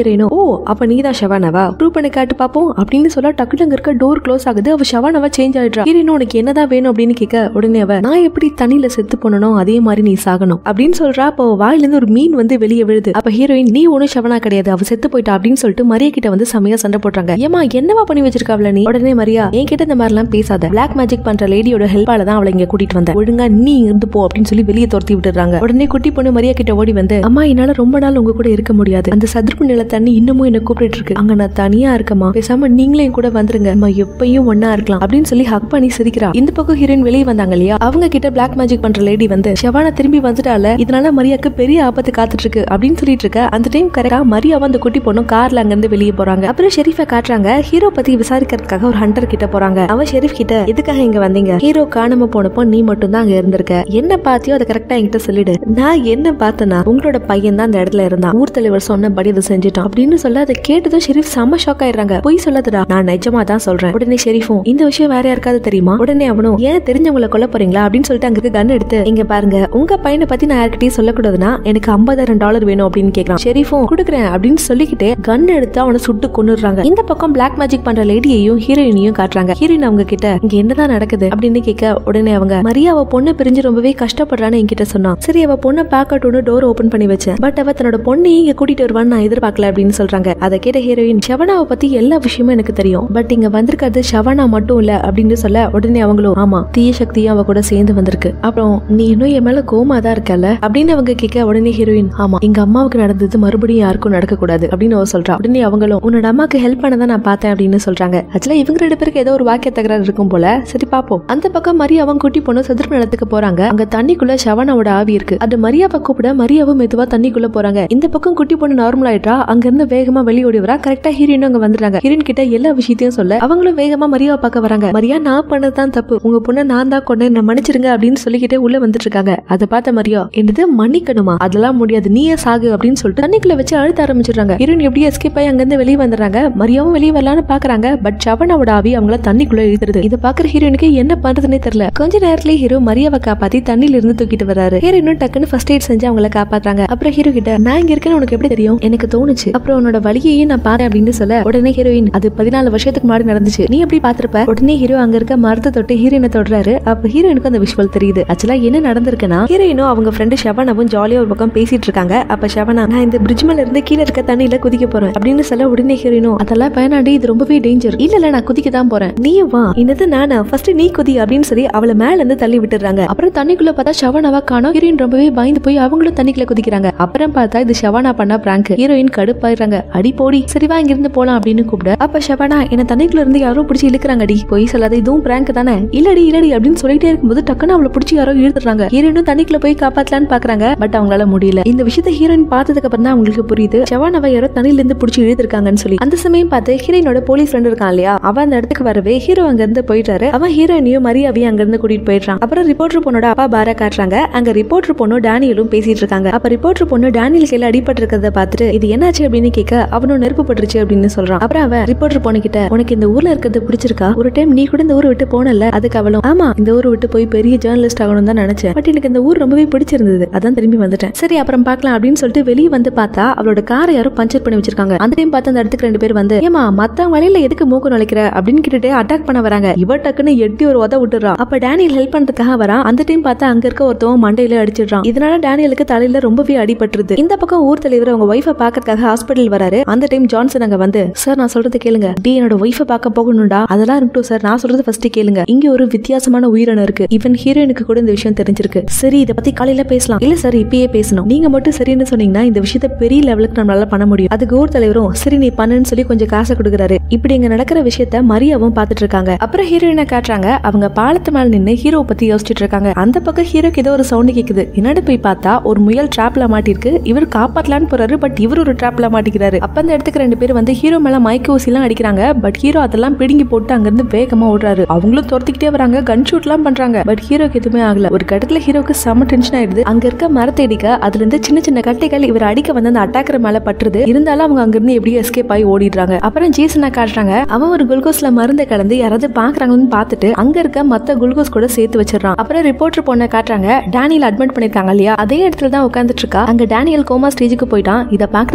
ஹீரோயினும் ஓ அப்ப நீ தான் ஷவானாவா ப்ரூவ் பண்ணி காட்டு பாப்போம் அப்படின்னு சொல்ல டக்குனு அங்க இருக்க டோர் க்ளோஸ் ஆகுது அவ ஷவானாவா சேஞ்ச் ஆயிடுறா ஹீரோயின் உனக்கு என்னதான் வேணும் அப்படின்னு கேட்க உடனே அவ நான் எப்படி தண்ணியில செத்து போனனோ அதே மாதிரி நீ சாகணும் அப்படின்னு சொல்றா அப்போ அவ வாயில இருந்து ஒரு மீன் வந்து வெளியே விழுது அப்ப ஹீரோயின் நீ ஒன்னும் ஷவனா கிடையாது அவ செத்து போயிட்டா அப்படின்னு சொல்லிட்டு மரியா கிட்ட வந்து செமையா சண்டை போடுறாங்க ஏமா என்னவா பண்ணி வச்சிருக்காவல நீ உடனே மரியா என்கிட்ட இந்த மாதிரி எல்லாம் பேசாத பிளாக் மேஜிக் பண்ற லேடியோட ஹெல்ப்பால தான் அவளை இங்க கூட்டிட்டு வந்தேன் ஒழுங்கா நீ இருந்து போ அப்படின்னு சொல்லி வெளியே துரத்தி விட்டுறாங்க உடனே குட்டி பொண்ணு மரியா கிட்ட ஓடி வந்து அம்மா என்னால ரொம்ப நாள் உங்க கூட இருக்க முடியாது அந்த சதுர்ப்பு நில தண்ணி இன்னமும் என்ன கூப்பிட்டு இருக்கு அங்க நான் தனியா இருக்கமா பேசாம நீங்களே என் கூட வந்துருங்க அம்மா எப்பயும் ஒன்னா இருக்கலாம் அப்படின்னு சொல்லி ஹக் பண்ணி சிரிக்கிறா இந்த பக்கம் ஹீரோயின் வெளியே வந்தாங்க இல்லையா அவங்க கிட்ட பிளாக் மேஜிக் பண்ற லேடி வந்து ஷவானா திரும்பி வந்துட்டால இதனால மரியாக்கு பெரிய ஆபத்து காத்துட்டு இருக்கு அப்படின்னு சொல்லிட்டு இருக்க அந்த டைம் கரெக்டா மரியாவை அந்த குட்டி பொண்ணும் கார்ல அங்க இருந்து வெளியே போறாங்க அப்புறம் ஷெரீஃபை காட்டுறாங்க ஹீரோ பத்தி விசாரிக்கிறதுக்காக ஒரு ஹண்டர் கிட்ட போறாங்க அவன் ஷெரீஃப் கிட்ட எதுக்காக இங்க வந்தீங்க ஹீரோ காணாம போனப்போ நீ மட்டும் தான் அங்க இருந்திருக்க என்ன பாத்தியோ அதை கரெக்டா என்கிட்ட சொல்லிடு நான் என்ன பார்த்தனா உங்களோட பையன் தான் அந்த இடத்துல இருந்தான் ஊர் தலைவர் சொன்னபடி அதை செஞ்சுட்டான் அப்படின்னு சொல்ல அதை கேட்டதும் ஷெரீஃப் செம்ம ஷாக் ஆயிடுறாங்க பொய் சொல்லாதடா நான் நிஜமா தான் சொல்றேன் உடனே ஷெரீஃபும் இந்த விஷயம் வேற யாருக்காவது தெரியுமா உடனே அவனும் ஏன் தெரிஞ்சவங்களை கொல்ல போறீங்களா அப்படின்னு சொல்லிட்டு அங்க கன் எடுத்து இங்க பாருங்க உங்க பையனை பத்தி நான் யார்கிட்டயும் சொல்லக்கூடாதுன்னா எனக்கு ஐம்பதாயிரம் டாலர் வேணும் அப்படின்னு கேட்கறான் ஷெரீஃபும் கொடுக்குறேன் அப்படின்னு சொல்லிக்கிட்டு கன் எடுத்து அவனை சுட்டு கொன்னுடுறாங்க இந்த பக்கம் பிளாக் மேஜிக் பண்ற லேடியையும் ஹீரோயினையும் காட்டுறாங்க ஹீரோயின் அவங்க கிட்ட இங்க என்னதான் நடக்குது அப்படின்னு கேட்க உடனே அவங்க மரியா அவ பொண்ணை பிரிஞ்சு ரொம்பவே கஷ்டப்படுறான்னு என்கிட்ட சொன்னான் சரி அவ பொண்ணை பாக்கட்டும்னு டோர் ஓபன் பண்ணி வச்சேன் பட் அவ தன்னோட பொண்ணையும் இங்க கூட்டிட்டு வருவான்னு நான் எதிர்பார்க்கல அப்படின்னு சொல்றாங்க அதை கேட்ட ஹீரோயின் ஷவனாவை பத்தி எல்லா விஷயமும் எனக்கு தெரியும் பட் இங்க வந்திருக்கிறது ஷவனா மட்டும் இல்ல அப்படின்னு சொல்ல உடனே அவங்களும் ஆமா தீய சக்தியும் அவ கூட சேர்ந்து வந்திருக்கு அப்புறம் நீ இன்னும் என் மேல கோமா தான் இருக்கல அப்படின்னு அவங்க கேட்க உடனே ஹீரோயின் ஆமா எங்க அம்மாவுக்கு நடந்தது மறுபடியும் யாருக்கும் நடக்க கூடாது அப்படின்னு அவ சொல்றா உடனே அவங்களும் உன்னோட அம்மாக்கு ஹெல்ப் பண்ணதான் நான் பார்த்தேன் அப்படின்னு சொல்றாங்க ஆக்சுவலா இவங்க ரெண்டு பேருக்கு ஏதோ ஒரு வாக்கிய தகராறு இருக்கும் போல சரி பாப்போம் அந்த பக்கம் மரியா அவங்க குட்டி பொண்ணு சதுர்ப்பு நிலத்துக்கு போறாங்க அங்க தண்ணிக்குள்ள ஷவனாவோட ஆவி இருக்கு அது மரியாவை கூப்பிட மரியாவும் மெதுவா தண்ணிக்குள்ள போறாங்க இந்த பக்கம் குட்டி பொண்ணு நார்மல் ஆயிட்டா அங்க இருந்து வேகமா வெளியே ஓடி வரா கரெக்டா ஹீரோயின் அங்க வந்துடுறாங்க ஹீரோயின் கிட்ட எல்லா விஷயத்தையும் சொல்ல அவங்களும் வேகமா மரியாவை பார்க்க வராங்க மரியா நான் பண்ணதுதான் தப்பு உங்க பொண்ணை நான் தான் கொண்டேன் என்ன மன்னிச்சிருங்க அப்படின்னு சொல்லிக்கிட்டே உள்ள வந்துட்டு இருக்காங்க அதை பார்த்த மரியா என்னது மன்னிக்கணுமா அதெல்லாம் முடியாது நீயே சாகு அப்படின்னு சொல்லிட்டு தண்ணிக்குள்ள வச்சு அழுத்த ஆரம்பிச்சிடுறாங்க ஹீரோயின் எப்படியே எஸ்கேப் ஆகி அங்கிருந்து வெளியே வந்துடுறாங்க மரியாவும் வெளியே வரலான்னு பாக்குறாங்க பட் ஷவனாவோட ஆவி அவங்கள தண்ணிக்குள்ள இழுத்துருது இதை பாக்குற ஹீரோயினுக்கு என்ன பண்றதுனே தெரியல கொஞ்ச நேரத்திலேயே ஹீரோ மரியாவை காப்பாத்தி தண்ணில இருந்து தூக்கிட்டு வராரு ஹீரோயினும் டக்குன்னு ஃபர்ஸ்ட் எய்ட் செஞ்சு அவங்கள காப்பாத்துறாங்க அப்புறம் ஹீரோ கிட்ட நான் இங்க இருக்கேன்னு உனக்கு எப்படி தெரியும் எனக்கு தோணுச்சு அப்புறம் உன்னோட வழியையும் நான் பார்த்தேன் அப்படின்னு சொல்ல உடனே ஹீரோயின் அது பதினாலு வருஷத்துக்கு முன்னாடி நடந்துச்சு நீ எப்படி பாத்திருப்ப உடனே ஹீரோ அங்க இருக்க மரத்தை தொட்டு ஹீரோயினை தொடுறாரு அப்ப ஹீரோயினுக்கு அந்த விஷுவல் தெரியுது ஆக்சுவலா என்ன நடந்திருக்குன்னா ஹீரோயினும் அவங்க ஃப்ரெண்டு ஷவனாவும் ஜாலியா ஒரு பக்கம் பேசிட்டு இருக்காங்க அப்ப ஷவனா நான் இந்த பிரிட்ஜ் மேல இருந்து கீழே இருக்க தண்ணியில குதிக்க போறேன் அப்படின்னு சொல்ல உடனே ஹீரோயினும் அதெல்லாம் பயனாடி இது ரொம்பவே டேஞ்சர் இல்ல இல்ல நான் குதிக்க தான் போறேன் நீ வா என்னது நானா ஃபர்ஸ்ட் நீ குதி அப்படின்னு சொல்லி அவளை மேல இருந்து தள்ளி விட்டுறாங்க அப்புறம் தண்ணிக்குள்ள பார்த்தா ஷவனாவா காணோம் ஹீரோயின் ரொம்பவே பயந்து போய் அவங்களும் தண்ணிக்குள்ள குதிக்கிறாங்க அப்புறம் பார்த்தா இது ஷவனா பண்ண பிராங்க் ஹீரோயின் கடுப்பாயிடுறாங்க அடி போடி சரிவா இங்க இருந்து போலாம் அப்படின்னு கூப்பிட அப்ப ஷவனா என்ன தண்ணிக்குள்ள இருந்து யாரோ பிடிச்சி இழுக்கிறாங்கடி போய் சொல்லாத இதுவும் பிராங்க் தானே இல்லடி இல்லடி அப்படின்னு சொல்லிட்டே இருக்கும்போது டக்குன்னு அவளை பிடிச்சி யாரோ இழுத்துறாங்க ஹீரோயினும் தண்ணிக்குள்ள போய் காப்பாத்தலான்னு பாக்குறாங்க பட் அவங்களால முடியல இந்த விஷயத்த ஹீரோயின் பார்த்ததுக்கு அப்புறம் தான் அவங்களுக்கு புரியுது ஷவானாவை யாரோ தண்ணில இருந்து பிடிச்சி இழுத்திருக்காங்கன்னு சொல்லி அந்த சமயம் பார்த்து ஹீரோயினோட போலீஸ் ஃப்ரெண்ட் இருக்கான் இல்லையா அவன் அந்த இடத்துக்கு வரவே ஹீரோ அங்க இருந்து போயிட்டாரு அவன் ஹீரோயினையும் மரியாவையும் அங்க இருந்து கூட்டிட்டு போயிடுறான் அப்புறம் ரிப்போர்ட்டர் பொண்ணோட அப்பா பாரா காட்டுறாங்க அங்க ரிப்போர்ட்டர் பொண்ணு டேனியலும் பேசிட்டு இருக்காங்க அப்ப ரிப்போர்ட்டர் பொண்ணு டேனியல் கையில அடிபட்டு இருக்கிறத பார்த்துட்டு இது என்னாச்சு அப்படின்னு கேட்க அவனும் நெருப்பு பட்டுருச்சு அப்படின்னு சொல்றான் அப்புறம் அவன் ரிப்போர்ட்டர் பொண்ணு கிட்ட உனக்கு இந்த ஊர்ல இருக்கிறது பிடிச்சிருக்கா ஒரு டைம் நீ கூட இந்த ஊரை விட்டு போனல அதுக்கு அவளும் ஆமா இந்த ஊரை விட்டு போய் பெரிய ஜேர்னலிஸ்ட் ஆகணும் தான் நினைச்சேன் பட் எனக்கு இந்த ஊர் ரொம்பவே பிடிச்சிருந்தது அதான் திரும்பி வந்துட்டேன் சரி அப்புறம் பார்க்கலாம் அப்படின்னு சொல்லிட்டு வெளியே வந்து பார்த்தா அவளோட காரை யாரோ பஞ்சர் பண்ணி வச்சிருக்காங்க அந்த டைம் பார்த்து அந்த இடத்துக்கு ரெண்டு பேர் வந்து ஏமா மத்த வழியில எதுக்கு மூக்கு நுழைக்கிற அப்படின்னு கேட்டுட்டு அட்டாக் பண்ண வராங்க இவ டக்குன்னு எட்டி ஒரு உத விட்டுறான் அப்ப டேனியல் ஹெல்ப் பண்றதுக்காக வரான் அந்த டைம் பார்த்தா அங்க இருக்க ஒருத்தவன் மண்டையில அடிச்சிடுறான் இதனால டேனியலுக்கு தலையில ரொம்பவே அடிபட்டுருது இந்த பக்கம் ஊர் தலைவர் அவங்க ஒய்ஃபை பாக்கிறதுக்காக ஹாஸ்பிட்டல் வராரு அந்த டைம் ஜான்சன் அங்க வந்து சார் நான் சொல்றது கேளுங்க டி என்னோட ஒய்ஃபை பார்க்க போகணும்டா அதெல்லாம் இருக்கட்டும் சார் நான் சொல்றது ஃபர்ஸ்ட் கேளுங்க இங்க ஒரு வித்தியாசமான உயிரினம் இருக்கு ஈவன் ஹீரோயினுக்கு கூட இந்த விஷயம் தெரிஞ்சிருக்கு சரி இதை பத்தி காலையில பேசலாம் இல்ல சார் இப்பயே பேசணும் நீங்க மட்டும் சரின்னு சொன்னீங்கன்னா இந்த விஷயத்த பெரிய லெவலுக்கு நம்மளால பண்ண முடியும் அதுக்கு ஊர் தலைவரும் சரி நீ பண்ணுன்னு சொல்லி கொஞ்சம் காசை கொடுக்குறாரு இப்படி இங்க நடக்கிற விஷயத்த மரியாவும் பார்த்துட்டு இருக்காங்க அப்புறம் ஹீரோயினை காட்டுறாங்க அவங்க பாலத்து மேல நின்னு ஹீரோ பத்தி யோசிச்சுட்டு இருக்காங்க அந்த பக்கம் ஹீரோக்கு ஏதோ ஒரு சவுண்ட் கேக்குது என்னன்னு போய் பார்த்தா ஒரு முயல் டிராப்ல மாட்டிருக்கு இவர் காப்பாத்தலான்னு போறாரு பட் இவர் ஒரு டிராப்ல மாட்டிக்கிறாரு அப்ப அந்த இடத்துக்கு ரெண்டு பேர் வந்து ஹீரோ மேல மயக்க ஊசி எல்லாம் அடிக்கிறாங்க பட் ஹீரோ அதெல்லாம் பிடுங்கி போட்டு அங்கிருந்து வேகமா ஓடுறாரு அவங்களும் துரத்திக்கிட்டே வராங்க கன் ஷூட் எல்லாம் பண்றாங்க பட் ஹீரோக்கு எதுவுமே ஆகல ஒரு கட்டத்துல ஹீரோக்கு செம டென்ஷன் ஆயிடுது அங்க இருக்க மரத்தை அடிக்க அதுல இருந்து சின்ன சின்ன கட்டைகள் இவர் அடிக்க வந்து அந்த அட்டாக்கர் மேல பட்டுருது இருந்தாலும் அவங்க அங்கிருந்து எப்படியோ எஸ்கேப் ஆகி ஓடிடுறாங்க அப்புறம் ஜேசனை காட்டுறாங்க அவன் ஒரு குளுக்கோஸ்ல மருந்து கலந்து யாராவது பாக்குறாங்கன்னு பார்த்துட்டு அங்க இருக்க மத்த குளுக்கோஸ் கூட சேர்த்து வச்சிடறான் அப்புறம் ரிப்போர்ட்டர் பொண்ணை காட்டுறாங்க டேனியல் அட்மிட் பண்ணிருக்காங்க இல்லையா அதே இடத்துல தான் உட்காந்துட்டு இருக்கா அங்க டேனியல் கோமா ஸ்டேஜுக்கு போயிட்டான் இதை பாக்குற ரிப்போர்ட்டர்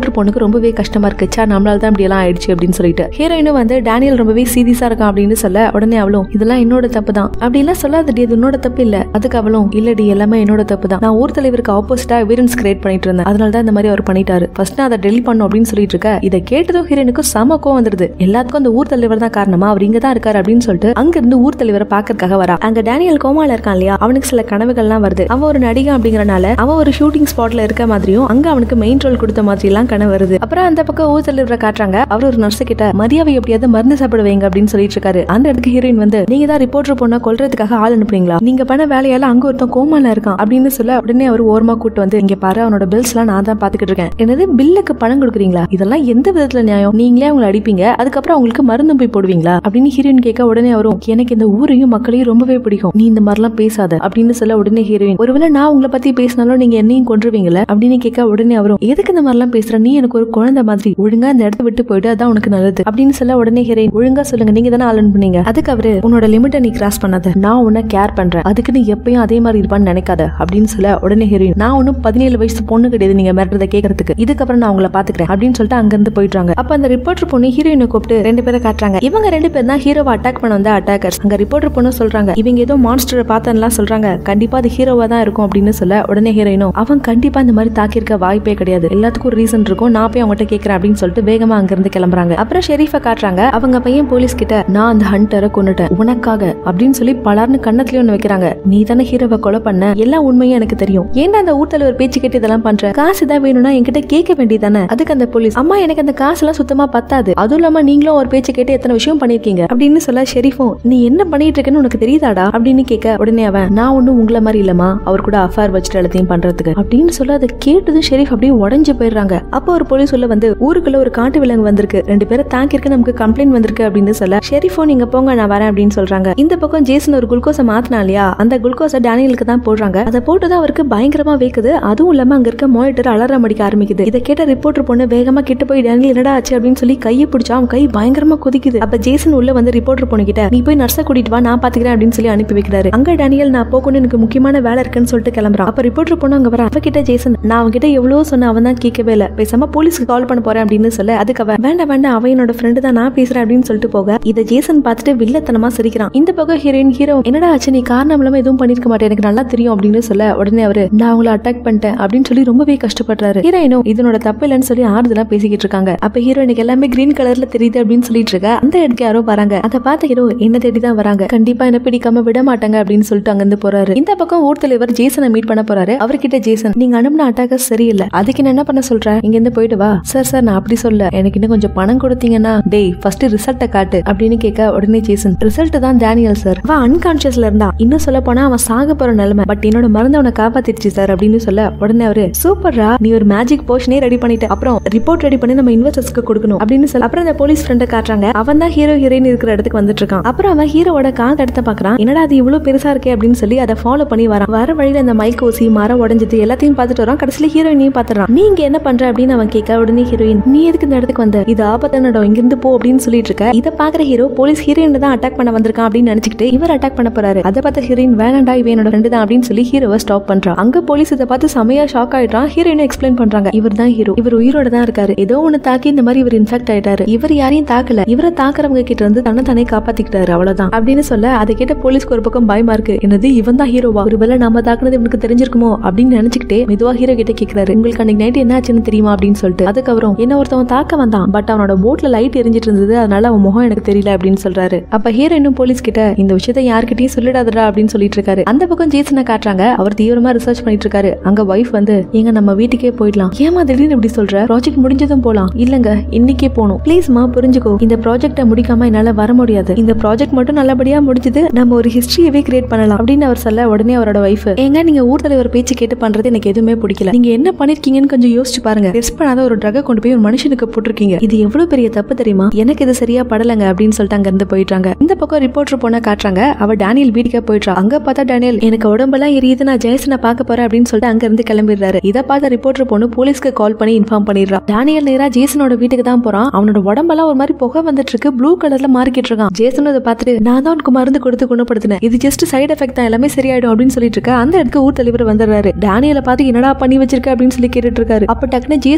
ரிப்போர்ட்டர் பொண்ணுக்கு ரொம்பவே கஷ்டமா இருக்கு சா நம்மளால தான் இப்படி எல்லாம் ஆயிடுச்சு அப்படின்னு சொல்லிட்டு ஹீரோயினும் வந்து டேனியல் ரொம்பவே சீரியஸா இருக்கான் அப்படின்னு சொல்ல உடனே அவளும் இதெல்லாம் என்னோட தப்பு தான் அப்படி எல்லாம் சொல்லாதடி அது உன்னோட தப்பு இல்ல அதுக்கு அவளும் இல்லடி எல்லாமே என்னோட தப்பு தான் நான் ஊர் தலைவருக்கு ஆப்போசிட்டா எவிடன்ஸ் கிரியேட் பண்ணிட்டு இருந்தேன் அதனால தான் இந்த மாதிரி அவர் பண்ணிட்டாரு ஃபர்ஸ்ட் நான் அதை டெலிட் பண்ணும் அப்படின்னு சொல்லிட்டு இருக்க இதை கேட்டதும் ஹீரோயினுக்கு செம கோவம் வந்துருது எல்லாத்துக்கும் அந்த ஊர் தலைவர் தான் காரணமா அவர் இங்க தான் இருக்காரு அப்படின்னு சொல்லிட்டு அங்க இருந்து ஊர் தலைவரை பாக்கறதுக்காக வரா அங்க டேனியல் கோமால இருக்கான் இல்லையா அவனுக்கு சில கனவுகள்லாம் வருது அவன் ஒரு நடிகை அப்படிங்கறனால அவன் ஒரு ஷூட்டிங் ஸ்பாட்ல இருக்க மாதிரியும் அங்க அவனுக்கு மெயின் ரோல் கொடுத்த மாதிரி எல்லாம் கனவு வருது அப்புறம் அந்த பக்கம் ஊர் தலைவரை காட்டுறாங்க அவர் ஒரு நர்ஸ் கிட்ட மரியாதை எப்படியாவது மருந்து சாப்பிட வைங்க அப்படின்னு சொல்லிட்டு இருக்காரு அந்த இடத்துக்கு ஹீரோயின் வந்து நீங்க தான் ரிப்போர்ட்டர் பொண்ணை கொல்றதுக்காக ஆள் அனுப்புறீங்களா நீங்க பண்ண வேலையால அங்க ஒருத்தன் கோமால இருக்கான் அப்படின்னு சொல்ல உடனே அவர் ஓரமா கூட்டு வந்து இங்க பாரு அவனோட பில்ஸ் எல்லாம் நான் தான் பாத்துக்கிட்டு இருக்கேன் என்னது பில்லுக்கு பணம் கொடுக்குறீங்களா இதெல்லாம் எந்த விதத்துல நியாயம் நீங்களே அவங்களை அடிப்பீங்க அதுக்கப்புறம் அவங்களுக்கு மருந்து போய் போடுவீங்களா அப்படின்னு ஹீரோயின் கேட்க உடனே வரும் எனக்கு இந்த ஊரையும் மக்களையும் ரொம்பவே பிடிக்கும் நீ இந்த மாதிரிலாம் பேசாத அப்படின்னு சொல்ல உடனே ஹீரோயின் ஒருவேளை நான் உங்களை பத்தி பேசினாலும் நீங்க என்னையும் கொன்றுவீங்களா அப்படின்னு கேட்க உடனே வரும் எதுக்கு இந்த மாதிரிலாம் பேசுற நீ எனக்கு ஒரு குழந்தை மாதிரி ஒழுங்கா இந்த இடத்த விட்டு போயிட்டு அதான் உனக்கு நல்லது அப்படின்னு சொல்ல உடனே ஹீரோயின் ஒழுங்கா சொல்லுங்க நீங்க தானே ஆலன் பண்ணீங்க அதுக்கு அவரு உன்னோட லிமிட்டை நீ கிராஸ் பண்ணாத நான் உன்னை கேர் பண்றேன் அதுக்கு நீ எப்பயும் அதே மாதிரி இருப்பான்னு நினைக்காத அப்படின்னு சொல்ல உடனே ஹீரோயின் நான் ஒன்னும் பதினேழு வயசு பொண்ணு கிடையாது நீங்க மிரட்டதை கேட்கறதுக்கு இதுக்கப்புறம் நான் உங்களை பாத்துக்கிறேன் அப்படின்னு சொல்லிட்டு அங்க இருந்து போயிட்டாங்க அப்ப அந்த ரிப்போர்ட்டர் பொண்ணு ஹீரோயினை கூப்பிட்டு ரெண்டு பேரை காட்டுறாங்க இவங்க ரெண்டு பேர் தான் ஹீரோவை அட்டாக் பண்ண வந்த அட்டாக்கர்ஸ் அங்க ரிப்போர்ட்டர் பொண்ணு சொல்றாங்க இவங்க ஏதோ மான்ஸ்டரை பார்த்தன்லாம் சொல்றாங்க கண்டிப்பா அது ஹீரோவா தான் இருக்கும் அப்படின்னு சொல்ல உடனே ஹீரோயினும் அவன் கண்டிப்பா இந்த மாதிரி தாக்கியிருக்க வாய்ப்பே கிடையாது எல்லாத்துக்கும் ரீசன் இருக்கும் நான் போய் அவங்ககிட்ட கேட்கறேன் அப்படின்னு சொல்லிட்டு வேகமா அங்க இருந்து கிளம்புறாங்க அப்புறம் ஷெரீஃபை காட்டுறாங்க அவங்க பையன் போலீஸ் கிட்ட நான் அந்த ஹண்டரை கொண்டுட்டேன் உனக்காக அப்படின்னு சொல்லி பலர்னு கண்ணத்துலயும் ஒண்ணு வைக்கிறாங்க நீ தானே ஹீரோவை கொலை பண்ண எல்லா உண்மையும் எனக்கு தெரியும் ஏன்டா அந்த ஊர் தலைவர் பேச்சு கேட்டு இதெல்லாம் பண்ற காசு தான் வேணும்னா என்கிட்ட கேட்க வேண்டியதானே அதுக்கு அந்த போலீஸ் அம்மா எனக்கு அந்த காசு எல்லாம் சுத்தமா பத்தாது அதுவும் இல்லாம நீங்களும் ஒரு பேச்சு கேட்டு எத்தனை விஷயம் பண்ணிருக்கீங்க அப்படின்னு சொல்ல ஷெரீஃபும் நீ என்ன பண்ணிட்டு இருக்கேன்னு உனக்கு தெரியுதாடா அப்படின்னு கேட்க உடனே அவன் நான் ஒண்ணும் உங்களை மாதிரி இல்லமா அவர் கூட அஃபேர் வச்சுட்டு எல்லாத்தையும் பண்றதுக்கு அப்படின்னு சொல்ல அதை கேட்டதும் ஷெரீஃப் அப்படியே உடஞ்சு போயிடுறாங்க அப்போ ஒரு போலீஸ் உள்ள வந்து ஊருக்குள்ள ஒரு காட்டு விலங்கு வந்திருக்கு ரெண்டு பேரை தாக்கிருக்கு நமக்கு கம்ப்ளைண்ட் வந்திருக்கு அப்படின்னு சொல்ல ஷெரீஃபோ நீங்க போங்க நான் வரேன் அப்படின்னு சொல்றாங்க இந்த பக்கம் ஜேசன் ஒரு குளுக்கோஸை மாத்தினா இல்லையா அந்த குளுக்கோஸை டேனியலுக்கு தான் போடுறாங்க அதை போட்டுதான் அவருக்கு பயங்கரமா வேக்குது அதுவும் இல்லாம அங்க இருக்க மானிட்டர் அலாரம் அடிக்க ஆரம்பிக்குது இதை கேட்ட ரிப்போர்ட்டர் பொண்ணு வேகமா கிட்ட போய் டேனியல் என்னடா ஆச்சு அப்படின்னு சொல்லி கையை பிடிச்சா அவன் கை பயங்கரமா கொதிக்குது அப்ப ஜேசன் உள்ள வந்து ரிப்போர்ட்டர் பொண்ணு கிட்ட நீ போய் நர்ஸை கூட்டிட்டு வா நான் பாத்துக்கிறேன் அப்படின்னு சொல்லி அனுப்பி வைக்கிறாரு அங்க டேனியல் நான் போகணும் எனக்கு முக்கியமான வேலை இருக்குன்னு சொல்லிட்டு கிளம்புறான் அப்ப ரிப்போர்ட்டர் பொண்ணு அங்க வர அவகிட்ட ஜேசன் நான் அவன்கிட்ட எவ்வளவு சொன்ன அவன் தான் கேட்கவே இல்ல பேசாம போலீஸ்க்கு கால் பண்ண போறேன் அப்படின்னு சொல்ல அதுக்கு அவன் வேண்டாம் வேண்டாம் அவன் என்னோட ஃப்ரெண்டு தான் நான் பேசுறேன் அப்படின்னு சொல்லிட்டு போக இதை ஜேசன் பார்த்துட்டு வில்லத்தனமா சிரிக்கிறான் இந்த பக்கம் ஹீரோயின் ஹீரோ என்னடா ஆச்சு நீ காரணம் இல்லாம எதுவும் பண்ணிருக்க மாட்டேன் எனக்கு நல்லா தெரியும் அப்படின்னு சொல்ல உடனே அவரு நான் அவங்கள அட்டாக் பண்ணிட்டேன் அப்படின்னு சொல்லி ரொம்பவே கஷ்டப்படுறாரு ஹீரோயினும் இதனோட தப்பு இல்லைன்னு சொல்லி ஆறுதலா பேசிக்கிட்டு இருக்காங்க அப்ப ஹீரோயினுக்கு எல்லாமே கிரீன் கலர்ல தெரியுது அப்படின்னு சொல்லிட்டு இருக்க அந்த இடத்துக்கு யாரோ வராங்க அதை பார்த்த ஹீரோ என்ன தேடி தான் வராங்க கண்டிப்பா என்ன பிடிக்காம விட மாட்டாங்க அப்படின்னு சொல்லிட்டு அங்கிருந்து போறாரு இந்த பக்கம் ஊர் தலைவர் ஜேசனை மீட் பண்ண போறாரு அவர்கிட்ட ஜேசன் நீங்க அனுப்பின அட்டாக்கர் சரியில்லை அதுக்கு என்ன என்ன பண்ண சொல்ற இங்க இருந்து போயிட்டு வா சார் சார் நான் அப்படி சொல்ல எனக்கு இன்னும் கொஞ்சம் பணம் கொடுத்தீங்கன்னா டேய் ஃபர்ஸ்ட் ரிசல்ட்டை காட்டு அப்படின்னு கேட்க உடனே ஜேசன் ரிசல்ட் தான் டேனியல் சார் அவன் அன்கான்சியஸ்ல இருந்தா இன்னும் சொல்ல போனா அவன் சாக போற நிலைமை பட் என்னோட மருந்து அவனை காப்பாத்திடுச்சு சார் அப்படின்னு சொல்ல உடனே அவரு சூப்பர்ரா நீ ஒரு மேஜிக் போஷனே ரெடி பண்ணிட்ட அப்புறம் ரிப்போர்ட் ரெடி பண்ணி நம்ம இன்வெஸ்டர்ஸ்க்கு கொடுக்கணும் அப்படின்னு சொல்ல அப்புறம் அந்த போலீஸ் ஃப்ரெண்டை காட்டுறாங்க அவன் தான் ஹீரோ ஹீரோயின் இருக்கிற இடத்துக்கு வந்துட்டு இருக்கான் அப்புறம் அவன் ஹீரோவோட கார் இடத்த பாக்குறான் என்னடா அது இவ்வளவு பெருசா இருக்கே அப்படின்னு சொல்லி அதை ஃபாலோ பண்ணி வரான் வர வழியில அந்த மைக் ஊசி மரம் உடஞ்சது எல்லாத்தையும் பார்த்துட்டு வரான் கடைசியில ஹீரோயினையும் பாத்துறான் நீ இங்க என்ன பண்ற அப்படின்னு அவன் கேட்க உடனே ஹீரோயின் நீ எதுக்கு இந்த இடத்துக்கு வந்த இது ஆபத்தான இடம் இங்கிருந்து போ அப்படின்னு சொல்லிட்டு இருக்க இதை பாக்குற ஹீரோ போலீஸ் ஹீரோயின் தான் அட்டாக் பண்ண வந்திருக்கான் அப்படின்னு நினைச்சுக்கிட்டு இவர் அட்டாக் பண்ண போறாரு அதை பார்த்த ஹீரோயின் வேணாண்டா இவன் என்னோட ஃப்ரெண்டு தான் அப்படின்னு சொல்லி ஹீரோவை ஸ்டாப் பண்றான் அங்க போலீஸ் இதை பார்த்து செமையா ஷாக் ஆயிடுறான் ஹீரோயினை எக்ஸ்பிளைன் பண்றாங்க இவர் தான் ஹீரோ இவர் உயிரோட தான் இருக்காரு ஏதோ ஒண்ணு தாக்கி இந்த மாதிரி இவர் இன்ஃபெக்ட் ஆயிட்டாரு இவர் யாரையும் தாக்கல இவரை தாக்குறவங்க கிட்ட இருந்து தன்னை தானே காப்பாத்திக்கிட்டாரு அவ்வளவுதான் அப்படின்னு சொல்ல அதை கேட்ட போலீஸ்க்கு ஒரு பக்கம் பயமா இருக்கு என்னது இவன் தான் ஹீரோவா ஒருவேளை நம்ம தாக்குனது இவனுக்கு தெரிஞ்சிருக்குமோ அப்படின்னு நினைச்சுக்கிட்டே மெதுவா ஹீரோ கிட்ட கேக்குறாரு உங்களுக்கு அன்னைக்கு நைட் என்ன ஆச்சுன்னு தெரியுமா அப்படின்னு சொல்லிட்டு அதுக்கப்புறம் என்ன ஒருத்தவன் தாக்க வந்தான் பட் அவனோட போட்ல லைட் எரிஞ்சிட்டு இருந்தது அதனால அவன் முகம் எனக்கு தெரியல அப்படின்னு சொல்றாரு அப்ப ஹீரோ இன்னும் போலீஸ் கிட்ட இந்த விஷயத்த யார்கிட்டயும் சொல்லிடாதடா அப்படின்னு சொல்லிட்டு இருக்காரு அந்த பக்கம் ஜேசனை காட்டுறாங்க அவர் தீவிரமா ரிசர்ச் பண்ணிட்டு இருக்காரு அங்க வைஃப் வந்து எங்க நம்ம வீட்டுக்கே போயிடலாம் ஏமா திடீர்னு இப்படி சொல்ற ப்ராஜெக்ட் முடிஞ்சதும் போலாம் இல்லங்க இன்னைக்கே போகணும் ப்ளீஸ்மா புரிஞ்சுக்கோ இந்த ப்ராஜெக்ட முடிக்காம என்னால வர முடியாது இந்த ப்ராஜெக்ட் மட்டும் நல்லபடியா முடிஞ்சது நம்ம ஒரு ஹிஸ்டரியவே கிரியேட் பண்ணலாம் அப்படின்னு அவர் சொல்ல உடனே அவரோட வைஃப் ஏங்க நீங்க ஊர் தலைவர் பேச்சு கேட்டு பண்றது எனக்கு எதுவுமே பிடிக்கல நீங்க என்ன பண்ணிருக்கீங்கன்னு கொஞ்சம் யோசிச்சு பாருங்க டெஸ்ட் பண்ணாத ஒரு ட்ரக கொண்டு போய் ஒரு மனுஷனுக்கு போட்டிருக்கீங்க இது எவ்வளவு பெரிய தப்பு தெரியுமா எனக்கு இது சரியா படலங்க அப்படின்னு சொல்லிட்டு அங்க இருந்து போயிட்டாங்க இந்த பக்கம் ரிப்போர்ட்டர் பொண்ண காட்டுறாங்க அவ டேனியல் வீட்டுக்கே போயிட்டா அங்க பார்த்தா டேனியல் எனக்கு உடம்பெல்லாம் எரியுது நான் ஜெயசனை பார்க்க போறேன் அப்படின்னு சொல்லிட்டு அங்க இருந்து கிளம்பிடுறாரு இதை பார்த்த ரிப்போர்ட்டர் பொண்ணு போலீஸ்க்கு கால் பண்ணி இன்ஃபார்ம் பண்ணிடுறா டேனியல் நேரா ஜேசனோட வீட்டுக்கு தான் போறான் அவனோட உடம்பெல்லாம் ஒரு மாதிரி புகை வந்துட்டு இருக்கு ப்ளூ கலர்ல மாறிக்கிட்டு இருக்கான் ஜேசன் அதை பார்த்துட்டு நான் தான் உனக்கு மருந்து கொடுத்து குணப்படுத்தினேன் இது ஜஸ்ட் சைடு எஃபெக்ட் தான் எல்லாமே சரியாயிடும் அப்படின்னு சொல்லிட்டு இருக்க அந்த இடத்துக்கு ஊர் தலைவர் வந்துடுறாரு டேனியலை பார்த்து என்னடா பண்ணி வச்சிருக்க அப்படின்னு சொல்லி கேட்டுட்டு இருக்காரு அப்ப டக்குனு ஜேசன்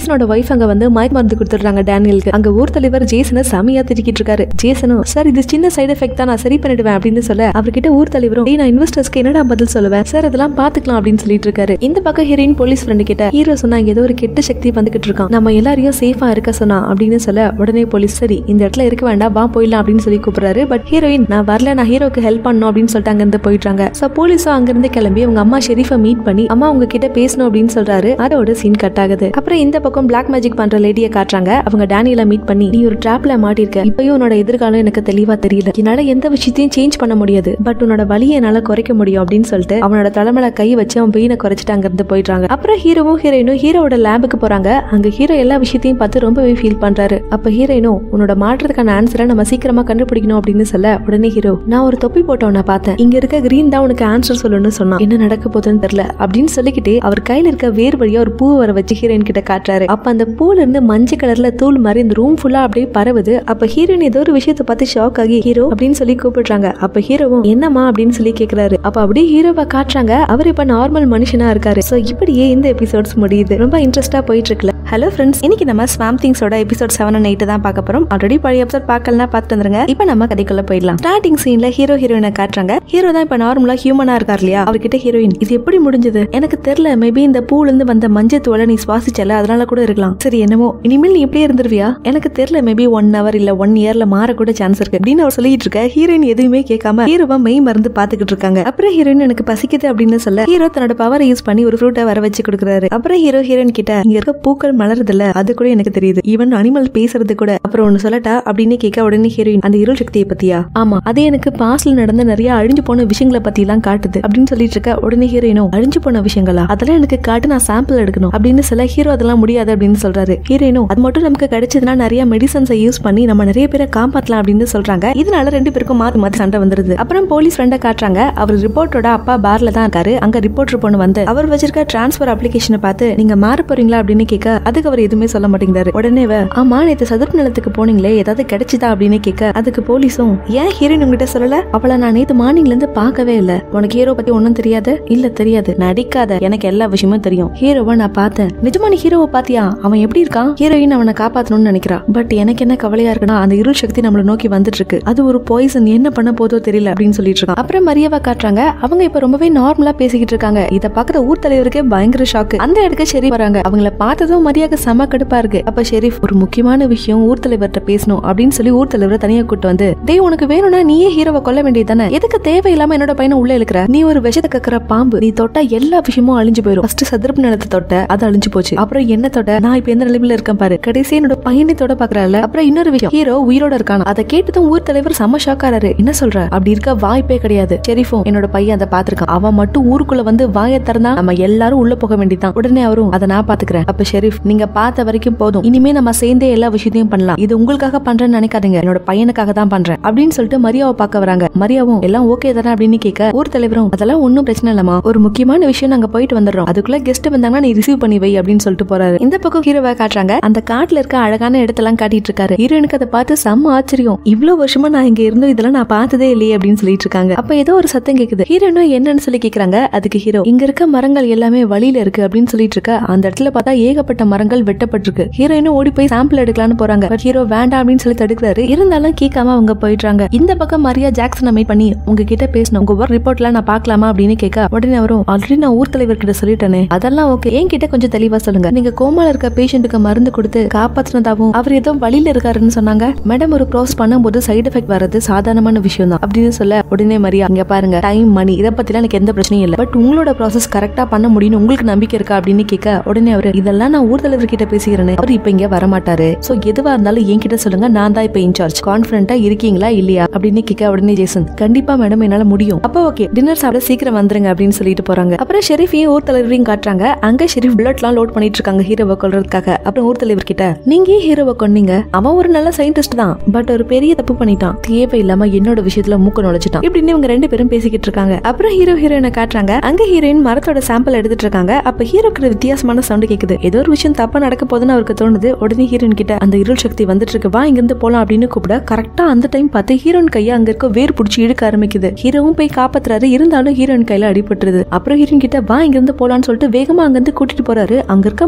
ஜேசனோட ஒய்ஃப் அங்க வந்து மயக்க மருந்து கொடுத்துடுறாங்க டேனியலுக்கு அங்க ஊர் தலைவர் ஜேசனை செமையா திட்டிக்கிட்டு இருக்காரு ஜேசனும் சார் இது சின்ன சைடு எஃபெக்ட் தான் நான் சரி பண்ணிடுவேன் அப்படின்னு சொல்ல அவர்கிட்ட ஊர் தலைவரும் "டேய், நான் இன்வெஸ்டர்ஸ்க்கு என்னடா பதில் சொல்லுவேன் சார் இதெல்லாம் பாத்துக்கலாம் அப்படின்னு சொல்லிட்டு இருக்காரு இந்த பக்கம் ஹீரோயின் போலீஸ் ஃப்ரெண்டு கிட்ட ஹீரோ சொன்னா இங்க ஏதோ ஒரு கெட்ட சக்தி வந்துகிட்டு இருக்கான் நம்ம எல்லாரையும் சேஃபா இருக்க சொன்னா அப்படின்னு சொல்ல உடனே போலீஸ் சரி இந்த இடத்துல இருக்க வேண்டாம் வா போயிடலாம் அப்படின்னு சொல்லி கூப்பிடுறாரு பட் ஹீரோயின் நான் வரல நான் ஹீரோக்கு ஹெல்ப் பண்ணணும் அப்படின்னு சொல்லிட்டு அங்கிருந்து போயிட்டாங்க சோ போலீஸும் அங்கிருந்து கிளம்பி அவங்க அம்மா ஷெரீஃபை மீட் பண்ணி அம்மா உங்ககிட்ட பேசணும் அப்படின்னு சொல்றாரு அதோட சீன் கட் ஆகுது அப்புறம் இந்த பக்கம் பிளாக் மேஜிக் பண்ற லேடியை காட்டுறாங்க அவங்க டேனியல மீட் பண்ணி நீ ஒரு ட்ராப்ல மாட்டிருக்க இப்பயும் உன்னோட எதிர்காலம் எனக்கு தெளிவா தெரியல என்னால எந்த விஷயத்தையும் சேஞ்ச் பண்ண முடியாது பட் உன்னோட வலியை என்னால குறைக்க முடியும் அப்படின்னு சொல்லிட்டு அவனோட தலைமையில கை வச்சு அவன் பெயினை குறைச்சிட்டு அங்க இருந்து போயிடுறாங்க அப்புறம் ஹீரோவும் ஹீரோயினும் ஹீரோவோட லேபுக்கு போறாங்க அங்க ஹீரோ எல்லா விஷயத்தையும் பார்த்து ரொம்பவே ஃபீல் பண்றாரு அப்ப ஹீரோயினும் உன்னோட மாற்றத்துக்கான ஆன்சரை நம்ம சீக்கிரமா கண்டுபிடிக்கணும் அப்படின்னு சொல்ல உடனே ஹீரோ நான் ஒரு தொப்பி போட்டவனை பார்த்தேன் இங்க இருக்க கிரீன் தான் உனக்கு ஆன்சர் சொல்லணும்னு சொன்னா என்ன நடக்க போகுதுன்னு தெரியல அப்படின்னு சொல்லிக்கிட்டு அவர் கையில இருக்க வேர் வழியா ஒரு பூ வர வச்சு ஹீரோயின் கிட்ட காட்டுறாரு அப்ப அந்த பூல இருந்து மஞ்சள் கலர்ல தூள் மாதிரி இந்த ரூம் ஃபுல்லா அப்படியே பரவுது அப்ப ஹீரோயின் ஏதோ ஒரு விஷயத்தை பார்த்து ஷாக் ஆகி ஹீரோ அப்படின்னு சொல்லி கூப்பிடுறாங்க அப்ப ஹீரோவும் என்னம்மா அப்படின்னு சொல்லி கேக்குறாரு அப்ப அப்படியே ஹீரோவை காட்டுறாங்க அவர் இப்ப நார்மல் மனுஷனா இருக்காரு சோ இப்படியே இந்த எபிசோட்ஸ் முடியுது ரொம்ப இன்ட்ரெஸ்டா போயிட்டு இருக்குல்ல ஹலோ ஃப்ரெண்ட்ஸ் இன்னைக்கு நம்ம ஸ்வாம் திங்ஸோட எபிசோட் செவன் அண்ட் எயிட் தான் பார்க்க போறோம் ஆல்ரெடி பழைய எபிசோட் பார்க்கலாம் பார்த்துட்டு வந்துருங்க இப்போ நம்ம கதைக்குள்ள போயிடலாம் ஸ்டார்டிங் சீன்ல ஹீரோ ஹீரோயினை காட்டுறாங்க ஹீரோ தான் இப்ப நார்மலா ஹியூமனா இருக்கார் இல்லையா அவர்கிட்ட ஹீரோயின் இது எப்படி முடிஞ்சது எனக்கு தெரியல மேபி இந்த பூல இருந்து வந்த மஞ்சள் தூளை நீ சுவாசிச்சல அதனால கூட இருக்கலாம் சரி என்னமோ இனிமேல் நீ இப்படியே இருந்துருவியா எனக்கு தெரியல மேபி ஒன் ஹவர் இல்ல ஒன் இயர்ல மாற கூட சான்ஸ் இருக்கு அப்படின்னு அவர் சொல்லிட்டு இருக்க ஹீரோயின் எதுவுமே கேட்காம ஹீரோவா மெய் மருந்து பாத்துக்கிட்டு இருக்காங்க அப்புறம் ஹீரோயின் எனக்கு பசிக்குது அப்படின்னு சொல்ல ஹீரோ தன்னோட பவரை யூஸ் பண்ணி ஒரு ஃப்ரூட்டை வர வச்சு கொடுக்குறாரு அப்புறம் ஹீரோ ஹீரோயின் கிட்ட இங்க இருக்க பூக்கள் மலருதுல அது கூட எனக்கு தெரியுது ஈவன் அனிமல் பேசுறது கூட அப்புறம் ஒன்னு சொல்லட்டா அப்படின்னு கேட்க உடனே ஹீரோயின் அந்த இருள் சக்தியை பத்தியா ஆமா அதே எனக்கு பாஸ்ட்ல நடந்த நிறைய அழிஞ்சு போன விஷயங்களை பத்தி எல்லாம் காட்டுது அப்படின்னு சொல்லிட்டு இருக்க உடனே ஹீரோயினும் அழிஞ்சு போன விஷயங்களா அதெல்லாம் எனக்கு காட்டு நான் சாம்பிள் எடுக்கணும் அப்படின்னு சொல்ல ஹீரோ அதெல்லாம் முடியாது அப்படின்னு சொல்றாரு ஹீரோயினும் அது மட்டும் நமக்கு கிடைச்சதுன்னா நிறைய மெடிசன்ஸை யூஸ் பண்ணி நம்ம நிறைய பேரை காப்பாத்தலாம் அப்படின்னு சொல்றாங்க இதனால ரெண்டு பேருக்கும் மாத்தி மாத்தி சண்டை வந்துருது அப்புறம் போலீஸ் ஃப்ரெண்டை காட்டுறாங்க அவர் ரிப்போர்ட்டோட அப்பா பார்ல தான் இருக்காரு அங்க ரிப்போர்ட்டர் பொண்ணு வந்து அவர் வச்சிருக்க டிரான்ஸ்பர் அப்ளிகேஷனை பார்த்து நீங்க மாற போறீங்களா அப்படின்னு கேட்க அதுக்கு அவர் எதுவுமே சொல்ல மாட்டேங்கிறாரு உடனே இவ, ஆமா நேத்து சதுப்பு நிலத்துக்கு போனீங்களே ஏதாவது கிடைச்சுதா அப்படின்னு கேட்க அதுக்கு போலீஸும் ஏன் ஹீரோயின் உங்ககிட்ட சொல்லல அவளை நான் நேத்து மார்னிங்ல இருந்து பார்க்கவே இல்ல உனக்கு ஹீரோ பத்தி ஒண்ணும் தெரியாது இல்ல தெரியாது நடிக்காத எனக்கு எல்லா விஷயமும் தெரியும் ஹீரோவை நான் பார்த்தேன் நிஜமா நீ ஹீரோவை பாத்தியா அவன் எப்படி இருக்கான் ஹீரோயின் அவனை காப்பாத்தணும்னு நினைக்கிறா பட் எனக்கு என்ன கவலையா இருக்குன்னா அந்த இருள் சக்தி நம்மள நோக்கி வந்துட்டு இருக்கு அது ஒரு பாய்சன் என்ன பண்ண போதோ தெரியல அப்படின்னு சொல்லிட்டு இருக்கான் அப்புறம் மரியாவை காட்டுறாங்க அவங்க இப்ப ரொம்பவே நார்மலா பேசிக்கிட்டு இருக்காங்க இத பாக்குற ஊர் தலைவருக்கே பயங்கர ஷாக்கு அந்த இடத்துக்கு ஷெரீஃப் வராங்க அவங்கள பார்த்ததும் மரியாதை செம கடுப்பா இருக்கு அப்ப ஷெரீஃப் ஒரு முக்கியமான விஷயம் ஊர் தலைவர்கிட்ட பேசணும் அப்படின்னு சொல்லி ஊர் தலைவரை தனியா கூட்டு வந்து டேய் உனக்கு வேணும்னா நீயே ஹீரோவை கொல்ல வேண்டியது தானே எதுக்கு தேவையில்லாம என்னோட பையனை உள்ள இழுக்கிற நீ ஒரு விஷத்தை கக்கிற பாம்பு நீ தொட்டா எல்லா விஷயமும் அழிஞ்சு போயிடும் ஃபர்ஸ்ட் சதுரப்பு நிலத்தை தொட்ட அது அழிஞ்சு போச்சு அப்புறம் என்ன தொட்ட நான் இப்ப எந்த நிலைமையில இருக்கேன் பாரு கடைசி என்னோட பையனை தொட பாக்குறாள் அப்புறம் இன்னொரு விஷயம் ஹீரோ உயிரோட இருக்கான அதை கேட்டதும் ஊர் தலைவர் செம்ம ஷாக்காராரு என்ன சொல்ற அப்படி இருக்க வாய்ப்பே கிடையாது ஷெரீஃபும் என்னோட பையன் அதை பாத்திருக்கான் அவன் மட்டும் ஊருக்குள்ள வந்து வாயை திறந்தா நம்ம எல்லாரும் உள்ள போக வேண்டியதான் உடனே அவரும் அதை நான் பாத்துக்கிறேன் அப்ப ஷெரீஃப் நீங்க பார்த்த வரைக்கும் போதும் இனிமே நம்ம சேர்ந்தே எல்லா விஷயத்தையும் பண்ணலாம் இது உங்களுக்காக பண்றேன்னு நினைக்காதீங்க என்னோட பையனுக்காக தான் பண்றேன் அப்படின்னு சொல்லிட்டு மரியாவை பார்க்க வராங்க மரியாவும் எல்லாம் ஓகே தானே அப்படின்னு கேட்க ஊர் தலைவரும் அதெல்லாம் ஒன்னும் பிரச்சனை இல்லமா ஒரு முக்கியமான விஷயம் நாங்க போயிட்டு வந்துடுறோம் அதுக்குள்ள கெஸ்ட் வந்தாங்கன்னா நீ ரிசீவ் பண்ணி வை அப்படின்னு சொல்லிட்டு போறாரு இந்த பக்கம் ஹீரோவை காட்டுறாங்க அந்த காட்டுல இருக்க அழகான இடத்தெல்லாம் காட்டிட்டு இருக்காரு ஹீரோனுக்கு அதை பார்த்து செம்ம ஆச்சரியம் இவ்வளவு வருஷமா நான் இங்க இருந்தும் இதெல்லாம் நான் பார்த்ததே இல்லையே அப்படின்னு சொல்லிட்டு இருக்காங்க அப்ப ஏதோ ஒரு சத்தம் கேக்குது ஹீரோனும் என்னன்னு சொல்லி கேக்குறாங்க அதுக்கு ஹீரோ இங்க இருக்க மரங்கள் எல்லாமே வழியில இருக்கு அப்படின்னு சொல்லிட்டு இருக்க அந்த இடத்துல பார்த்தா ஏகப்பட்ட மரங்கள் வெட்டப்பட்டிருக்கு ஹீரோயினும் ஓடி போய் சாம்பிள் எடுக்கலாம்னு போறாங்க பட் ஹீரோ வேண்டாம் அப்படின்னு சொல்லி தடுக்கிறாரு இருந்தாலும் கேட்காம அவங்க போயிடுறாங்க இந்த பக்கம் மரியா ஜாக்சனை மீட் பண்ணி உங்ககிட்ட பேசணும் உங்க ஒர்க் ரிப்போர்ட்லாம் நான் பார்க்கலாமா அப்படின்னு கேட்க உடனே வரும் ஆல்ரெடி நான் ஊர் தலைவர் கிட்ட சொல்லிட்டேனே அதெல்லாம் ஓகே என்கிட்ட கொஞ்சம் தெளிவா சொல்லுங்க நீங்க கோமால இருக்க பேஷண்ட்டுக்கு மருந்து கொடுத்து காப்பாத்தினதாவும் அவர் ஏதோ வழியில இருக்காருன்னு சொன்னாங்க மேடம் ஒரு க்ராஸ் பண்ணும்போது சைடு எஃபெக்ட் வர்றது சாதாரணமான விஷயம் தான் அப்படின்னு சொல்ல உடனே மரியா இங்க பாருங்க டைம் மணி இதை பத்திலாம் எனக்கு எந்த பிரச்சனையும் இல்லை பட் உங்களோட ப்ராசஸ் கரெக்டா பண்ண முடியும்னு உங்களுக்கு நம்பிக்கை இருக்கா அப்படின்னு கேட்க உடனே அவரு இதெல்லாம் நான் ஊர் தலைவர் கிட்ட பேசிக்கிறேன் அவர் இப்ப இங்க வரமாட்டாரு சோ எதுவா இருந்தாலும் என்கிட்ட சொல்லுங்க நான் தான் இப்ப இன்சார்ஜ் கான்பிடண்டா இருக்கீங்களா இல்லையா அப்படின்னு கேட்க உடனே ஜேசன் கண்டிப்பா மேடம் என்னால முடியும் அப்ப ஓகே டின்னர் சாப்பிட சீக்கிரம் வந்துருங்க அப்படின்னு சொல்லிட்டு போறாங்க அப்புறம் ஷெரீஃபையும் ஊர் தலைவரையும் காட்டுறாங்க அங்க ஷெரீஃப் புல்லட்லாம் லோட் பண்ணிட்டு இருக்காங்க ஹீரோவை கொல்றதுக்காக அப்புறம் ஊர் தலைவர் கிட்ட நீங்க ஏன் ஹீரோவை கொன்னீங்க அவன் ஒரு நல்ல சயின்டிஸ்ட் தான் பட் ஒரு பெரிய தப்பு பண்ணிட்டான் தேவை இல்லாம என்னோட விஷயத்துல மூக்க நுழைச்சிட்டான் இப்படின்னு இவங்க ரெண்டு பேரும் பேசிக்கிட்டு இருக்காங்க அப்புறம் ஹீரோ ஹீரோயினை காட்டுறாங்க அங்க ஹீரோயின் மரத்தோட சாம்பிள் எடுத்துட்டு இருக்காங்க அப்ப ஹீரோக்கு வித்தியாசமான சவுண்ட் கேக்குது ஏதோ ஒரு விஷயம் தப்பா நடக்க போதுன்னு அவருக்கு தோணுது உடனே ஹீரோயின் கிட்ட அந்த இருள் சக்தி வந்துட்டு இருக்கு வா இங்க இருந்து போலாம் அப்படின்னு கூப்பிட கரெக்டா அந்த டைம் பார்த்து ஹீரோயின் கையை அங்க இருக்க வேர் பிடிச்சி இழுக்க ஆரம்பிக்குது ஹீரோவும் போய் காப்பாத்துறாரு இருந்தாலும் ஹீரோயின் கையில அடிபட்டுருது அப்புறம் ஹீரோயின் கிட்ட வா இங்க இருந்து போலான்னு சொல்லிட்டு வேகமா அங்க இருந்து கூட்டிட்டு போறாரு அங்க இருக்க மரம் எல்லாம்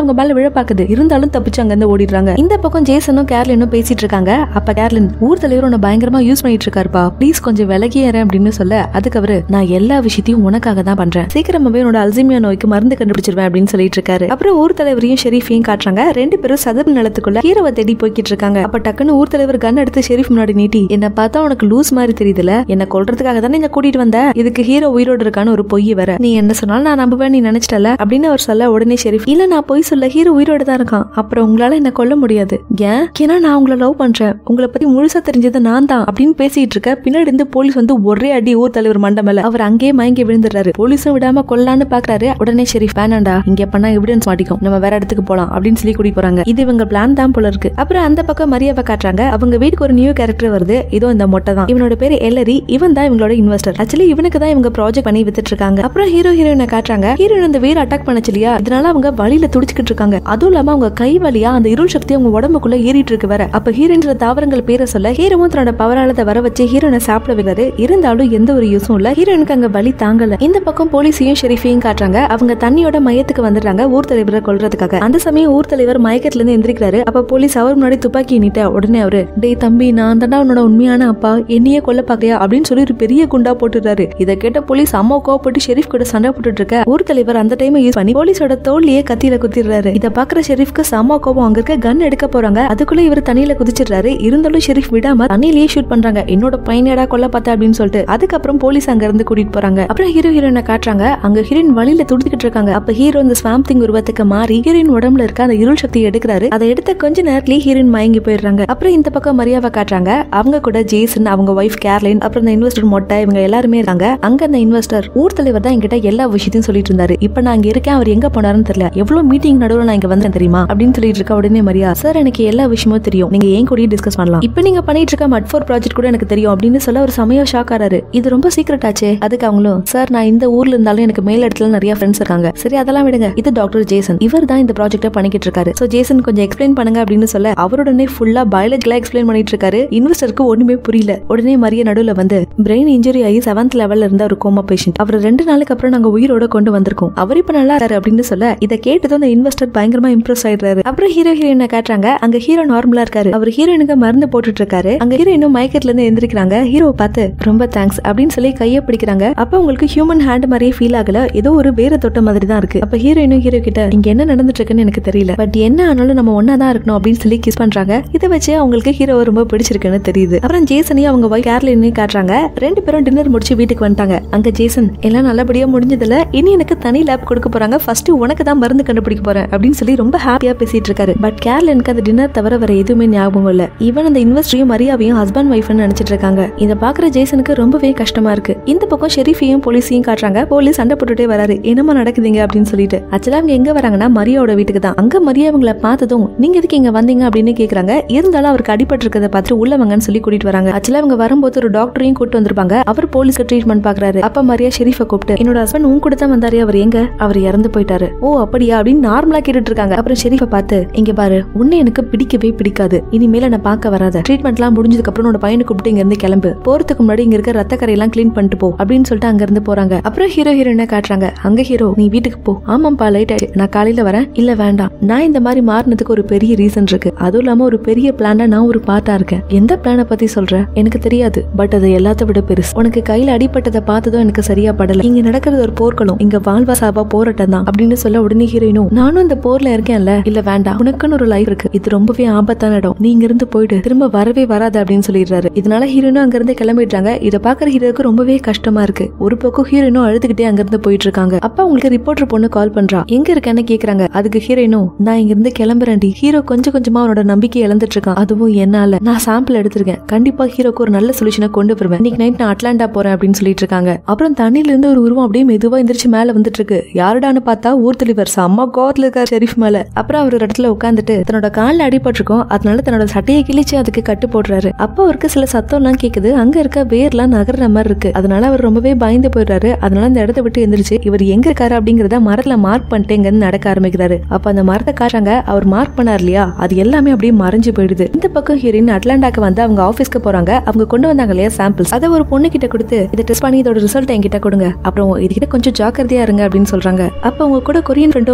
அவங்க மேல விழ பாக்குது இருந்தாலும் தப்பிச்சு அங்க இருந்து ஓடிடுறாங்க இந்த பக்கம் ஜேசனும் கேர்லினும் பேசிட்டு இருக்காங்க அப்ப கேர்லின் ஊர் தலைவர் உன்னை பயங்கரமா யூஸ் பண்ணிட்டு இருக்காருப்பா ப்ளீஸ் கொஞ்சம் விலகி ஏறேன் அப்படின்னு சொல்ல அதுக்கு அவரு நான் எல்லா விஷயத்தையும் உனக்காக தான் பண்றேன் சீக்கிரமாவே உன்னோட அல்சிமியா நோய்க்கு மருந்து கண்டுபிடிச்சிருவேன் அப்படின்னு சொல்லிட்டு இருக்காரு அப்புறம் ஊர் தலைவரையும் ஷெரீஃபையும் காட்டுறாங்க ரெண்டு பேரும் சதுப்பு நிலத்துக்குள்ள ஹீரோவை தேடி போய்கிட்டு இருக்காங்க அப்ப டக்குன்னு ஊர் தலைவர் கன் எடுத்து ஷெரீஃப் முன்னாடி நீட்டி என்ன பார்த்தா உனக்கு லூஸ் மாதிரி தெரியுதுல என்ன கொல்றதுக்காக தானே இங்க கூட்டிட்டு வந்த இதுக்கு ஹீரோ உயிரோடு இருக்கான்னு ஒரு பொய் வேற நீ என்ன சொன்னாலும் நான் நம்புவேன் நீ நினைச்சிட்டல அப்படின்னு அவர் சொல்ல உடனே ஷெரீஃப் இல்ல நான் பொய் சொல்ல ஹீரோ உயிரோடு தான் இருக்கான் அப்புறம் உங்களால என்ன கொல்ல முடியாது ஏன் ஏன்னா நான் உங்களை லவ் பண்றேன் உங்களை பத்தி முழுசா தெரிஞ்சது நான் தான் அப்படின்னு பேசிட்டு இருக்க பின்னாடி இருந்து போலீஸ் வந்து ஒரே அடி ஊர் தலைவர் மண்டை மேல அவர் அங்கேயே மயங்கி விழுந்துடுறாரு போலீஸும் விடாம கொல்லான்னு பாக்குறாரு உடனே ஷெரீஃப் வேணாண்டா இங்க பண்ணா எவிடன்ஸ் மாட்டிக்கும் நம்ம வேற இடத்துக்கு போலாம் அப்படின்னு சொல்லி கூட்டிட்டு போறாங்க இது இவங்க பிளான் தான் போல இருக்கு அப்புறம் அந்த பக்கம் மரியாவை காட்டுறாங்க அவங்க வீட்டுக்கு ஒரு நியூ கேரக்டர் வருது இதோ இந்த மொட்டை தான் இவனோட பேரு எல்லரி இவன் தான் இவங்களோட இன்வெஸ்டர் ஆக்சுவலி இவனுக்கு தான் இவங்க ப்ராஜெக்ட் பண்ணி வித்துட்டு இருக்காங்க அப்புறம் ஹீரோ ஹீரோயினை காட்டுறாங்க ஹீரோயின் அந்த வீர அட்டாக் பண்ணச்சு இல்லையா இதனால அவங்க வழியில துடிச்சுக்கிட்டு இருக்காங்க அதுவும் இல்லாம அவங்க கை வழியா அந்த இருள் சக்தி அவங்க உடம்புக்குள்ள ஏறிட்டு இருக்கு வேற அப்ப ஹீரோன்ற தாவரங்கள் பேரை சொல்ல ஹீரோவும் தன்னோட பவரால அதை வர வச்சு ஹீரோனை சாப்பிட வைக்கிறாரு இருந்தாலும் எந்த ஒரு யூஸும் இல்ல ஹீரோனுக்கு அங்க வலி தாங்கல இந்த பக்கம் போலீஸையும் ஷெரீஃபையும் காட்டுறாங்க அவங்க தண்ணியோட மையத்துக்கு வந்துடுறாங்க ஊர் தலைவரை கொல்றதுக்காக அந்த சமயம் ஊர் தலைவர் மயக்கத்துல இருந்து எந்திரிக்கிறாரு அப்ப போலீஸ் அவர் முன்னாடி துப்பாக்கி நீட்ட உடனே அவரு டேய் தம்பி நான் தாண்டா உன்னோட உண்மையான அப்பா என்னையே கொல்ல பாக்கலையா அப்படின்னு சொல்லி ஒரு பெரிய குண்டா போட்டுறாரு இதை கேட்ட போலீஸ் அம்மா கோவப்பட்டு ஷெரீஃப் கூட சண்டை போட்டுட்டு இருக்க ஊர் தலைவர் அந்த டைம் யூஸ் பண்ணி போலீஸோட தோல்லையே கத்தியில குத்திடுறாரு இத பாக்குற ஷெரீஃப்க்கு செம்ம கோபம் அங்க இருக்க கன் எடுக்க போறாங்க அதுக்குள்ள இவர் தண்ணியில குதிச்சிடுறாரு இருந்தாலும் ஷெரீஃப் விடாம தண்ணியிலேயே ஷூட் பண்றாங்க என்னோட பையனடா கொல்ல பார்த்த அப்படின்னு சொல்லிட்டு அதுக்கப்புறம் போலீஸ் அங்க இருந்து கூட்டிட்டு போறாங்க அப்புறம் ஹீரோ ஹீரோயினை காட்டுறாங்க அங்க ஹீரோயின் வழியில துடிச்சுக்கிட்டு இருக்காங்க அப்ப ஹீரோ இந்த ஸ்வாம் திங் உருவத்துக்கு மாறி ஹீரோயின் உடம்புல இருக்க அந்த இருள் சக்தியை எடுக்கிறாரு அதை எடுத்த கொஞ்ச நேரத்திலேயே ஹீரோயின் மயங்கி போயிடுறாங்க அப்புறம் இந்த பக்கம் மரியாவை காட்டுறாங்க அவங்க கூட ஜேசன் அவங்க ஒய்ஃப் கேர்லைன் அப்புறம் இந்த இன்வெஸ்டர் மொட்டை இவங்க எல்லாருமே இருக்காங்க அங்க அந்த இன்வெஸ்டர் ஊர் தலைவர் தான் என்கிட்ட எல்லா விஷயத்தையும் சொல்லிட்டு இருந்தாரு இப்ப நான் இங்க இருக்கேன் அவர் எங்க போனாருன்னு தெரியல எவ்வளவு மீட்டிங் நடுவுல நான் இங்க வந்தேன் தெரியுமா அப்படின்னு சொல்லிட்டு இருக்க உடனே மரியா சார் எனக்கு எல்லா விஷயமும் தெரியும் நீங்க ஏன் கூடயே டிஸ்கஸ் பண்ணலாம் இப்ப நீங்க பண்ணிட்டு இருக்க மட் ஃபோர் ப்ராஜெக்ட் கூட எனக்கு தெரியும் அப்படின்னு சொல்ல ஒரு சமயம் ஷாக் ஆறாரு இது ரொம்ப சீக்கிரட் ஆச்சே அதுக்கு அவங்களும் சார் நான் இந்த ஊர்ல இருந்தாலும் எனக்கு மேல் இடத்துல நிறைய ஃப்ரெண்ட்ஸ் இருக்காங்க சரி அதெல்லாம் விடுங்க இது டாக்டர் ஜேசன் இவர் தான் இந்த ப்ராஜெக்ட பண்ணிக்கிட்டு இருக்காரு சோ ஜேசன் கொஞ்சம் எக்ஸ்பிளைன் பண்ணுங்க அப்படின்னு சொல்ல அவருடனே ஃபுல்லா பயாலஜிக்கலா எக்ஸ்பிளைன் பண்ணிட்டு இருக்காரு இன்வெஸ்டருக்கு ஒண்ணுமே புரியல உடனே மரிய நடுவுல வந்து பிரெயின் இன்ஜுரி ஆகி செவன்த் லெவல்ல இருந்த ஒரு கோமா பேஷண்ட் அவர் ரெண்டு நாளுக்கு அப்புறம் நாங்க உயிரோட கொண்டு வந்திருக்கோம் அவர் இப்ப நல்லா இருக்காரு அப்படின்னு சொல்ல இதை கேட்டதும் அந்த இன்வெஸ்டர் பயங்கரமா இம்ப்ரெஸ் ஆயிடுறாரு அப்புறம் ஹீரோ ஹீரோயினை காட்டுறாங்க அங்க ஹீரோ நார்மலா இருக்காரு அவர் ஹீரோயினுக்கு மருந்து போட்டுட்டு இருக்காரு அங்க ஹீரோயினும் மயக்கத்துல இருந்து எந்திரிக்கிறாங்க ஹீரோவை பார்த்து ரொம்ப தேங்க்ஸ் அப்படின்னு சொல்லி கையை பிடிக்கிறாங்க அப்ப உங்களுக்கு ஹியூமன் ஹேண்ட் மாதிரியே ஃபீல் ஆகல ஏதோ ஒரு வேற தொட்ட மாதிரி தான் இருக்கு அப்ப ஹீரோயினும் ஹீரோ கிட்ட இங்க என்ன நடந்துட்டு இருக்குன்னு எனக்கு தெரியல பட் என்ன ஆனாலும் நம்ம ஒன்னா தான் இருக்கணும் அப்படின்னு சொல்லி கிஸ் பண்றாங்க இதை வச்சு அவங்களுக்கு ஹீரோ ரொம்ப பிடிச்சிருக்குன்னு தெரியுது அப்புறம் ஜேசனையும் அவங்க ஒய்ஃப் கேர்லினையும் காட்டுறாங்க ரெண்டு பேரும் டின்னர் முடிச்சு வீட்டுக்கு வந்துட்டாங்க அங்க ஜேசன் எல்லாம் நல்லபடியா முடிஞ்சதுல இனி எனக்கு தனி லேப் கொடுக்க போறாங்க ஃபர்ஸ்ட் உனக்கு தான் மருந்து கண்டுபிடிக்க போறேன் அப்படின்னு சொல்லி ரொம்ப ஹாப்பியா பேசிட்டு இருக்காரு பட் கேர்லனுக்கு அந்த டின்னர் தவிர வேற எதுவுமே ஞாபகம் இல்ல ஈவன் அந்த இன்வெஸ்டரையும் மரியாவையும் ஹஸ்பண்ட் ஒய்ஃப்னு நினைச்சிட்டு இருக்காங்க இதை பாக்குற ஜேசனுக்கு ரொம்பவே கஷ்டமா இருக்கு இந்த பக்கம் ஷெரீஃபையும் போலீஸையும் காட்டுறாங்க போலீஸ் சண்டை போட்டுட்டே வராரு என்னமா நடக்குதுங்க அப்படின்னு சொல்லிட்டு ஆக்சுவலா அவங்க எங்க வராங்கன்னா மரியாவோட வீட்டுக்கு தான் அங்க மரியா இவங்களை பார்த்ததும் நீங்க எதுக்கு இங்க வந்தீங்க அப்படின்னு கேக்குறாங்க இருந்தாலும் அவருக்கு அடிபட்டு இருக்கதை பார்த்துட்டு உள்ள வாங்கன்னு சொல்லி கூட்டிட்டு வராங்க ஆக்சுவலா அவங்க வரும்போது ஒரு டாக்டரையும் கூட்டு வந்திருப்பாங்க அவர் போலீஸ்க்கு ட்ரீட்மெண்ட் பாக்குறாரு அப்ப மரியா ஷெரீஃபை கூப்பிட்டு என்னோட ஹஸ்பண்ட் உன் கூட தான் வந்தாரு அவர் எங்க அவர் இறந்து போயிட்டாரு ஓ அப்படியா அப்படின்னு நார்மலா கேட்டுட்டு இருக்காங்க அப்புறம் ஷெரீஃபை பார்த்து இங்க பாரு உன்னை எனக்கு பிடிக்கவே பிடிக்காது இனிமேல நான் பார்க்க வராத ட்ரீட்மெண்ட்லாம் முடிஞ்சதுக்கு அப்புறம் உன்னோட பையனை கூப்பிட்டு இங்க இருந்து கிளம்பு போறதுக்கு முன்னாடி இங்க இருக்க ரத்த கரையெல்லாம் க்ளீன் பண்ணிட்டு போ அப்படின்னு சொல்லிட்டு அங்க இருந்து போறாங்க அப்புறம் ஹீரோ ஹீரோயினை காட்டுறாங்க அங்க ஹீரோ நீ வீட்டுக்கு போ ஆமாப்பா லைட் ஆயிடுச்சு நான் காலையில வரேன் இல்ல வேண்டாம் நான் இந்த மாதிரி மாறினதுக்கு ஒரு பெரிய ரீசன் இருக்கு அதுவும் இல்லாம ஒரு பெரிய பிளான நான் ஒரு பார்ட்டா இருக்கேன் எந்த பிளானை பத்தி சொல்ற எனக்கு தெரியாது பட் அது எல்லாத்த விட பெருசு உனக்கு கையில அடிபட்டதை பார்த்ததும் எனக்கு சரியா படல இங்க நடக்கிறது ஒரு போர்க்களம் இங்க வாழ்வா சாவா போராட்டம் தான் அப்படின்னு சொல்ல உடனே ஹீரோயினும் நானும் இந்த போர்ல இருக்கேன்ல இல்ல வேண்டாம் உனக்குன்னு ஒரு லைஃப் இருக்கு இது ரொம்பவே ஆபத்தான இடம் நீ இங்க இருந்து போயிடு திரும்ப வரவே வராது அப்படின்னு சொல்லிடுறாரு இதனால ஹீரோயினும் அங்க இருந்து கிளம்பிடுறாங்க இதை பாக்குற ஹீரோக்கு ரொம்பவே கஷ்டமா இருக்கு ஒரு பக்கம் ஹீரோயினும் அழுதுகிட்டே அங்க இருந்து போயிட்டு இருக்காங்க அப்ப உங்களுக்கு ரிப்போர்ட்டர் பொண்ணு கால் பண்றா எங்க இருக்கேன்னு கேக்குறாங்க அதுக்கு ஹீரோயினும் நான் இங்க இருந்து கிளம்புறேன்டி ஹீரோ கொஞ்சம் கொஞ்சமா அவனோட நம்பிக்கை இழந்துட்டு இருக்கான் அதுவும் என்னால நான் சாம்பிள் எடுத்திருக்கேன் கண்டிப்பா ஹீரோக்கு ஒரு நல்ல சொல்யூஷனை கொண்டு வருவேன் இன்னைக்கு நைட் நான் அட்லாண்டா போறேன் அப்படின்னு சொல்லிட்டு இருக்காங்க அப்புறம் தண்ணில இருந்து ஒரு உருவம் அப்படியே மெதுவா எந்திரிச்சு மேல வந்துட்டு இருக்கு யாருடான்னு பார்த்தா ஊர் தலைவர் செம்ம கோவத்துல இருக்காரு ஷெரீஃப் மேல அப்புறம் அவர் ஒரு இடத்துல உட்காந்துட்டு தன்னோட கால்ல அடிபட்டிருக்கும் அதனால தன்னோட சட்டையை கிழிச்சு அதுக்கு கட்டு போடுறாரு அப்போ அவருக்கு சில சத்தம்லாம் கேக்குது அங்க இருக்க வேர்லாம் நகர்ற மாதிரி இருக்கு அதனால அவர் ரொம்பவே பயந்து போயிடுறாரு அதனால அந்த இடத்த விட்டு எந்திரிச்சு இவர் எங்க இருக்காரு அப்படிங்கறத மரத்துல மார்க் பண்ணிட்டு இங்க இருந்து நடக்க ஆரம்பிக்கிறாரு அப்ப அந்த மரத்தை காட்டுறாங்க அவர் மார்க் பண்ணார் இல்லையா அது எல்லாமே அப்படியே மறைஞ்சு போயிடுது இந்த பக்கம் ஹீரோயின் அட்லாண்டாக்கு வந்து அவங்க ஆபீஸ்க்கு போறாங்க அவங்க கொண்டு வந்தாங்க இல்லையா சாம்பிள்ஸ் அதை ஒரு பொண்ணு கிட்ட கொடுத்து இதை டெஸ்ட் பண்ணி இதோட ரிசல்ட் என்கிட்ட கொடுங்க அப்புறம் இதுகிட்ட கொஞ்சம் ஜாக்கிரதையா இருங்க அப்படின்னு சொல்றாங்க அப்ப உங்க கூட கொரியன் ஃப்ரெண்டும் வந்திருப்பாரு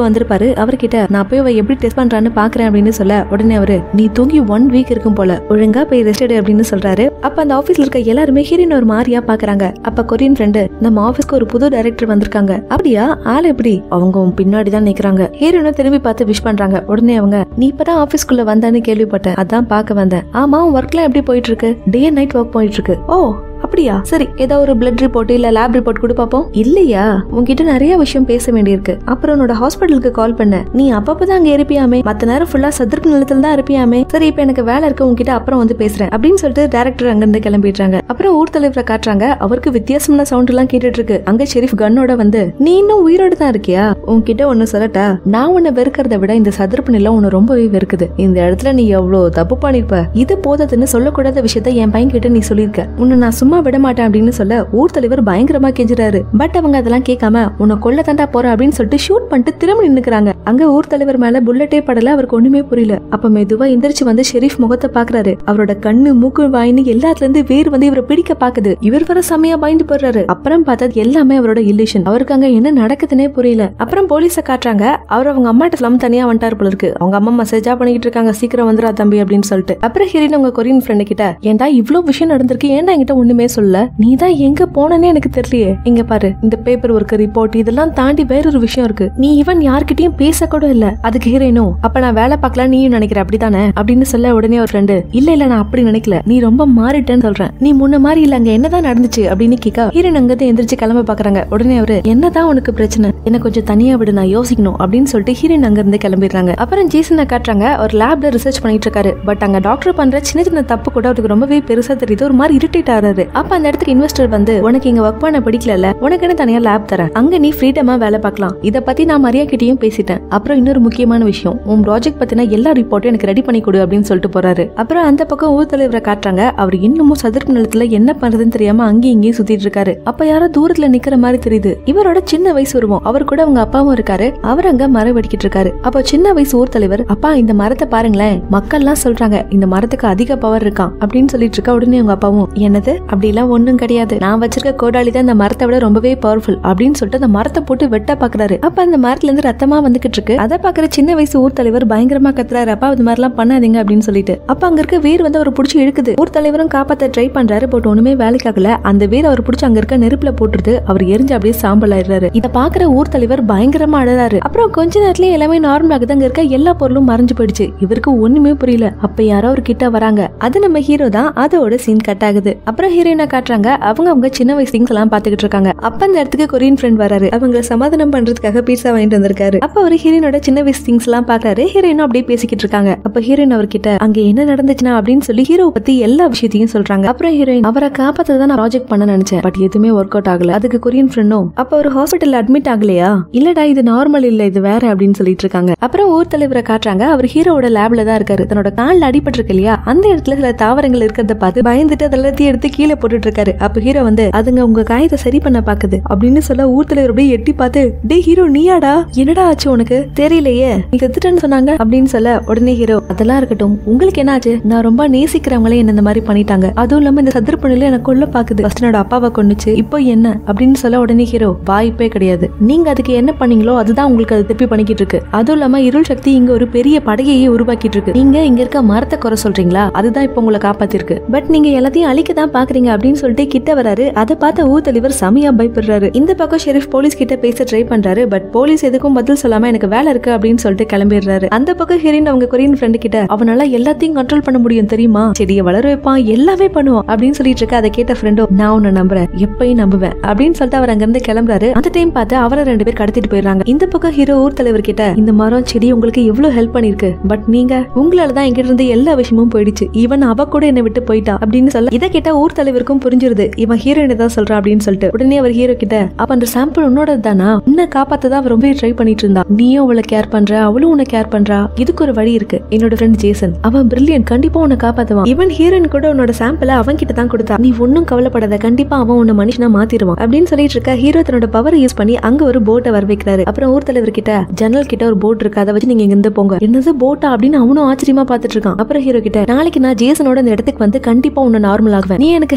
அவர்கிட்ட நான் போய் அவ எப்படி டெஸ்ட் பண்றான்னு பாக்குறேன் அப்படின்னு சொல்ல உடனே அவரு நீ தூங்கி ஒன் வீக் இருக்கும் போல ஒழுங்கா போய் ரெஸ்ட் எடு அப்படின்னு சொல்றாரு அப்ப அந்த ஆபீஸ்ல இருக்க எல்லாருமே ஹீரோயின் ஒரு மாதிரியா பாக்குறாங்க அப்ப கொரியன் ஃப்ரெண்டு நம்ம ஆபீஸ்க்கு ஒரு புது டைரக்டர் வந்திருக்காங்க அப்படியா ஆள் எப்படி அவங்க உன் பின்னாடி தான் நிக்கிறாங்க ஹீரோயினும் திரும்பி பார்த்து விஷ் பண்றாங்க உடனே அவங்க நீ இப்பதான் ஆபீஸ்க்குள்ள வந்தான்னு கேள்விப்பட்டேன் அதான் பார்க்க வந்தேன் ஆமா ஒர்க்லாம் எப்படி போயிட்டு இருக்கு டே அண்ட் நைட் ஒர்க் போயிட்டு இருக்கு ஓ அப்படியா சரி ஏதோ ஒரு பிளட் ரிப்போர்ட் இல்ல லேப் ரிப்போர்ட் கொடு பாப்போம் இல்லையா உன்கிட்ட நிறைய விஷயம் பேச வேண்டியிருக்கு அப்புறம் உன்னோட ஹாஸ்பிட்டலுக்கு கால் பண்ண நீ அப்பப்பதான் அங்க இருப்பியாமே மத்த நேரம் ஃபுல்லா சதுர்ப்பு நிலத்துல தான் இருப்பியாமே சரி இப்ப எனக்கு வேலை இருக்கு உன்கிட்ட அப்புறம் வந்து பேசுறேன் அப்படின்னு சொல்லிட்டு டேரக்டர் அங்க இருந்து கிளம்பிடுறாங்க அப்புறம் ஊர் தலைவரை காட்டுறாங்க அவருக்கு வித்தியாசமான சவுண்ட் எல்லாம் கேட்டுட்டு இருக்கு அங்க ஷெரீஃப் கன்னோட வந்து நீ இன்னும் உயிரோட தான் இருக்கியா உன்கிட்ட ஒண்ணு சொல்லட்டா நான் உன்னை வெறுக்கிறத விட இந்த சதுர்ப்பு நிலம் உன்னை ரொம்பவே வெறுக்குது இந்த இடத்துல நீ எவ்வளவு தப்பு பண்ணிருப்ப இது போததுன்னு சொல்லக்கூடாத விஷயத்த என் பையன் கிட்ட நீ சொல்லியிருக்க உன்னை நான் சும்மா விட மாட்டேன் அப்படின்னு சொல்ல ஊர் தலைவர் பயங்கரமா கெஞ்சுறாரு பட் அவங்க அதெல்லாம் கேட்காம உன்னை கொல்ல தாண்டா போற அப்படின்னு சொல்லிட்டு ஷூட் பண்ணிட்டு திரும்ப நின்னுக்கிறாங்க அங்க ஊர் தலைவர் மேல புல்லட்டே படல அவருக்கு ஒண்ணுமே புரியல அப்ப மெதுவா எந்திரிச்சு வந்து ஷெரீஃப் முகத்தை பாக்குறாரு அவரோட கண்ணு மூக்கு வாயின்னு எல்லாத்துல இருந்து வேர் வந்து இவரை பிடிக்க பாக்குது இவர் வர செமையா பயந்து போடுறாரு அப்புறம் பார்த்தா எல்லாமே அவரோட இல்லேஷன் அவருக்கு அங்க என்ன நடக்குதுன்னே புரியல அப்புறம் போலீஸ காட்டுறாங்க அவர் அவங்க அம்மாட்ட சொல்லாம தனியா வந்துட்டாரு போல இருக்கு அவங்க அம்மா மெசேஜா பண்ணிக்கிட்டு இருக்காங்க சீக்கிரம் வந்துடா தம்பி அப்படின்னு சொல்லிட்டு அப்புறம் ஹீரோயின் அவங்க கொரியன் ஃப்ரெண்டு கிட்ட ஏன்டா இவ்ளோ விஷயம் நடந்திருக்கு ஏன்டா என்கிட்ட ஒண்ணுமே சொல்ல நீ தான் எங்க போனனே எனக்கு தெரியலையே இங்க பாரு இந்த பேப்பர் ஒர்க் ரிப்போர்ட் இதெல்லாம் தாண்டி வேறொரு விஷயம் இருக்கு நீ ஈவன் யார்கிட்டயும் பேச கூட இல்ல அதுக்கு ஹீரோயினும் அப்ப நான் வேலை பார்க்கலாம் நீயும் நினைக்கிற அப்படிதானே அப்படின்னு சொல்ல உடனே ஒரு ஃப்ரெண்டு இல்ல இல்ல நான் அப்படி நினைக்கல நீ ரொம்ப மாறிட்டேன்னு சொல்றேன் நீ முன்ன மாதிரி இல்ல அங்க என்னதான் நடந்துச்சு அப்படின்னு கேட்க ஹீரோயின் அங்க இருந்து எந்திரிச்சு கிளம்ப பாக்குறாங்க உடனே அவரு என்னதான் உனக்கு பிரச்சனை என்ன கொஞ்சம் தனியா விடு நான் யோசிக்கணும் அப்படின்னு சொல்லிட்டு ஹீரோயின் அங்க இருந்து கிளம்பிடுறாங்க அப்புறம் ஜேசனை காட்டுறாங்க ஒரு லேப்ல ரிசர்ச் பண்ணிட்டு இருக்காரு பட் அங்க டாக்டர் பண்ற சின்ன சின்ன தப்பு கூட அவருக்கு ரொம்பவே பெருசா தெரியுது ஒரு மாதிரி இரிட்டேட் ஆறாரு அப்ப அந்த இடத்துக்கு இன்வெஸ்டர் வந்து உனக்கு இங்க ஒர்க் பண்ண பிடிக்கல உனக்குன்னு தனியா லேப் தரேன் அங்க நீ ஃப்ரீடமா வேலை பார்க்கலாம் இத பத்தி நான் மரியா கிட்டயும் பேசிட்டேன் அப்புறம் இன்னொரு முக்கியமான விஷயம் உன் ப்ராஜெக்ட் பத்தின எல்லா ரிப்போர்ட்டும் எனக்கு ரெடி பண்ணி கொடு அப்படின்னு சொல்லிட்டு போறாரு அப்புறம் அந்த பக்கம் ஊர் தலைவரை காட்டுறாங்க அவர் இன்னமும் சதுர்ப்பு நிலத்துல என்ன பண்றதுன்னு தெரியாம அங்கேயும் இங்கேயும் சுத்திட்டு இருக்காரு அப்ப யாரோ தூரத்துல நிக்கிற மாதிரி தெரியுது இவரோட சின்ன வயசு உருவம் அவர் கூட அவங்க அப்பாவும் இருக்காரு அவர் அங்க மரம் வெடிக்கிட்டு இருக்காரு அப்போ சின்ன வயசு ஊர் தலைவர் அப்பா இந்த மரத்தை பாருங்களேன் மக்கள்லாம் சொல்றாங்க இந்த மரத்துக்கு அதிக பவர் இருக்கான் அப்படின்னு சொல்லிட்டு இருக்கா உடனே அவங்க அப்பாவும் என்னது அப்படிலாம் ஒண்ணும் கிடையாது நான் வச்சிருக்க கோடாலி தான் இந்த மரத்தை விட ரொம்பவே பவர்ஃபுல் அப்படின்னு சொல்லிட்டு அந்த மரத்தை போட்டு வெட்ட பாக்குறாரு அப்ப அந்த மரத்துல இருந்து ரத்தமா வந்துகிட்டு இருக்கு அதை பாக்குற சின்ன வயசு ஊர் தலைவர் பயங்கரமா கத்துறாரு அப்பா இது மாதிரிலாம் பண்ணாதீங்க அப்படின்னு சொல்லிட்டு அப்ப அங்க இருக்க வேர் வந்து அவர் பிடிச்சி இழுக்குது ஊர் தலைவரும் காப்பாத்த ட்ரை பண்றாரு பட் ஒண்ணுமே வேலைக்காகல அந்த வேர் அவர் பிடிச்சி அங்க இருக்க நெருப்புல போட்டுருது அவர் எரிஞ்சு அப்படியே சாம்பல் ஆயிடுறாரு இத பாக்குற ஊர் தலைவர் பயங்கரமா அழறாரு அப்புறம் கொஞ்ச நேரத்துல எல்லாமே நார்மல் ஆகுது அங்க இருக்க எல்லா பொருளும் மறைஞ்சு போயிடுச்சு இவருக்கு ஒண்ணுமே புரியல அப்ப யாரோ ஒரு கிட்ட வராங்க அது நம்ம ஹீரோ தான் அதோட சீன் கட் ஆகுது அப்புறம் ஹீரோயினை காட்டுறாங்க அவங்க அவங்க சின்ன வயசு திங்ஸ் எல்லாம் பாத்துக்கிட்டு இருக்காங்க அப்ப அந்த இடத்துக்கு கொரியன் ஃப்ரெண்ட் வராரு அவங்க சமாதானம் பண்றதுக்காக பீட்சா வாங்கிட்டு வந்திருக்காரு அப்ப அவர் ஹீரோயினோட சின்ன வயசு திங்ஸ் எல்லாம் பாக்குறாரு ஹீரோயினும் அப்படியே பேசிக்கிட்டு இருக்காங்க அப்ப ஹீரோயின் அவர்கிட்ட அங்க என்ன நடந்துச்சுன்னா அப்படின்னு சொல்லி ஹீரோ பத்தி எல்லா விஷயத்தையும் சொல்றாங்க அப்புறம் ஹீரோயின் அவரை காப்பாத்த தான் நான் ப்ராஜெக்ட் பண்ண நினைச்சேன் பட் எதுவுமே ஒர்க் அவுட் ஆகல அதுக்கு கொரியன் ஃப்ரெண்டும் அப்ப ஒரு ஹாஸ்பிட்டல் அட்மிட் ஆகலையா இல்லடா இது நார்மல் இல்ல இது வேற அப்படின்னு சொல்லிட்டு இருக்காங்க அப்புறம் ஊர் தலைவரை காட்டுறாங்க அவர் ஹீரோவோட லேப்ல தான் இருக்காரு தன்னோட கால்ல அடிபட்டிருக்கு இல்லையா அந்த இடத்துல சில தாவரங்கள் இருக்கிறத பார்த்து பயந்துட்டு அதை எல்லாத்தையும் எடுத்து கீழே போட்டுட்டு இருக்காரு அப்ப ஹீரோ வந்து அதுங்க உங்க காயத்தை சரி பண்ண பாக்குது அப்படின்னு சொல்ல ஊர் தலைவர் அப்படியே எட்டி பார்த்து டே ஹீரோ நீயாடா என்னடா ஆச்சு உனக்கு தெரியலையே நீ செத்துட்டேன்னு சொன்னாங்க அப்படின்னு சொல்ல உடனே ஹீரோ அதெல்லாம் இருக்கட்டும் உங்களுக்கு என்ன ஆச்சு நான் ரொம்ப நேசிக்கிறவங்களே என்ன இந்த மாதிரி பண்ணிட்டாங்க அதுவும் இல்லாம இந்த சதுர்ப்பணில எனக்கு கொல்ல பாக்குது ஃபர்ஸ்ட் என்னோட அப்பாவை கொண்டுச்சு இப்போ என்ன அப்படின்னு சொல்ல உடனே ஹீரோ வாய்ப்பே கிடையாது நீங்க அதுக்கு என்ன பண்ணீங்களோ அதுதான் உங்களுக்கு அது திருப்பி பண்ணிக்கிட்டு இருக்கு அதுவும் இல்லாம இருள் சக்தி இங்க ஒரு பெரிய படையையே உருவாக்கிட்டு இருக்கு நீங்க இங்க இருக்க மரத்தை குறை சொல்றீங்களா அதுதான் இப்போ உங்களை காப்பாத்திருக்கு பட் நீங்க எல்லாத்தையும் அழிக்க தான் பாக்குறீங்க அப்படின்னு சொல்லிட்டு கிட்ட வராரு அதை பார்த்த ஊர் தலைவர் செமையா பயப்படுறாரு இந்த பக்கம் ஷெரீஃப் போலீஸ் கிட்ட பேச ட்ரை பண்றாரு பட் போலீஸ் எதுக்கும் பதில் சொல்லாம எனக்கு வேலை இருக்கு அப்படின்னு சொல்லிட்டு கிளம்பிடுறாரு அந்த பக்கம் ஹீரோயின் அவங்க கொரியன் ஃப்ரெண்டு கிட்ட அவனால எல்லாத்தையும் கண்ட்ரோல் பண்ண முடியும் தெரியுமா செடியை வளர வைப்பான் எல்லாமே பண்ணுவான் அப்படின்னு சொல்லிட்டு இருக்க அதை கேட்ட ஃப்ரெண்டோ நான் உன்னை நம்புறேன் எப்பயும் நம்புவேன் அப்படின்னு சொல்லிட்டு அவர் அங்க இருந்து கிளம்புறாரு அந்த டைம் பார்த்து அவரை ரெண்டு பேர் கடத்திட்டு போயிடுறாங்க இந்த பக்கம் ஹீரோ ஊர் தலைவர் கிட்ட இந்த மரம் செடி உங்களுக்கு எவ்வளவு ஹெல்ப் பண்ணிருக்கு பட் நீங்க உங்களால தான் எங்கிட்ட இருந்து எல்லா விஷயமும் போயிடுச்சு ஈவன் அவ கூட என்னை விட்டு போயிட்டா அப்படின்னு சொல்ல இதை கேட்டா ஊர் தலைவருக்கும் புரிஞ்சிருது இவன் ஹீரோயினை தான் சொல்றான் அப்படின்னு சொல்லிட்டு உடனே அவர் ஹீரோ கிட்ட அப்ப அந்த சாம்பிள் உன்னோட தானா உன்னை காப்பாத்த தான் அவ ரொம்ப ட்ரை பண்ணிட்டு இருந்தா நீயும் அவளை கேர் பண்ற அவளும் உன்னை கேர் பண்றா இதுக்கு ஒரு வழி இருக்கு என்னோட ஃப்ரெண்ட் ஜேசன் அவன் பிரில்லியன் கண்டிப்பா உன்னை காப்பாத்துவான் இவன் ஹீரோயின் கூட உன்னோட சாம்பிள அவன் கிட்ட தான் கொடுத்தா நீ ஒன்னும் கவலைப்படாத கண்டிப்பா அவன் உன்னை மனுஷனா மாத்திடுவான் அப்படின்னு சொல்லிட்டு இருக்க ஹீரோ தன்னோட பவரை யூஸ் பண்ணி அங்க ஒரு போட்டை வர வைக்கிறாரு அப்புறம் ஊர் தலைவர் கிட்ட ஜன்னல் கிட்ட ஒரு போட் இருக்கு அதை வச்சு நீங்க இங்க இருந்து போங்க என்னது போட்டா அப்படின்னு அவனும் ஆச்சரியமா பாத்துட்டு இருக்கான் அப்புறம் ஹீரோ கிட்ட நாளைக்கு நான் ஜேசனோட இந்த இடத்துக்கு வந்து கண்டிப்பா உன்னை நார்மல் ஆகுவேன் நீ எனக்கு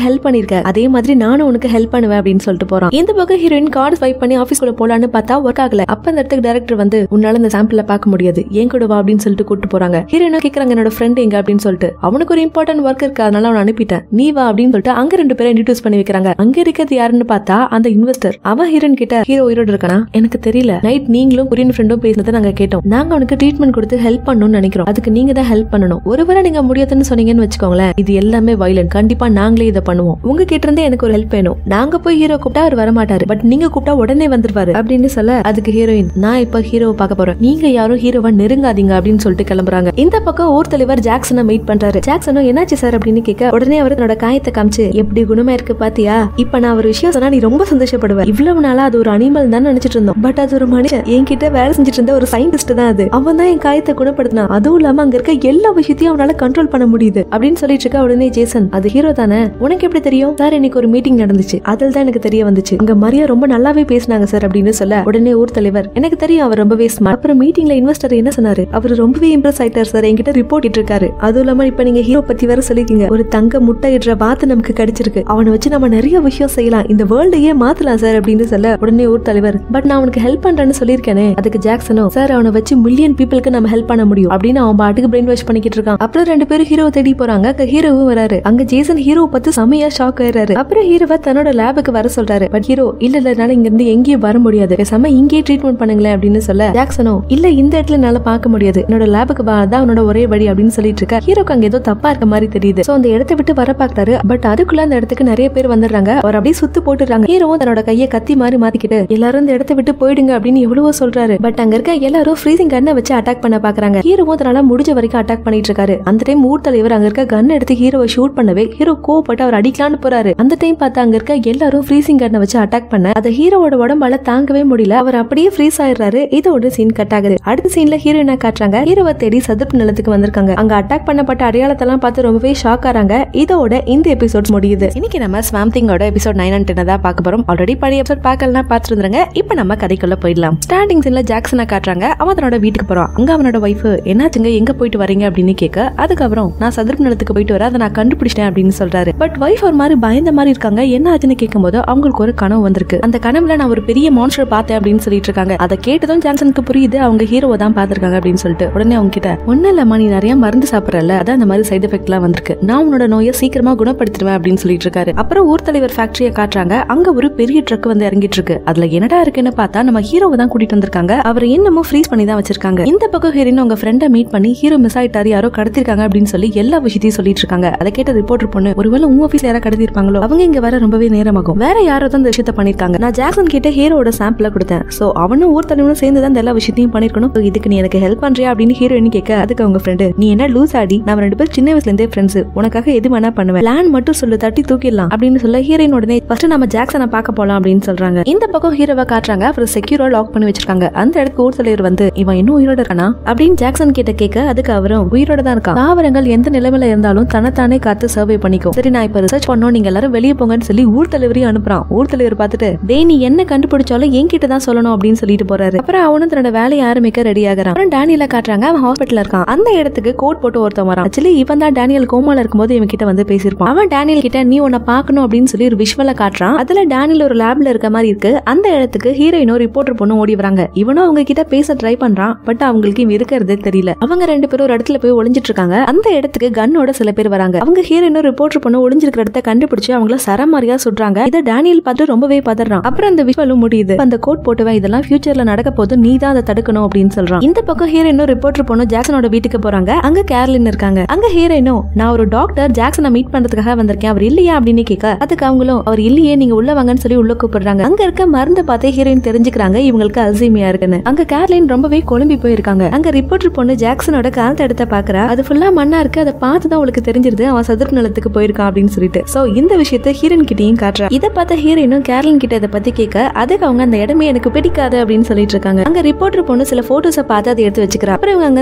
ஹெல்ப் பண்ணிருக்க அதே மாதிரி நானும் உனக்கு ஹெல்ப் பண்ணுவேன் அப்படின்னு சொல்லிட்டு போறான் இந்த பக்கம் ஹீரோயின் கார்டு ஸ்வைப் பண்ணி ஆஃபீஸ்க்குள்ள போலான்னு பார்த்தா ஒர்க் ஆகல அப்ப அந்த இடத்துக்கு டேரக்டர் வந்து உன்னால இந்த சாம்பிள பார்க்க முடியாது ஏன் கூட வா அப்படின்னு சொல்லிட்டு கூட்டு போறாங்க ஹீரோயினா கேக்குறாங்க என்னோட ஃப்ரெண்ட் எங்க அப்படின்னு சொல்லிட்டு அவனுக்கு ஒரு இம்பார்ட்டன்ட் ஒர்க் இருக்கு அதனால அவனை அனுப்பிட்டேன் நீ வா அப்படின்னு சொல்லிட்டு அங்க ரெண்டு பேரும் இன்ட்ரடியூஸ் பண்ணி வைக்கிறாங்க அங்க இருக்கிறது யாருன்னு பார்த்தா அந்த இன்வெஸ்டர் அவன் ஹீரோயின் கிட்ட ஹீரோ உயிரோடு இருக்கானா எனக்கு தெரியல நைட் நீங்களும் கொரியன் ஃப்ரெண்டும் பேசினதை நாங்க கேட்டோம் நாங்க அவனுக்கு ட்ரீட்மெண்ட் கொடுத்து ஹெல்ப் பண்ணணும்னு நினைக்கிறோம் அதுக்கு நீங்க தான் ஹெல்ப் பண்ணணும் ஒருவேளை நீங்க முடியாதுன்னு சொன்னீங்கன்னு வச்சுக்கோங்களேன் இது எல்லாமே வயலன் கண்டிப்பா நாங்களே இதை பண்ணுவோம் உங்க கிட்ட இருந்தே எனக்கு ஒரு ஹெல்ப் வேணும் நாங்க போய் ஹீரோ கூப்பிட்டா அவர் வரமாட்டாரு பட் நீங்க கூப்பிட்டா உடனே வந்துருவாரு அப்படின்னு சொல்ல அதுக்கு ஹீரோயின் நான் இப்ப ஹீரோவை பார்க்க போறேன் நீங்க யாரும் ஹீரோவை நெருங்காதீங்க அப்படின்னு சொல்லிட்டு கிளம்புறாங்க இந்த பக்கம் ஊர் தலைவர் ஜாக்சனை மீட் பண்றாரு ஜாக்சனும் என்னாச்சு சார் அப்படின்னு கேட்க உடனே அவர் தன்னோட காயத்தை காமிச்சு எப்படி குணமா இருக்கு பாத்தியா இப்ப நான் ஒரு விஷயம் சொன்னா நீ ரொம்ப சந்தோஷப்படுவேன் இவ்வளவு நாளா அது ஒரு அனிமல் தான் நினைச்சிட்டு இருந்தோம் பட் அது ஒரு மனுஷன் என்கிட்ட வேலை செஞ்சுட்டு இருந்த ஒரு சயின்டிஸ்ட் தான் அது அவன் தான் என் காயத்தை குணப்படுத்தினான் அதுவும் இல்லாம அங்க இருக்க எல்லா விஷயத்தையும் அவனால கண்ட்ரோல் பண்ண முடியுது அப்படின்னு சொல்லிட்டு இருக்க உடனே ஜேசன் அது ஹீரோ தானே உனக்கு எப்படி தெரியும் சார் இன்னைக்கு ஒரு மீட்டிங் நடந்துச்சு அதில் தான் எனக்கு தெரிய வந்துச்சு அங்க மரியா ரொம்ப நல்லாவே பேசினாங்க சார் அப்படின்னு சொல்ல உடனே ஊர் தலைவர் எனக்கு தெரியும் அவர் ரொம்பவே ஸ்மார்ட் அப்புறம் மீட்டிங்ல இன்வெஸ்டர் என்ன சொன்னாரு அவர் ரொம்பவே இம்ப்ரெஸ் ஆயிட்டார் சார் என்கிட்ட ரிப்போர்ட் இட்டு இருக்காரு அதுவும் இல்லாம இப்ப நீங்க ஹீரோ பத்தி வேற சொல்லிருக்கீங்க ஒரு தங்க முட்டை இடுற வாத்து நமக்கு கிடைச்சிருக்கு அவனை வச்சு நம்ம நிறைய விஷயம் செய்யலாம் இந்த வேர்ல்டையே மாத்தலாம் சார் அப்படின்னு சொல்ல உடனே ஊர் தலைவர் பட் நான் அவனுக்கு ஹெல்ப் பண்றேன்னு சொல்லியிருக்கேனே அதுக்கு ஜாக்சனோ சார் அவனை வச்சு மில்லியன் பீப்புளுக்கு நம்ம ஹெல்ப் பண்ண முடியும் அப்படின்னு அவன் பாட்டுக்கு பிரெயின் வாஷ் பண்ணிக்கிட்டு இருக்கான் அப்புறம் ரெண்டு பேரும் ஹீரோ தேடி போறாங்க அங்க ஹீரோவும் வராரு அங்க ஜேசன் ஹீரோ பார்த்து செமையா ஷாக் ஆயிடுறாரு அப்புறம் ஹீரோவை தன்னோட லேபுக்கு வர சொல்றாரு பட் ஹீரோ இல்ல இல்ல என்னால இங்க இருந்து எங்கேயும் வர முடியாது பேசாம இங்கேயே ட்ரீட்மெண்ட் பண்ணுங்களேன் அப்படின்னு சொல்ல ஜாக்சனோ இல்ல இந்த இடத்துல என்னால பார்க்க முடியாது என்னோட லேபுக்கு வா அதான் உன்னோட ஒரே வழி அப்படின்னு சொல்லிட்டு இருக்க ஹீரோக்கு அங்க ஏதோ தப்பா இருக்க மாதிரி தெரியுது சோ அந்த இடத்தை விட்டு வர பாக்குறாரு பட் அதுக்குள்ள அந்த இடத்துக்கு நிறைய பேர் வந்துடுறாங்க அவர் அப்படியே சுத்து போட்டுறாங்க ஹீரோவும் தன்னோட கையை கத்தி மாதிரி மாத்திக்கிட்டு எல்லாரும் இந்த இடத்தை விட்டு போயிடுங்க அப்படின்னு எவ்வளவோ சொல்றாரு பட் அங்க இருக்க எல்லாரும் ஃப்ரீசிங் கண்ணை வச்சு அட்டாக் பண்ண பாக்குறாங்க ஹீரோவும் தன்னால முடிஞ்ச வரைக்கும் அட்டாக் பண்ணிட்டு இருக்காரு அந்த டைம் ஊர் தலைவர் அங்க இருக்க கன் எடுத்து ஹீரோவை ஷூட் பண்ணவே ஹீரோ கோவப்பட்டு அவர் அடிக்கலான்னு போறாரு அந்த டைம் பார்த்து அங்க இருக்க எல்லாரும் ஃப்ரீசிங் கண்ணை வச்சு அட்டாக் பண்ண அதை ஹீரோவோட உடம்பால தாங்கவே முடியல அவர் அப்படியே ஃப்ரீஸ் ஆயிடுறாரு இதோட சீன் கட் ஆகுது அடுத்த சீன்ல ஹீரோயினா காட்டுறாங்க ஹீரோவை தேடி சதுப்பு நிலத்துக்கு வந்திருக்காங்க அங்க அட்டாக் பண்ணப்பட்ட அடையாளத்தெல்லாம் பார்த்து ரொம்பவே ஷாக் ஆறாங்க இதோட இந்த எபிசோட் முடியுது இன்னைக்கு நம்ம ஸ்வாம்திங்கோட எபிசோட் நைன் அண்ட் டென் தான் பார்க்க போறோம் ஆல்ரெடி பழைய எபிசோட் பார்க்கலாம் பார்த்துருந்துருங்க இப்போ நம்ம கதைக்குள்ள போயிடலாம் ஸ்டார்டிங் சீன்ல ஜாக்சனை காட்டுறாங்க அவன் தன்னோட வீட்டுக்கு போறான் அங்க அவனோட ஒய்ஃப் என்னாச்சுங்க எங்க போயிட்டு வரீங்க அப்படின்னு கேட்க அதுக்கப்புறம் நான் சதுப்பு நிலத்துக்கு போயிட்டு வர அதை நான் கண்டுபிடிச்சிட்டேன் அப்படின்னு சொல்றாரு பட் ஒய்ஃப் ஒரு மாதிரி பயந்த மாதிரி இருக்காங்க என்ன ஆச்சுன்னு கேட்கும்போது அவங்களுக்கு ஒரு கனவு வந்திருக்கு அந்த கனவுல நான் ஒரு பெரிய மான்ஸ்டர் பார்த்தேன் அப்படின்னு சொல்லிட்டு இருக்காங்க அதை கேட்டதும் ஜான்சனுக்கு புரியுது அவங்க ஹீரோவை தான் பார்த்திருக்காங்க அப்படின்னு சொல்லிட்டு உடனே அவங்க கிட்ட ஒன்னும் இல்லம்மா நீ நிறைய மருந்து சாப்பிடறல அதான் அந்த மாதிரி சைடு எஃபெக்ட் எல்லாம் வந்திருக்கு நான் உன்னோட நோயை சீக்கிரமா குணப்படுத்திடுவேன் அப்படின்னு சொல்லிட்டு இருக்காரு அப்புறம் ஊர் தலைவர் ஃபேக்டரியை காட்டுறாங்க அங்க ஒரு பெரிய ட்ரக் வந்து இறங்கிட்டு இருக்கு அதுல என்னடா இருக்குன்னு பார்த்தா நம்ம ஹீரோவை தான் கூட்டிட்டு வந்திருக்காங்க அவர் இன்னமும் ஃப்ரீஸ் பண்ணி தான் வச்சிருக்காங்க இந்த பக்கம் ஹீரோயின் உங்க ஃப்ரெண்டை மீட் பண்ணி ஹீரோ மிஸ் ஆயிட்டாரு யாரோ கடத்திருக்காங்க அப்படின்னு சொல்லி எல்லா விஷயத்தையும் சொல்லிட்டு இருக்காங்க அதை கேட்ட ரிப்போர்ட்டர் பொண்ணு ஒருவேளை உங்க ஆஃபீஸ்ல யாரா கடத்திருப்பாங்களோ அவங்க இங்க வர ரொம்பவே நேரமாகும் வேற யாரோ தான் இந்த விஷயத்த பண்ணிருக்காங்க நான் ஜாக்சன் கிட்ட ஹீரோட சாம்பிள கொடுத்தேன் சோ அவனும் ஊர் தலைவனும் சேர்ந்து தான் இந்த எல்லா விஷயத்தையும் பண்ணிருக்கணும் So, இதுக்கு நீ எனக்கு ஹெல்ப் பண்றியா அப்படின்னு ஹீரோயின் கேட்க அதுக்கு அவங்க ஃப்ரெண்டு நீ என்ன லூஸ் ஆடி நான் ரெண்டு பேரும் சின்ன வயசுல இருந்தே ஃப்ரெண்ட்ஸ் உனக்காக எது வேணா பண்ணுவேன் பிளான் மட்டும் சொல்லு தட்டி தூக்கிடலாம் அப்படின்னு சொல்ல ஹீரோயின் உடனே ஃபர்ஸ்ட் நம்ம ஜாக்சனை பார்க்க போலாம் அப்படின்னு சொல்றாங்க இந்த பக்கம் ஹீரோவை காட்டுறாங்க அப்புறம் செக்யூரா லாக் பண்ணி வச்சிருக்காங்க அந்த இடத்துக்கு ஊர் தலைவர் வந்து இவன் இன்னும் உயிரோட இருக்கானா அப்படின்னு ஜாக்சன் கிட்ட கேட்க அதுக்கு அவரும் உயிரோட தான் இருக்கான் தாவரங்கள் எந்த நிலைமையில இருந்தாலும் தன்னைத்தானே காத்து சர்வே பண்ணிக்கும் சரி நான் இப்ப ரிசர்ச் பண்ணோம் நீங்க எல்லாரும் வெளியே போங்கன்னு சொல்லி ஊர் தலைவரையும் அனுப்புறான் ஊர் தலைவர் பார்த்துட்டு டேய் நீ என்ன கண்டுபிடிச்சாலும் என்கிட்ட தான் சொல்லணும் அப்படின்னு சொல்லிட்டு போறாரு அப்புறம் அவனும் தன்னோட வேலையை ஆரம்பிக்க ரெடி ஆகிறான் அப்புறம் டேனியல காட்டுறாங்க அவன் ஹாஸ்பிட்டல் இருக்கான் அந்த இடத்துக்கு கோட் போட்டு ஒருத்தன் வரான் ஆக்சுவலி இவன் தான் டேனியல் கோமால இருக்கும்போது இவன் கிட்ட வந்து பேசியிருப்பான் அவன் டேனியல் கிட்ட நீ உன்னை பார்க்கணும் அப்படின்னு சொல்லி ஒரு விஷுவல காட்டுறான் அதுல டேனியல் ஒரு லேப்ல இருக்க மாதிரி இருக்கு அந்த இடத்துக்கு ஹீரோயினோ ரிப்போர்ட்டர் பொண்ணு ஓடி வராங்க இவனும் அவங்க கிட்ட பேச ட்ரை பண்றான் பட் அவங்களுக்கு இவன் இருக்கிறதே தெரியல அவங்க ரெண்டு பேரும் ஒரு இடத்துல போய் ஒளிஞ்சிட்டு இருக்காங்க அந்த இடத்துக்கு கன்னோட சில பேர் வராங்க அவங்க ஹீரோயினோ ரிப்போர்ட்டர் பொண்ணு ஒளிஞ்சிருக்கிற இடத்த கண்டுபிடிச்சு அவங்கள சரமாரியா சுடுறாங்க இதை டேனியல் பார்த்து ரொம்பவே பதறான் அப்புறம் அந்த விஷுவலும் முடியுது அந்த கோட் போட்டுவன் இதெல்லாம் ஃபியூச்சர்ல நடக்க போது நீ தான் அதை தடுக்கணும் அப்படின்னு சொல்றான் இந்த பக்கம் ஹீரோயினோ ரிப்போர்ட்டர் பொண்ணு ஜாக்சனோட வீட்டுக்கு போறாங்க அங்க கேர்லின் இருக்காங்க அங்க ஹீரோயினோ நான் ஒரு டாக்டர் ஜாக்சனை மீட் பண்றதுக்காக வந்திருக்கேன் அவர் இல்லையா அப்படின்னு கேட்க அதுக்கு அவங்களும் அவர் இல்லையே நீங்க உள்ள வாங்கன்னு சொல்லி உள்ள கூப்பிடுறாங்க அங்க இருக்க மருந்து பார்த்து ஹீரோயின் தெரிஞ்சுக்கிறாங்க இவங்களுக்கு அல்சீமியா இருக்குன்னு அங்க கேர்லின் ரொம்பவே குழம்பி போயிருக்காங்க அங்க ரிப்போர்ட்டர் பொண்ணு ஜாக்சனோட காலத்தை எடுத்த பாக்குறா அது ஃபுல்லா மண்ணா இருக்கு அதை பார்த்து தான் அவளுக்கு தெரிஞ்சிருது அவன் சதுர் நிலத்துக்கு போயிருக்கான் அப்படின்னு சொல்லிட்டு சோ இந்த விஷயத்த ஹீரோயின் கிட்டயும் காட்டுறா இதை பார்த்த ஹீரோயினும் கேர்லின் கிட்ட இதை பத்தி கேட்க அதுக்கு அவங்க அந்த இடமே எனக்கு பிடிக்காது அப்படின்னு சொல்லிட்டு இருக்காங்க அங்க ரிப்போர்ட்டர் பொண்ணு சில போட்டோஸை பார்த்து அதை எடுத்து வச்சுக்கிறா அப்புறம் இவங்க அங்க இருந்து கிளம்ப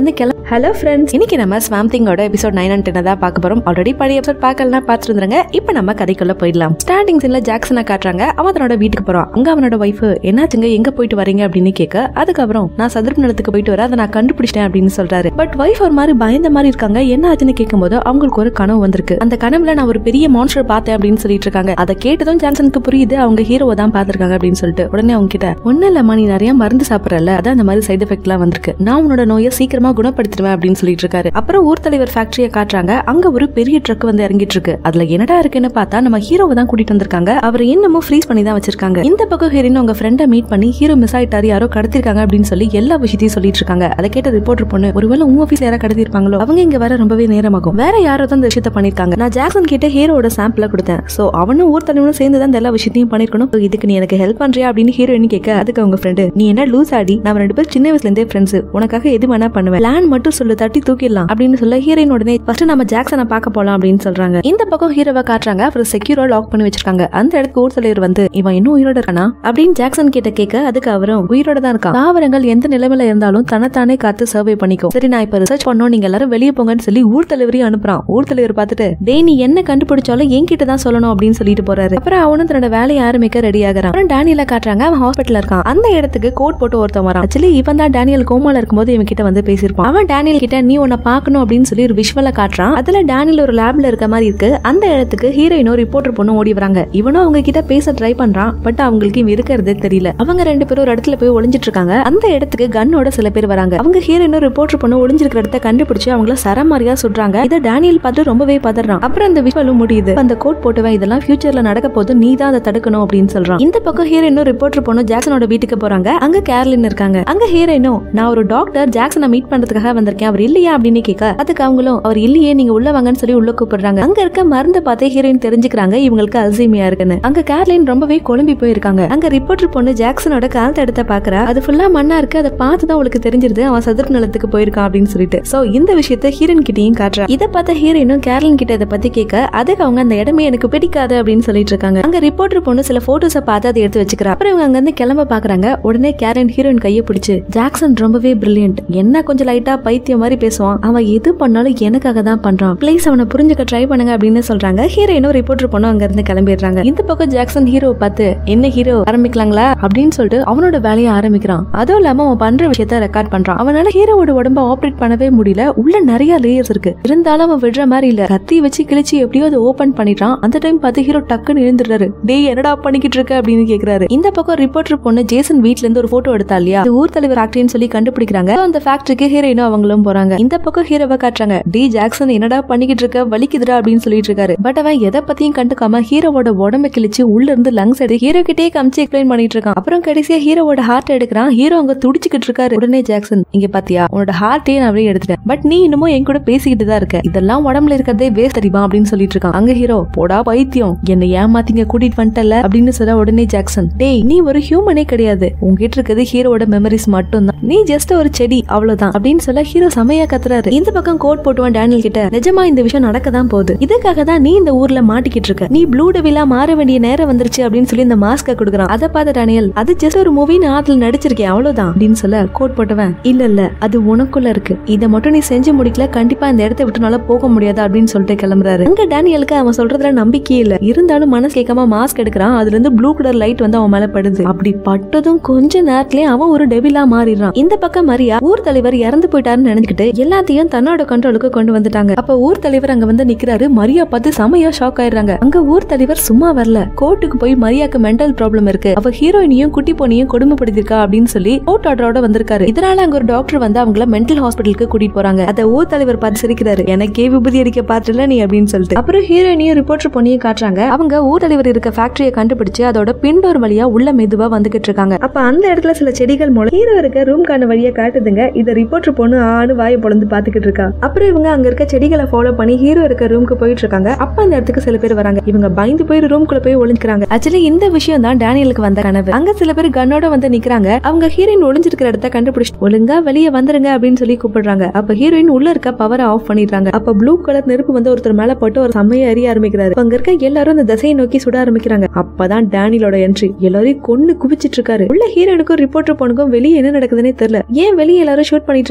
ஹலோ ஃப்ரெண்ட்ஸ் இன்னைக்கு நம்ம ஸ்வாம்திங்கோட எபிசோட் நைன் அண்ட் டென் தான் பார்க்க போறோம் ஆல்ரெடி பழைய எபிசோட் பார்க்கலாம் பார்த்துருந்துருங்க இப்போ நம்ம கதைக்குள்ள போயிடலாம் ஸ்டார்டிங் சீன்ல ஜாக்சனை காட்டுறாங்க அவன் தன்னோட வீட்டுக்கு போறான் அங்க அவனோட ஒய்ஃப் என்னாச்சுங்க எங்க போயிட்டு வரீங்க அப்படின்னு கேட்க அதுக்கப்புறம் நான் சதுரப்பு நிலத்துக்கு போயிட்டு வர அதை நான் கண்டுபிடிச்சிட்டேன் அப்படின்னு சொல்றாரு பட் ஒய்ஃப் ஒரு மாதிரி பயந்த மாதிரி இருக்காங்க என்ன ஆச்சுன்னு கேட்கும்போது அவங்களுக்கு ஒரு கனவு வந்திருக்கு அந்த கனவுல நான் ஒரு பெரிய மான்ஸ்டர் பார்த்தேன் அப்படின்னு சொல்லிட்டு இருக்காங்க அதை கேட்டதும் ஜான்சனுக்கு புரியுது அவங்க ஹீரோவை தான் பார்த்திருக்காங்க அப்படின்னு சொல்லிட்டு உடனே அவங்க கிட்ட ஒன்னும் இல்லம்மா நீ நிறைய மருந்து சாப்பிடறல அதான் அந்த மாதிரி சைடு எஃபெக்ட் எல்லாம் வந்திருக்கு நான் உன்னோட நோயை சீக்கிரமா குணப்படுத்திடுவேன் அப்படின்னு சொல்லிட்டு இருக்காரு அப்புறம் ஊர் தலைவர் ஃபேக்டரியை காட்டுறாங்க அங்க ஒரு பெரிய ட்ரக் வந்து இறங்கிட்டு இருக்கு அதுல என்னடா இருக்குன்னு பார்த்தா நம்ம ஹீரோவை தான் கூட்டிட்டு வந்திருக்காங்க அவர் இன்னமும் ஃப்ரீஸ் பண்ணி தான் வச்சிருக்காங்க இந்த பக்கம் ஹீரோயின் உங்க ஃப்ரெண்டை மீட் பண்ணி ஹீரோ மிஸ் ஆயிட்டாரு யாரோ கடத்திருக்காங்க அப்படின்னு சொல்லி எல்லா விஷயத்தையும் சொல்லிட்டு இருக்காங்க அதை கேட்ட ரிப்போர்ட்டர் பொண்ணு ஒருவேளை உங்க ஆஃபீஸ் யாரா கடத்திருப்பாங்களோ அவங்க இங்க வர ரொம்பவே நேரமாகும் வேற யாரோ தான் இந்த விஷயத்த பண்ணிருக்காங்க நான் ஜாக்சன் கிட்ட ஹீரோட சாம்பிள கொடுத்தேன் சோ அவனும் ஊர் தலைவனும் சேர்ந்து தான் இந்த எல்லா விஷயத்தையும் பண்ணிருக்கணும் So, இதுக்கு நீ எனக்கு ஹெல்ப் பண்றியா அப்படின்னு ஹீரோயின் கேட்க அதுக்கு அவங்க ஃப்ரெண்டு நீ என்ன லூஸ் ஆடி நான் ரெண்டு பேரும் சின்ன வயசுல இருந்தே ஃப்ரெண்ட்ஸ் உனக்காக எது வேணா பண்ணுவேன் பிளான் மட்டும் சொல்லு தட்டி தூக்கிடலாம் அப்படின்னு சொல்ல ஹீரோயின் உடனே ஃபர்ஸ்ட் நம்ம ஜாக்சனை பார்க்க போலாம் அப்படின்னு சொல்றாங்க இந்த பக்கம் ஹீரோவை காட்டுறாங்க அப்புறம் செக்யூரா லாக் பண்ணி வச்சிருக்காங்க அந்த இடத்துக்கு ஊர் தலைவர் வந்து இவன் இன்னும் உயிரோட இருக்கானா அப்படின்னு ஜாக்சன் கிட்ட கேட்க அதுக்கு அவரும் உயிரோட தான் இருக்கான் தாவரங்கள் எந்த நிலைமையில இருந்தாலும் தன்னைத்தானே காத்து சர்வே பண்ணிக்கும் சரி நான் இப்ப ரிசர்ச் பண்ணோம் நீங்க எல்லாரும் வெளியே போங்கன்னு சொல்லி ஊர் தலைவரையும் அனுப்புறான் ஊர் தலைவர் பார்த்துட்டு டேய் நீ என்ன கண்டுபிடிச்சாலும் என்கிட்ட தான் சொல்லணும் அப்படின்னு சொல்லிட்டு போறாரு அப்புறம் அவனும் தன்னோட வேலையை ஆரம்பிக்க ரெடி ஆகிறான் அப்புறம் டேனியல காட்டுறாங்க அவன் ஹாஸ்பிட்டல் இருக்கான் அந்த இடத்துக்கு கோட் போட்டு ஒருத்தன் வரான் ஆக்சுவலி இவன் தான் டேனியல் கோமால இருக்கும்போது இவன் கிட்ட வந்து பேசியிருப்பான் அவன் டேனியல் கிட்ட நீ உன்னை பார்க்கணும் அப்படின்னு சொல்லி ஒரு விஷுவல காட்டுறான் அதுல டேனியல் ஒரு லேப்ல இருக்க மாதிரி இருக்கு அந்த இடத்துக்கு ஹீரோயினோ ரிப்போர்ட்டர் பொண்ணு ஓடி வராங்க இவனும் அவங்க கிட்ட பேச ட்ரை பண்றான் பட் அவங்களுக்கு இவன் இருக்கிறதே தெரியல அவங்க ரெண்டு பேரும் ஒரு இடத்துல போய் ஒளிஞ்சிட்டு இருக்காங்க அந்த இடத்துக்கு கன்னோட சில பேர் வராங்க அவங்க ஹீரோயினோ ரிப்போர்ட்டர் பொண்ணு ஒளிஞ்சிருக்கிற இடத்த கண்டுபிடிச்சு அவங்கள சரமாரியா சுடுறாங்க இதை டேனியல் பார்த்து ரொம்பவே பதறான் அப்புறம் அந்த விஷுவலும் முடியுது அந்த கோட் போட்டுவன் இதெல்லாம் ஃபியூச்சர்ல நடக்க போது நீ தான் அதை தடுக்கணும் அப்படின்னு சொல்றான் இந்த பக்கம் ஹீரோயினும் ரிப்போர்ட்டர் பொண்ணு ஜாக்சனோட வீட்டுக்கு போறாங்க அங்க கேர்லின் இருக்காங்க அங்க ஹீரோயினும் நான் ஒரு டாக்டர் ஜாக்சனை மீட் பண்றதுக்காக வந்திருக்கேன் அவர் இல்லையா அப்படின்னு கேட்க அதுக்கு அவங்களும் அவர் இல்லையே நீங்க உள்ள வாங்கன்னு சொல்லி உள்ள கூப்பிடுறாங்க அங்க இருக்க மருந்து பார்த்து ஹீரோயின் தெரிஞ்சுக்கிறாங்க இவங்களுக்கு அல்சீமியா இருக்குன்னு அங்க கேர்லின் ரொம்பவே குழம்பி போயிருக்காங்க அங்க ரிப்போர்ட்டர் பொண்ணு ஜாக்சனோட காலத்தை எடுத்த பாக்குறா அது ஃபுல்லா மண்ணா இருக்கு அதை பார்த்து தான் அவளுக்கு தெரிஞ்சிருது அவன் சதுர நிலத்துக்கு போயிருக்கான் அப்படின்னு சொல்லிட்டு சோ இந்த விஷயத்த ஹீரோயின் கிட்டயும் காட்டுறா இதை பார்த்த ஹீரோயினும் கேர்லின் கிட்ட இதை பத்தி கேட்க அதுக்கு அவங்க அந்த இடமே எனக்கு பிடிக்காது அப்படின்னு சொல்லிட்டு இருக்காங்க அங்க ரிப்போர்ட்டர் பொண்ணு சில போட்டோஸை பார்த்து அதை எடுத்து வச்சுக்கிறா அப்புறம் இவங்க அங்க இருந்து கிளம்ப பாக்குறாங்க உடனே கேரன் ஹீரோயின் கையை பிடிச்சு ஜாக்சன் ரொம்பவே பிரில்லியன்ட் என்ன கொஞ்சம் லைட்டா பைத்தியம் மாதிரி பேசுவான் அவன் எது பண்ணாலும் எனக்காக தான் பண்றான் ப்ளீஸ் அவனை புரிஞ்சுக்க ட்ரை பண்ணுங்க அப்படின்னு சொல்றாங்க ஹீரோயினும் ரிப்போர்ட்டர் பொண்ணு அங்க இருந்து கிளம்பிடுறாங்க இந்த பக்கம் ஜாக்சன் ஹீரோ பார்த்து என்ன ஹீரோ ஆரம்பிக்கலாங்களா அப்படின்னு சொல்லிட்டு அவனோட வேலையை ஆரம்பிக்கிறான் அதுவும் இல்லாம அவன் பண்ற விஷயத்த ரெக்கார்ட் பண்றான் அவனால ஹீரோவோட உடம்ப ஆப்ரேட் பண்ணவே முடியல உள்ள நிறைய லேயர்ஸ் இருக்கு இருந்தாலும் அவன் விடுற மாதிரி இல்ல கத்தி வச்சு கிழிச்சு எப்படியோ அதை ஓபன் பண்ணிட்டான் அந்த டைம் பார்த்து ஹீரோ டக்குன்னு எழுந்துடுறாரு டேய் என்னடா பண்ணிக்கிட்டு இருக்க அப்படின்னு கேக்குறாரு இந்த பக்கம் ரிப்போர்ட்டர் பொண்ணு ஜேசன் வீட்ல இருந்து ஒரு போட்டோ எடுத்தா இல்லையா அது ஊர் தலைவர் ஃபேக்டரின்னு சொல்லி கண்டுபிடிக்கிறாங்க So, அந்த ஃபேக்டரிக்கு ஹீரோயினும் அவங்களும் போறாங்க இந்த பக்கம் ஹீரோவை காட்டுறாங்க டி ஜாக்சன் என்னடா பண்ணிக்கிட்டு இருக்க வலிக்குதுடா அப்படின்னு சொல்லிட்டு இருக்காரு பட் அவன் எதை பத்தியும் கண்டுக்காம ஹீரோவோட உடம்ப கிழிச்சு உள்ள இருந்து லங்ஸ் எடுத்து ஹீரோ கிட்டே காமிச்சு எக்ஸ்பிளைன் பண்ணிட்டு இருக்கான் அப்புறம் கடைசியா ஹீரோவோட ஹார்ட் எடுக்கிறான் ஹீரோ அங்க துடிச்சுக்கிட்டு இருக்காரு உடனே ஜாக்சன் இங்க பாத்தியா உன்னோட ஹார்ட்டே நான் அப்படியே எடுத்துட்டேன் பட் நீ இன்னமும் என் கூட பேசிக்கிட்டு தான் இருக்க இதெல்லாம் உடம்புல இருக்கிறதே வேஸ்ட் தெரியுமா அப்படின்னு சொல்லிட்டு இருக்கான் அங்க ஹீரோ போடா பைத்தியம் என்னை ஏமாத்திங்க கூட்டிட்டு வந்துட்டல அப்படின்னு சொல்ல உடனே ஜாக்சன் டேய் நீ ஒரு ஹியூமனே கிடையாது உங்ககிட்ட இருக்கிறது ஹீரோவோட மெமரிஸ் மட்டும் தான் நீ ஜஸ்ட் ஒரு செடி அவ்வளவுதான் அப்படின்னு சொல்ல ஹீரோ செமையா கத்துறாரு இந்த பக்கம் கோட் போட்டுவான் டேனியல் கிட்ட நிஜமா இந்த விஷயம் நடக்க தான் போகுது இதுக்காக தான் நீ இந்த ஊர்ல மாட்டிக்கிட்டு இருக்க நீ ப்ளூ டெவிலா மாற வேண்டிய நேரம் வந்துருச்சு அப்படின்னு சொல்லி இந்த மாஸ்க கொடுக்குறான் அதை பார்த்த டேனியல் அது ஜஸ்ட் ஒரு மூவி நான் அதுல நடிச்சிருக்கேன் அவ்வளவுதான் அப்படின்னு சொல்ல கோட் போட்டவன் இல்ல இல்ல அது உனக்குள்ள இருக்கு இதை மட்டும் நீ செஞ்சு முடிக்கல கண்டிப்பா இந்த இடத்தை விட்டுனால போக முடியாது அப்படின்னு சொல்லிட்டு கிளம்புறாரு அங்க டேனியலுக்கு அவன் சொல்றதுல நம்பிக்கையே இல்ல இருந்தாலும் மனசு கேட்காம மாஸ்க் எடுக்கிறான் அதுல இருந்து ப்ளூ கலர் லைட் வந்து அவன் மேல படுது அப்படி பட்டதும் கொஞ்ச நேரத்திலே அவன் ஒரு டெவிலா மாறிடுறான் இந்த பக்கம் மரியா ஊர் தலைவர் இறந்து போயிட்டாருன்னு நினைச்சிட்டு எல்லாத்தையும் தன்னோட கண்ட்ரோலுக்கு கொண்டு வந்துட்டாங்க அப்ப ஊர் தலைவர் அங்க வந்து நிக்கிறாரு மரியா பார்த்து செமையா ஷாக் ஆயிடுறாங்க அங்க ஊர் தலைவர் சும்மா வரல கோர்ட்டுக்கு போய் மரியாக்கு மென்டல் ப்ராப்ளம் இருக்கு அவ ஹீரோயினையும் குட்டி பொண்ணையும் கொடுமைப்படுத்திருக்கா அப்படின்னு சொல்லி கோர்ட் ஆர்டரோட வந்திருக்காரு இதனால அங்க ஒரு டாக்டர் வந்து அவங்கள மென்டல் ஹாஸ்பிட்டலுக்கு கூட்டிட்டு போறாங்க அத ஊர் தலைவர் பார்த்து சிரிக்கிறாரு எனக்கே விபூதி அடிக்க பாத்துல நீ அப்படின்னு சொல்லிட்டு அப்புறம் ஹீரோயினையும் ரிப்போர்ட்டர் பொண்ணையும் காட்டுறாங்க அவங்க ஊர் தலைவர் இருக்க ஃபேக்டரியை கண்டுபிடிச்சு அதோட பின்டோர் வழியா உள்ள மெதுவா வந்துகிட்டு இருக்காங்க அப்ப அந்த இடத்துல சில செடிகள் மூலம் ஹீரோ இருக்க ரூம்கான வழியா காட்டுதுங்க இத ரிப்போர்ட்டர் பொண்ணு ஆணு வாயை பொழந்து பாத்துக்கிட்டு இருக்கா அப்புறம் இவங்க அங்க இருக்க செடிகளை ஃபாலோ பண்ணி ஹீரோ இருக்க ரூமுக்கு போயிட்டு இருக்காங்க அப்ப அந்த இடத்துக்கு சில பேர் வராங்க இவங்க பயந்து போய் ரூம்குள்ள போய் ஒளிஞ்சுக்கிறாங்க ஆக்சுவலி இந்த விஷயம் தான் டேனியலுக்கு வந்த கனவு அங்க சில பேர் கன்னோட வந்து நிக்கிறாங்க அவங்க ஹீரோயின் ஒளிஞ்சிருக்கிற இடத்த கண்டுபிடிச்சு ஒழுங்கா வெளியே வந்துருங்க அப்படின்னு சொல்லி கூப்பிடுறாங்க அப்ப ஹீரோயின் உள்ள இருக்க பவரை ஆஃப் பண்ணிடுறாங்க அப்ப ப்ளூ கலர் நெருப்பு வந்து ஒருத்தர் மேல போட்டு ஒரு செம்மையை எரிய ஆரம்பிக்கிறாரு அப்ப அங்க இருக்க எல்லாரும் அந்த திசையை நோக்கி சுட ஆரம்பிக்கிறாங்க அப்பதான் டேனியலோட என்ட்ரி எல்லாரையும் கொன்னு குவிச்சிட்டு இருக்காரு உள்ள ஹீரோனுக்கும் ரிப்போர்ட்டர் பொண்ணுக்கும் வெளியே என்ன நடக்குதுன்னே தெரியல ஏன் வெளியே எல்லாரும் ஷூட் பண்ணிட்டு இருக்காங்க அப்படின்னு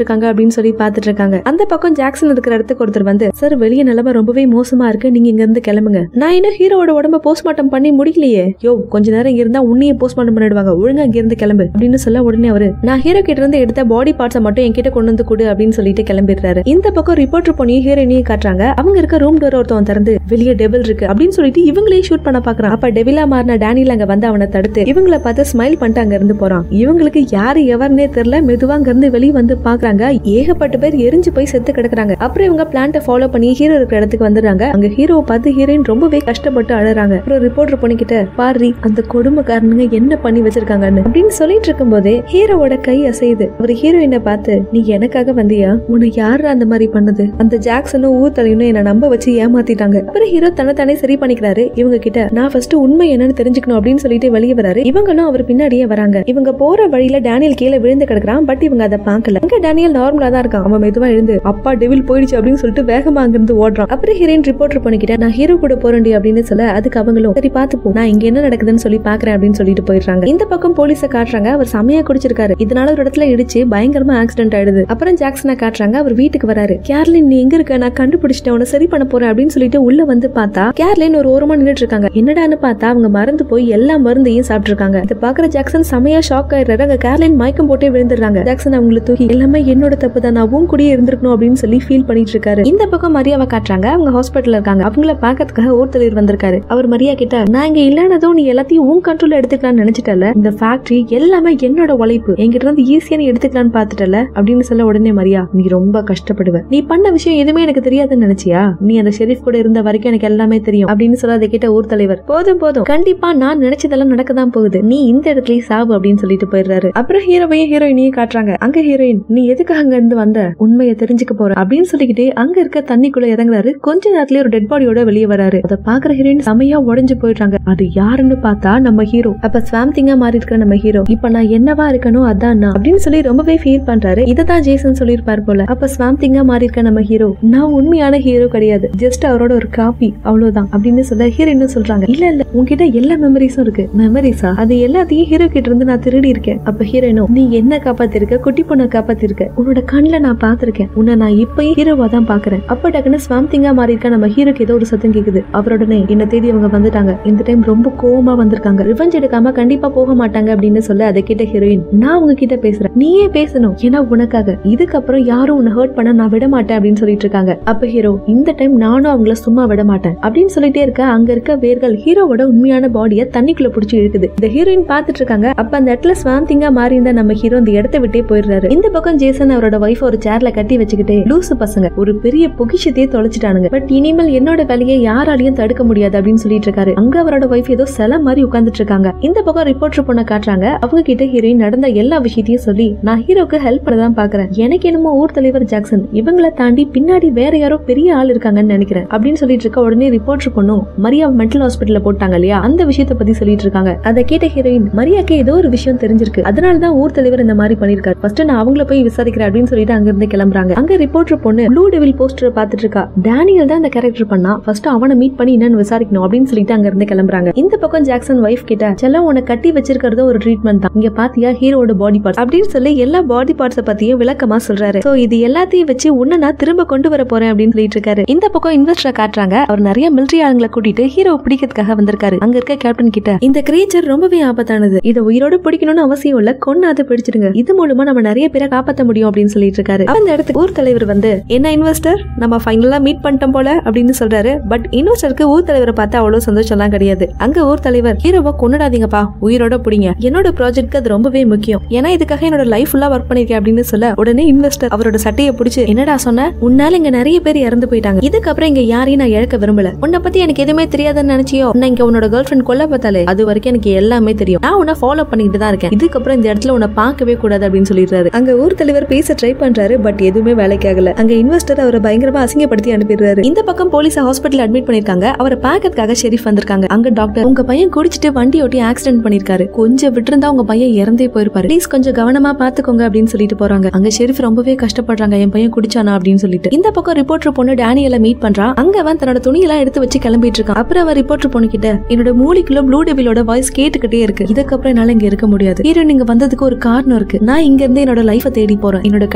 அப்படின்னு சொல்லி பாத்துட்டு இருக்காங்க அந்த பக்கம் ஜாக்சன் இருக்கிற இடத்துக்கு ஒருத்தர் வந்து சார் வெளிய நிலைமை ரொம்பவே மோசமா இருக்கு நீங்க இங்க இருந்து கிளம்புங்க நான் இன்னும் ஹீரோவோட உடம்ப போஸ்ட்மார்ட்டம் பண்ணி முடிக்கலையே யோ கொஞ்ச நேரம் இங்க இருந்தா உன்னையே போஸ்ட்மார்ட்டம் பண்ணிடுவாங்க ஒழுங்கா இங்க இருந்து கிளம்பு அப்படின்னு சொல்ல உடனே அவரு நான் ஹீரோ கிட்ட இருந்து எடுத்த பாடி பார்ட்ஸை மட்டும் என்கிட்ட கொண்டு வந்து கொடு அப்படின்னு சொல்லிட்டு கிளம்பிடுறாரு இந்த பக்கம் ரிப்போர்ட்டர் பண்ணி ஹீரோயினையும் காட்டுறாங்க அவங்க இருக்க ரூம் டோர் ஒருத்தவன் திறந்து வெளியே டெபிள் இருக்கு அப்படின்னு சொல்லிட்டு இவங்களே ஷூட் பண்ண பாக்குறான் அப்ப டெவிலா மாறின டேனியல் அங்க வந்து அவனை தடுத்து இவங்கள பார்த்து ஸ்மைல் பண்ணிட்டு அங்க இருந்து போறான் இவங்களுக்கு யாரு எவர்னே தெரியல மெதுவா அங்க இருந்து வெளியே வந்து பாக்குறாங்க ஏகப்பட்ட பேர் எரிஞ்சு போய் செத்து கிடக்குறாங்க அப்புறம் இவங்க பிளான்ட்டை ஃபாலோ பண்ணி ஹீரோ இருக்கிற இடத்துக்கு வந்துடுறாங்க அங்க ஹீரோவை பார்த்து ஹீரோயின் ரொம்பவே கஷ்டப்பட்டு அழறாங்க அப்புறம் ரிப்போர்ட்டர் பண்ணிக்கிட்ட பாரு அந்த கொடுமைக்காரனுங்க என்ன பண்ணி வச்சிருக்காங்கன்னு அப்படின்னு சொல்லிட்டு இருக்கும்போதே ஹீரோவோட கை அசையுது அவர் ஹீரோயினை பார்த்து நீ எனக்காக வந்தியா உன்னை யாரு அந்த மாதிரி பண்ணது அந்த ஜாக்சனும் ஊர் தலைவனும் என்ன நம்ப வச்சு ஏமாத்திட்டாங்க அப்புறம் ஹீரோ தன்னைத்தானே சரி பண்ணிக்கிறாரு இவங்க கிட்ட நான் ஃபர்ஸ்ட் உண்மை என்னன்னு தெரிஞ்சுக்கணும் அப்படின்னு சொல்லிட்டு வெளியே வராரு இவங்களும் அவர் பின்னாடியே வராங்க இவங்க போற வழியில டேனியல் கீழே விழுந்து கிடக்குறான் பட் இவங்க அதை பார்க்கல அங்க டேனியல் நார்மலா தான் இருக்கான் அவன் மெதுவா எழுந்து அப்பா டெவில் போயிடுச்சு அப்படின்னு சொல்லிட்டு வேகமா அங்கிருந்து ஓடுறான் அப்புறம் ஹீரோயின் ரிப்போர்ட்டர் பண்ணிக்கிட்ட நான் ஹீரோ கூட போறேன்டி அப்படின்னு சொல்ல அதுக்கு அவங்களும் சரி பார்த்து போ நான் இங்க என்ன நடக்குதுன்னு சொல்லி பாக்குறேன் அப்படின்னு சொல்லிட்டு போயிடுறாங்க இந்த பக்கம் போலீஸை காட்டுறாங்க அவர் செமையா குடிச்சிருக்காரு இதனால ஒரு இடத்துல இடிச்சு பயங்கரமா ஆக்சிடென்ட் ஆயிடுது அப்புறம் ஜாக்சனை காட்டுறாங்க அவர் வீட்டுக்கு வராரு கேர்லின் நீ எங்க இருக்க நான் கண்டுபிடிச்சிட்டேன் உன்னை சரி பண்ண போறேன் அப்படின்னு சொல்லிட்டு உள்ள வந்து பார்த்தா கேர்லின் ஒரு ஓரமா நின்னுட்டு இருக்காங்க என்னடான்னு பார்த்தா அவங்க மறந்து போய் எல்லா மருந்தையும் சாப்பிட்டு இருக்காங்க இதை பாக்குற ஜாக்சன் செமையா ஷாக் ஆயிடுறாரு அங்க கேர்லின் மயக்கம் போட்டே விழுந்துடுறாங்க ஜாக்சன் அவங்களை தூக்கி எல்லாமே என்னோட தப்பு தான் நான் உன் கூடயே இருந்திருக்கணும் அப்படின்னு சொல்லி ஃபீல் பண்ணிட்டு இருக்காரு இந்த பக்கம் மரியாவை காட்டுறாங்க அவங்க ஹாஸ்பிட்டல் இருக்காங்க அவங்கள பாக்கிறதுக்காக ஊர் தலைவர் வந்திருக்காரு அவர் மரியா கிட்ட நான் இங்க இல்லைனதும் நீ எல்லாத்தையும் உன் கண்ட்ரோல் எடுத்துக்கலாம்னு நினைச்சிட்டல இந்த ஃபேக்டரி எல்லாமே என்னோட உழைப்பு என்கிட்ட இருந்து ஈஸியா நீ எடுத்துக்கலாம்னு பாத்துட்டல அப்படின்னு சொல்ல உடனே மரியா நீ ரொம்ப கஷ்டப்படுவ நீ பண்ண விஷயம் எதுவுமே எனக்கு தெரியாதுன்னு நினைச்சியா நீ அந்த ஷெரீஃப் கூட இருந்த வரைக்கும் எனக்கு எல்லாமே தெரியும் அப்படின்னு சொல்ல அதை கேட்ட ஊர் தலைவர் போதும் போதும் கண்டிப்பா நான் நினைச்சதெல்லாம் நடக்கதான் போகுது நீ இந்த இடத்துலயே சாவு அப்படின்னு சொல்லிட்டு போயிடுறாரு அப்புறம் ஹீரோவையும் ஹீரோயினையும் காட்டுறாங்க அங்க ஹீரோயின் நீ எதுக்கு அங்க இருந்து வந்த உண்மையை தெரிஞ்சுக்க போற அப்படின்னு சொல்லிக்கிட்டு அங்க இருக்க தண்ணிக்குள்ள இறங்குறாரு கொஞ்ச நேரத்துல ஒரு டெட் பாடியோட வெளியே வராரு அதை பாக்குற ஹீரோயின் செமையா உடைஞ்சு போயிடுறாங்க அது யாருன்னு பார்த்தா நம்ம ஹீரோ அப்ப ஸ்வாம் திங்கா மாறி இருக்கிற நம்ம ஹீரோ இப்ப நான் என்னவா இருக்கணும் அதான் நான் அப்படின்னு சொல்லி ரொம்பவே ஃபீல் பண்றாரு இததான் ஜேசன் சொல்லியிருப்பார் போல அப்ப ஸ்வாம் திங்கா மாறி இருக்க நம்ம ஹீரோ நான் உண்மையான ஹீரோ கிடையாது ஜஸ்ட் அவரோட ஒரு காப்பி அவ்வளவுதான் அப்படின்னு சொல்ல ஹீரோயின் சொல்றாங்க இல்ல இல்ல உன்கிட்ட எல்லா மெமரிஸும் இருக்கு மெமரிஸா அது எல்லாத்தையும் ஹீரோ கிட்ட இருந்து நான் திருடி இருக்கேன் அப்ப ஹீரோயினோ நீ என்ன காப்பாத்திருக்க குட்டி பொண்ணை காப்பாத்திருக்க உன்னோட கண்ணுல நான் பாத்திருக்கேன் உன்னை நான் இப்பயும் ஹீரோவா தான் பாக்குறேன் அப்ப டக்குன்னு ஸ்வாம் திங்கா மாறி இருக்க நம்ம ஹீரோக்கு ஏதோ ஒரு சத்தம் கேக்குது அவரோடனே என்ன தேடி அவங்க வந்துட்டாங்க இந்த டைம் ரொம்ப கோவமா வந்திருக்காங்க ரிவெஞ்ச் எடுக்காம கண்டிப்பா போக மாட்டாங்க அப்படின்னு சொல்ல அதை கேட்ட ஹீரோயின் நான் உங்க கிட்ட பேசுறேன் நீயே பேசணும் ஏன்னா உனக்காக இதுக்கப்புறம் யாரும் உன்னை ஹர்ட் பண்ண நான் விட மாட்டேன் அப்படின்னு சொல்லிட்டு இருக்காங்க அப்ப ஹீரோ இந்த டைம் நானும் அவங்கள சும்மா விட மாட்டேன் அப்படின்னு சொல்லிட்டே இருக்க அங்க இருக்க வேர்கள் ஹீரோவோட உண்மையான பாடியை தண்ணிக்குள்ள புடிச்சு இழுக்குது இந்த ஹீரோயின் பாத்துட்டு இருக்காங்க அப்ப அந்த இடத்துல ஸ்வாந்திங்கா மாறி இருந்த நம்ம ஹீரோ இந்த இடத்த விட்டே போயிடுறாரு இந்த பக்கம் ஜேசன் அவரோட ஒய்ஃப் ஒரு சேர்ல கட்டி வச்சுக்கிட்டு லூசு பசங்க ஒரு பெரிய பொக்கிஷத்தையே தொலைச்சிட்டானுங்க பட் இனிமேல் என்னோட வேலையை யாராலையும் தடுக்க முடியாது அப்படின்னு சொல்லிட்டு இருக்காரு அங்க அவரோட ஒய்ஃப் ஏதோ சில மாதிரி உட்கார்ந்துட்டு இருக்காங்க இந்த பக்கம் ரிப்போர்ட்டர் பொண்ண காட்டுறாங்க அவங்க கிட்ட ஹீரோயின் நடந்த எல்லா விஷயத்தையும் சொல்லி நான் ஹீரோக்கு ஹெல்ப் பண்ண தான் பாக்குறேன் எனக்கு என்னமோ ஊர் தலைவர் ஜாக்சன் இவங்களை தாண்டி பின்னாடி வேற யாரோ பெரிய ஆள் இருக்காங்கன்னு நினைக்கிறேன் அப்படின்னு சொல்லிட்டு இருக்க உடனே ரிப்போர்ட்டர் பொண்ணும் மரியா மென்டல் ஹாஸ்பிட்டல்ல போட்டாங்க இல்லையா அந்த விஷயத்த பத்தி சொல்லிட்டு இருக்காங்க அதை கேட்ட ஹீரோயின் மரியாக்கு ஏதோ ஒரு விஷயம் தெரிஞ்சிருக்கு அதனாலதான் ஊர் தலைவர் இந்த மாதிரி பண்ணிருக்காரு ஃபர்ஸ்ட் நான் அவங்கள போய் விசாரிக்கிறேன் அப்படின்னு சொல்லிட்டு அங்க இருந்து கிளம்புறாங்க அங்க ரிப்போர்ட்டர் பொண்ணு ப்ளூ டெவில் போஸ்டர் பாத்துட்டு இருக்கா டேனியல் தான் இந்த கேரக்டர் பண்ணா ஃபர்ஸ்ட் அவனை மீட் பண்ணி என்னன்னு விசாரிக்கணும் அப்படின்னு சொல்லிட்டு அங்க இருந்து கிளம்புறாங்க இந்த பக்கம் ஜாக்சன் வைஃப் கிட்ட செல்லம் உன்னை கட்டி வச்சிருக்கிறது ஒரு ட்ரீட்மெண்ட் தான் இங்க பாத்தியா ஹீரோட பாடி பார்ட்ஸ் அப்படின்னு சொல்லி எல்லா பாடி பார்ட்ஸ பத்தியும் விளக்கமா சொல்றாரு சோ இது எல்லாத்தையும் வச்சு உன்னை நான் திரும்ப கொண்டு வர போறேன் அப்படின்னு சொல்லிட்டு இருக்காரு இந்த பக்கம் இன்வெஸ்டரை காட்டுறாங்க அவர் நிறைய மிலிட்டரி ஆளுங்களை கூட்டிட்டு ஹீரோ பிடிக்கிறதுக்காக வந்திருக்காரு அங்க இருக்க கேப்டன் கிட்ட இந்த கிரியேச்சர் ரொம்பவே ஆபத்தானது இதை உயிரோட பிடிக்கணும்னு அவசியம் இல்ல கொன்னு அதை பிடிச்சிடுங்க இது மூலமா நம்ம நிறைய பேரை காப்பாத்த முடியும் அப்படின்னு சொல்லிட்டு இருக்காரு அந்த இடத்துக்கு ஊர் தலைவர் வந்து என்ன இன்வெஸ்டர் நம்ம ஃபைனலா மீட் பண்ணிட்டோம் போல அப்படின்னு சொல்றாரு பட் இன்வெஸ்டருக்கு ஊர் தலைவரை பார்த்து அவ்வளவு சந்தோஷம்லாம் கிடையாது அங்க ஊர் தலைவர் ஹீரோவை கொண்டுடாதீங்கப்பா உயிரோட பிடிங்க என்னோட ப்ராஜெக்ட்க்கு அது ரொம்பவே முக்கியம் ஏன்னா இதுக்காக என்னோட லைஃப் ஃபுல்லா ஒர்க் பண்ணிருக்கேன் அப்படின்னு சொல்ல உடனே இன்வெஸ்டர் அவரோட சட்டையை பிடிச்சு என்னடா சொன்ன உன்னால இங்க நிறைய பேர் இறந்து போயிட்டாங்க இதுக்கப்புறம் இங்க யாரையும் நான் இழக்க விரும்பல உன்னை பத்தி எனக்கு எதுவுமே தெரியாதுன்னு நினைச்சியோ நான் இங்க உன்னோட கேர்ள் ஃபிரெண்ட் கொல்ல பார்த்தாலே அது வரைக்கும் எனக்கு எல்லாமே தெரியும் நான் உன்னை ஃபாலோ பண்ணிட்டு தான் இருக்கேன் இதுக்கப்புறம் இந்த இடத்துல உன்னை பார்க்கவே கூடாது அப்படின்னு சொல்லிடுறாரு அங்க ஊர் தலைவர் பேச ட்ரை பண்றாரு பட் எதுவுமே வேலைக்கு ஆகல அங்க இன்வெஸ்டர் அவரை பயங்கரமா அசிங்கப்படுத்தி அனுப்பிடுறாரு இந்த பக்கம் போலீஸ் ஹாஸ்பிட்டல் அட்மிட் பண்ணிருக்காங்க அவரை பார்க்கறதுக்காக ஷெரீஃப் வந்திருக்காங்க அங்க டாக்டர் உங்க பையன் குடிச்சிட்டு வண்டி ஓட்டி ஆக்சிடென்ட் பண்ணிருக்காரு கொஞ்சம் விட்டுருந்தா உங்க பையன் இறந்தே போயிருப்பாரு ப்ளீஸ் கொஞ்சம் கவனமா பாத்துக்கோங்க அப்படின்னு சொல்லிட்டு போறாங்க அங்க ஷெரீஃப் ரொம்பவே கஷ்டப்படுறாங்க என் பையன் குடிச்சானா அப்படின்னு சொல்லிட்டு இந்த பக்கம் ரிப்போர்ட்டர் பொண்ணு டேனியல மீட் பண்றா அங்க அவன் தன்னோட துணியெல்லாம் எடுத்து வச்சு கிளம்பிட்டு இருக்கான் அப்புறம் அவன் ரிப்போர்ட்டர் பொண்ணு கிட்ட என்னோட மூலிக்குள்ள ப்ளூ டெபிலோட வாய்ஸ் கேட்டுக்கிட்டே இருக்கு இதுக்கப்புறம் என்னால இங்க இருக்க முடியாது ஹீரோ நீங்க வந்ததுக்கு ஒரு காரணம் இருக்கு நான் இங்க இருந்து என்னோட லைஃப தேடி போறேன் என்னோட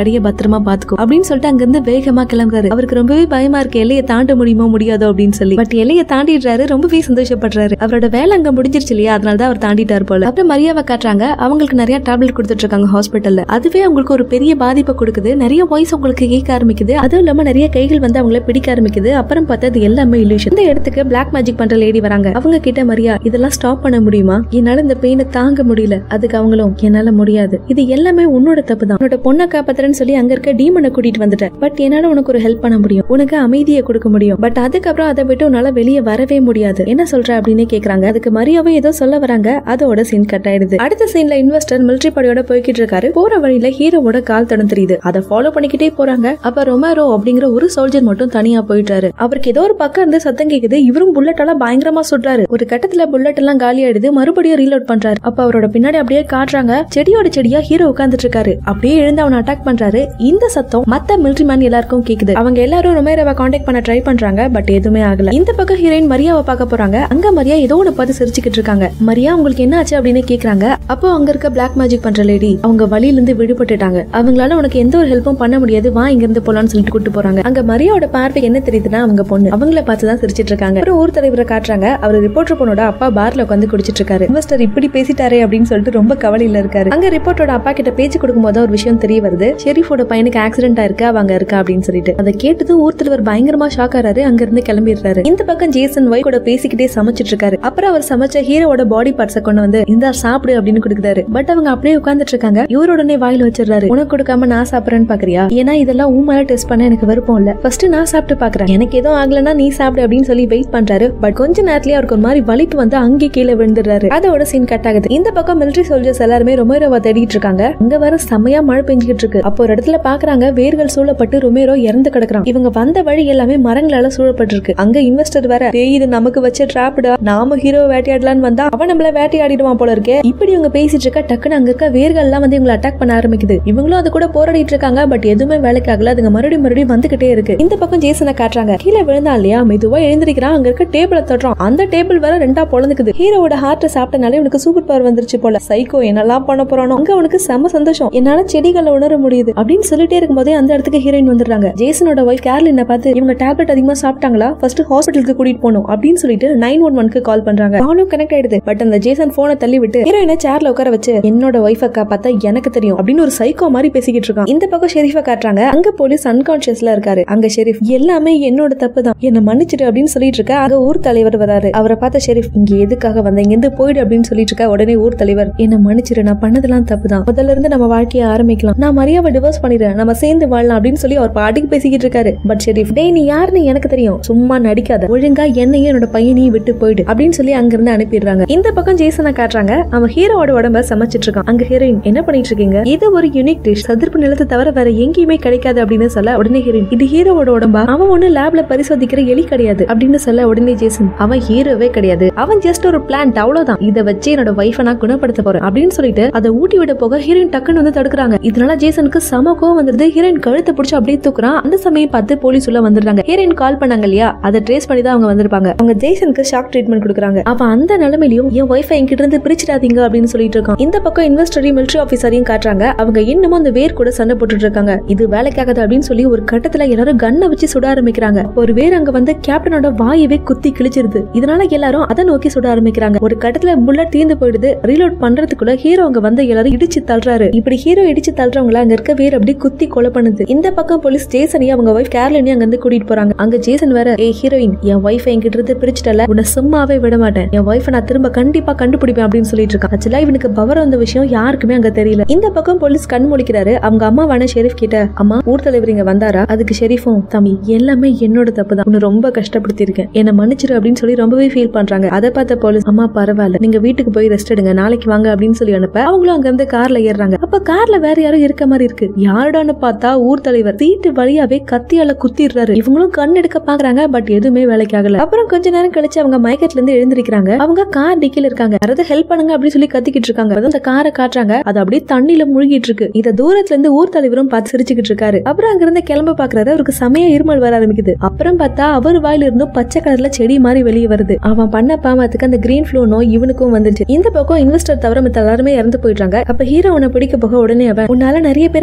கடையை பத்திரமா பாத்துக்கோ அப்படின்னு சொல்லிட்டு அங்க இருந்து வேகமா கிளம்புறாரு அவருக்கு ரொம்பவே பயமா இருக்கு எல்லையை தாண்ட முடியுமோ முடியாதோ அப்படின்னு சொல்லி பட் எல்லையை தாண்டிடுறாரு ரொம்பவே சந்தோஷப்படுறாரு அவரோட வேலை அங்க முடிஞ்சிருச்சு இல்லையா அதனால தான் அவர் தாண்டிட்டார் போல அப்புறம் மரியாவை காட்டுறாங்க அவங்களுக்கு நிறைய டேப்லெட் கொடுத்துட்டு இருக்காங்க ஹாஸ்பிட்டல்ல அதுவே அவங்களுக்கு ஒரு பெரிய பாதிப்பை கொடுக்குது நிறைய வாய்ஸ் உங்களுக்கு கேட்க ஆரம்பிக்குது அதுவும் இல்லாம நிறைய கைகள் வந்து அவங்கள பிடிக்க ஆரம்பிக்குது அப்புறம் பார்த்தா அது எல்லாமே illusion இந்த இடத்துக்கு பிளாக் மேஜிக் பண்ற லேடி வராங்க அவங்க கிட்ட மரியா இதெல்லாம் ஸ்டாப் பண்ண முடியுமா என்னால இந்த பெயினை தாங்க முடியல அதுக்கு அவங்களும் என்னால முடியாது இது எல்லாமே உன்னோட தப்பு தான் உன்னோட பொண்ணை காப்பாத்துறேன்னு சொல்லி அங்க இருக்க டீமனை கூட்டிட்டு வந்துட்டேன் பட் என்னால உனக்கு ஒரு ஹெல்ப் பண்ண முடியும் உனக்கு அமைதியை கொடுக்க முடியும் பட் அதுக்கப்புறம் அதை விட்டு உன்னால வெளியே வரவே முடியாது என்ன சொல்ற அப்படின்னு கேக்குறாங்க அதுக்கு மரியாவை ஏதோ சொல்ல வராங்க அதோட சீன் கட் ஆயிடுது அடுத்த சீன்ல இன்வெஸ்டர் மிலிட்டரி படையோட போய்கிட்டு இருக்காரு போற வழியில ஹீரோவோட கால் தடம் தெரியுது அதை ஃபாலோ பண்ணிக்கிட்டே போறாங்க அப்ப ரொமாரோ அப்படிங்கிற ஒரு சோல்ஜர் மட்டும் தனியா போயிட்டாரு அவருக்கு ஏதோ ஒரு பக்கம் இருந்து சத்தம் கேக்குது இவரும் புல்லட் எல்லாம் பயங்கரமா சுடுறாரு ஒரு கட்டத்துல புல்லட் எல்லாம் காலி ஆயிடுது மறுபடியும் ரீலோட் பண்றாரு அப்ப அவரோட பின்னாடி அப்படியே காட்டுறாங்க செடியோட செடியா ஹீரோ உட்கார்ந்துட்டு இருக்காரு அப்படியே எழுந்து அவனை அட்டாக் பண்றாரு இந்த சத்தம் மத்த மிலிட்டரி மேன் எல்லாருக்கும் கேக்குது அவங்க எல்லாரும் ரொமேரோவை காண்டாக்ட் பண்ண ட்ரை பண்றாங்க பட் எதுவுமே ஆகல இந்த பக்கம் ஹீரோயின் மரியாவை பார்க்க போறாங்க அங்க மரியா ஏதோ ஒண்ணு பார்த்து சிரிச்சுக்கிட்டு இருக்காங்க மரியா உங்களுக்கு என்ன ஆச்சு அப்படின்னு கேக்குறாங்க அப்போ அங்க இருக்க பிளாக் மேஜிக் பண்ற லேடி அவங்க வழியில இருந்து விடுபட்டுட்டாங்க அவங்களால உனக்கு எந்த ஒரு ஹெல்ப்பும் பண்ண முடியாது வா இங்க இருந்து போலாம்னு சொல்லிட்டு கூட்டு போறாங்க அங்க மரியாவோட பார்வைக்கு என்ன தெரியுதுன்னா அவங்க பொண்ணு அவங்கள பார்த்து தான் சிரிச்சிட்டு இருக்காங்க அப்புறம் ஊர் தலைவரை காட்டுறாங்க அவர் ரிப்போர்ட்டர் பொண்ணோட அப்பா பார்ல உட்காந்து குடிச்சிட்டு இருக்காரு இன்வெஸ்டர் இப்படி பேசிட்டாரே அப்படின்னு சொல்லிட்டு ரொம்ப கவலையில இருக்காரு அங்க ரிப்போர்ட்டோட அப்பா கிட்ட பேச்சு கொடுக்கும்போது ஒரு விஷயம் தெரிய வருது ஷெரீஃபோட பையனுக்கு ஆக்சிடென்ட் ஆயிருக்கு அவங்க இருக்கா அப்படின்னு சொல்லிட்டு அதை கேட்டதும் ஊர் தலைவர் பயங்கரமா ஷாக் ஆறாரு அங்க இருந்து கிளம்பிடுறாரு இந்த பக்கம் ஜேசன் ஒய் கூட பேசிக்கிட்டே சமைச்சிட்டு இருக்காரு அப்புறம் அவர் சமைச்ச ஹீரோவோட பாடி பார்ட்ஸ கொண்டு வந்து இந்த சாப்பிடு அப்படின்னு கொடுக்குறாரு பட் அவங்க அப்படியே உட்கார்ந்துட்டு இருக்காங்க இவரோட உடனே வாயில வச்சிடுறாரு உனக்கு கொடுக்காம நான் சாப்பிடுறேன்னு பாக்குறியா ஏன்னா இதெல்லாம் உன் மேல டெஸ்ட் பண்ண எனக்கு விருப்பம் இல்ல ஃபர்ஸ்ட் நான் சாப்பிட்டு பாக்குறேன் எனக்கு எதுவும் ஆகலன்னா நீ சாப்பிடு அப்படின்னு சொல்லி வெயிட் பண்றாரு பட் கொஞ்ச நேரத்துலயே அவருக்கு ஒரு மாதிரி வலிப்பு வந்து அங்கே கீழே விழுந்துடுறாரு அதோட சீன் கட் ஆகுது இந்த பக்கம் மிலிட்டரி சோல்ஜர்ஸ் எல்லாருமே ரொமேரோவை தேடிட்டு இருக்காங்க அங்க வர செமையா மழை பெஞ்சுக்கிட்டு இருக்கு அப்போ ஒரு இடத்துல பாக்குறாங்க வேர்கள் சூழப்பட்டு ரொமேரோ இறந்து கிடக்குறான் இவங்க வந்த வழி எல்லாமே மரங்களால சூழப்பட்டிருக்கு அங்க இன்வெஸ்டர் வேற "டேய், இது நமக்கு வச்ச டிராப்டா நாம ஹீரோ வேட்டையாடலான்னு வந்தா அவன் நம்மள வேட்டையாடிடுவான் போல இருக்கே இப்படி இவங்க பேசிட்டு இருக்க டக்குன்னு அங்க இருக்க வேர்கள் எல்லாம் வந்து இவங்களை அட்டாக் பண்ண ஆரம்பிக்குது இவங்களும் அது கூட போராடிட்டு இருக்காங்க பட் எதுவுமே வேலைக்கு ஆகல அதுங்க மறுபடியும் மறுபடியும் வந்துகிட்டே இருக்கு இந்த பக்கம் ஜேசனை காட்டுறாங்க கீழே விழுந்தா இல்லையா மெதுவா எழுந்திருக்கிறான் அங்க இருக்க டேபிள தொடுறான் அந்த டேபிள் வேற ரெண்டா பொழந்துக்குது ஹீரோவோட ஹார்ட்டை சாப்பிட்டனாலே இவனுக்கு சூப்பர் பவர் வந்துருச்சு போல சைக்கோ என்னெல்லாம் பண்ண போறானோ அங்க அவனுக்கு செம சந்தோஷம் என்னால செடிகளை உணர முடியுது அப்படின்னு சொல்லிட்டே இருக்கும்போதே அந்த இடத்துக்கு ஹீரோயின் வந்துடுறாங்க ஜேசனோட ஒய்ஃப் கேர்லினை பார்த்து இவங்க டேப்லெட் அதிகமா சாப்பிட்டாங்களா ஃபர்ஸ்ட் ஹாஸ்பிட்டலுக்கு கூட்டிட்டு போகணும் அப்படின்னு சொல்லிட்டு நைன் ஒன் ஒன்க்கு கால் பண்றாங்க காலும் கனெக்ட் ஆயிடுது பட் அந்த ஜேசன் போனை தள்ளி விட்டு ஹீரோயினை சேர்ல உட்கார வச்சு என்னோட ஒய்ஃபை காப்பாத்தா எனக்கு தெரியும் அப்படின்னு ஒரு சைக்கோ மாதிரி பேசிக்கிட்டு இருக்கான் இந்த பக்கம் ஷெரீஃபை காட்டுறாங்க அங்க போலீஸ் அன்கான்சியஸ்ல இருக்காரு அங்க ஷெரீஃப் எல்லாமே என்னோட தப்பு தான் என்ன மன்னிச்சிடு அப்படின்னு சொல்லிட்டு இருக்க அங்க ஊர் தலைவர் வராரு அவரை பார்த்த ஷெரீஃப் இங்க எதுக்காக வந்த இங்க இருந்து போயிடு அப்படின்னு சொல்லிட்டு இருக்க உடனே ஊர் தலைவர் என்ன மன்னிச்சிரு நான் பண்ணதெல்லாம் தப்பு தான் முதல்ல இருந்து நம்ம வாழ்க்கையை ஆரம்பிக்கலாம் நான் மரியாவை டிவோர்ஸ் பண்ணிடுறேன் நம்ம சேர்ந்து வாழலாம் அப்படின்னு சொல்லி அவர் பாட்டுக்கு பேசிக்கிட்டு இருக்காரு பட் ஷெரீஃப் டேய் நீ யாருன்னு எனக்கு தெரியும் சும்மா நடிக்காத ஒழுங்கா என்னையும் என்னோட பையனையும் விட்டு போயிடு அப்படின்னு சொல்லி அங்க இருந்து அனுப்பிடுறாங்க இந்த பக்கம் ஜேசனை காட்டுறாங்க அவன் ஹீரோவோட உடம்ப சமைச்சிட்டு இருக்கான் அங்க ஹீரோயின் என்ன பண்ணிட்டு இருக்கீங்க இது ஒரு யூனிக் டிஷ் சதுர்ப்பு நிலத்தை தவிர வேற எங்கேயுமே கிடைக்காது அப்படின்னு சொல்ல உடனே ஹீரோயின் இது ஹீரோவோட உடம்பா அவன் ஒண்ணு லேப்ல பரிசோதிக்கிற எலி கிடையாது அப்படின்னு சொல்ல உடனே ஜேசன் அவன் ஹீரோவே கிடையாது அவன் ஜஸ்ட் ஒரு பிளான்ட் அவ்வளவுதான் இதை வச்சு என்னோட வைஃபை நான் குணப்படுத்த போறேன் அப்படின்னு சொல்லிட்டு அதை ஊட்டி விட போக ஹீரோயின் டக்குன்னு வந்து தடுக்கிறாங்க இதனால ஜேசனுக்கு சம கோவம் வந்துருது ஹீரோயின் கழுத்தை பிடிச்சி அப்படியே தூக்குறான் அந்த சமயம் பார்த்து போலீஸ் உள்ள வந்துடுறாங்க ஹீரோயின் கால் பண்ணாங்க இல்லையா அதை ட்ரேஸ் பண்ணி தான் அவங்க வந்திருப்பாங்க அவங்க ஜேசனுக்கு ஷாக் ட்ரீட்மெண்ட் கொடுக்குறாங்க அவன் அந்த நிலைமையிலும் என் ஒய்ஃபை என்கிட்ட இருந்து பிரிச்சிடாதீங்க அப்படின்னு சொல்லிட்டு இருக்கான் இந்த பக்கம் இன்வெஸ்டரையும் மிலிட்டரி ஆஃபீஸரையும் காட்டுறாங்க அவங்க இன்னமும் அந்த வேர் கூட சண்டை போட்டுட்டு இருக்காங்க இது வேலைக்காகாது அப்படின்னு சொல்லி ஒரு கட்டத்துல எல்லாரும் கண்ணை வச்சு சுட ஆரம்பிக்கிறாங்க ஒரு வேர் அங்க வந்து கேப்டனோட வாயவே குத்தி கிழிச்சிருது இதனால எல்லாரும் அதை நோக்கி சுட ஆரம்பிக்கிறாங்க ஒரு கட்டத்துல புல்லட் தீர்ந்து போயிடுது ரீலோட் பண்றதுக்குள்ள ஹீரோ அங்க வந்து எல்லாரும் இடிச்சு தள்ளுறாரு இப்படி ஹீரோ இடிச்சு தள்ளுறவங்கள அங்க இருக்க வேர் அப்படி குத்தி கொலை பண்ணுது இந்த பக்கம் போலீஸ் ஜேசனையும் அவங்க ஒய்ஃப் கேர்லினையும் அங்க இருந்து கூட்டிட்டு போறாங்க அங்க ஜேசன் வேற ஏ ஹீரோயின் என் ஒய்ஃபை என்கிட்ட இருந்து பிரிச்சுட்டல உன்னை சும்மாவே விட மாட்டேன் என் ஒய்ஃபை நான் திரும்ப கண்டிப்பா கண்டுபிடிப்பேன் அப்படின்னு சொல்லிட்டு இருக்கான் ஆக்சுவலா இவனுக்கு பவர் வந்த விஷயம் யாருக்குமே அங்க தெரியல இந்த பக்கம் போலீஸ் கண் முழிக்கிறாரு அவங்க அம்மாவான ஷெரீஃப் கிட்ட அம்மா ஊர் தலைவர் இங்க வந்தாரா அதுக்கு ஷெரீஃபும் தம்பி எல்லாமே என்னோட தப்பு தான் உன்னை ரொம்ப கஷ்டப்படுத்திருக்கேன் என்ன மன்னிச்சிரு அப்படின்னு சொல்லி ரொம்பவே ஃபீல் பண்றாங்க அதை பார்த்த போலீஸ் அம்மா பரவாயில்ல நீங்க வீட்டுக்கு போய் ரெஸ்ட் எடுங்க நாளைக்கு வாங்க அப்படின்னு சொல்லி அனுப்ப அவங்களும் அங்க இருந்து கார்ல ஏறுறாங்க அப்ப கார்ல வேற யாரும் இருக்க மாதிரி இருக்கு யாருடான்னு பார்த்தா ஊர் தலைவர் சீட்டு வழியாவே கத்தியால குத்திடுறாரு இவங்களும் கண் எடுக்க பாக்குறாங்க பட் எதுவுமே வேலைக்கு ஆகல அப்புறம் கொஞ்ச நேரம் கழிச்சு அவங்க மயக்கத்துல இருந்து எழுந்திருக்கிறாங்க அவங்க கார் டிக்கில இருக்காங்க யாராவது ஹெல்ப் பண்ணுங்க அப்படின்னு சொல்லி கத்திக்கிட்டு இருக்காங்க அப்பதான் அந்த காரை காட்டுறாங்க அது அப்படியே தண்ணியில முழுகிட்டு இருக்கு இத தூரத்துல இருந்து ஊர் தலைவரும் பார்த்து சிரிச்சுக்கிட்டு இருக்காரு அப்புறம் அங்க இருந்து கிளம்ப பாக்குறாரு அவருக்கு செமையா இருமல் வர ஆரம்பிக்குது அப்புறம் பார்த்தா அவர் வாயில இருந்தும் பச்சை கலர்ல செடி மாதிரி வெளியே வருது அவன் பண்ண பாவத்துக்கு அந்த கிரீன் ஃப்ளூ நோய் இவனுக்கும் வந்துச்சு இந்த பக்கம் இன்வெஸ்டர் தவிர மத்த எல்லாருமே இறந்து போயிடுறாங்க அப்ப ஹீரோ அவனை பிடிக்க போக உடனே அவன் உன்னால நிறைய பேரை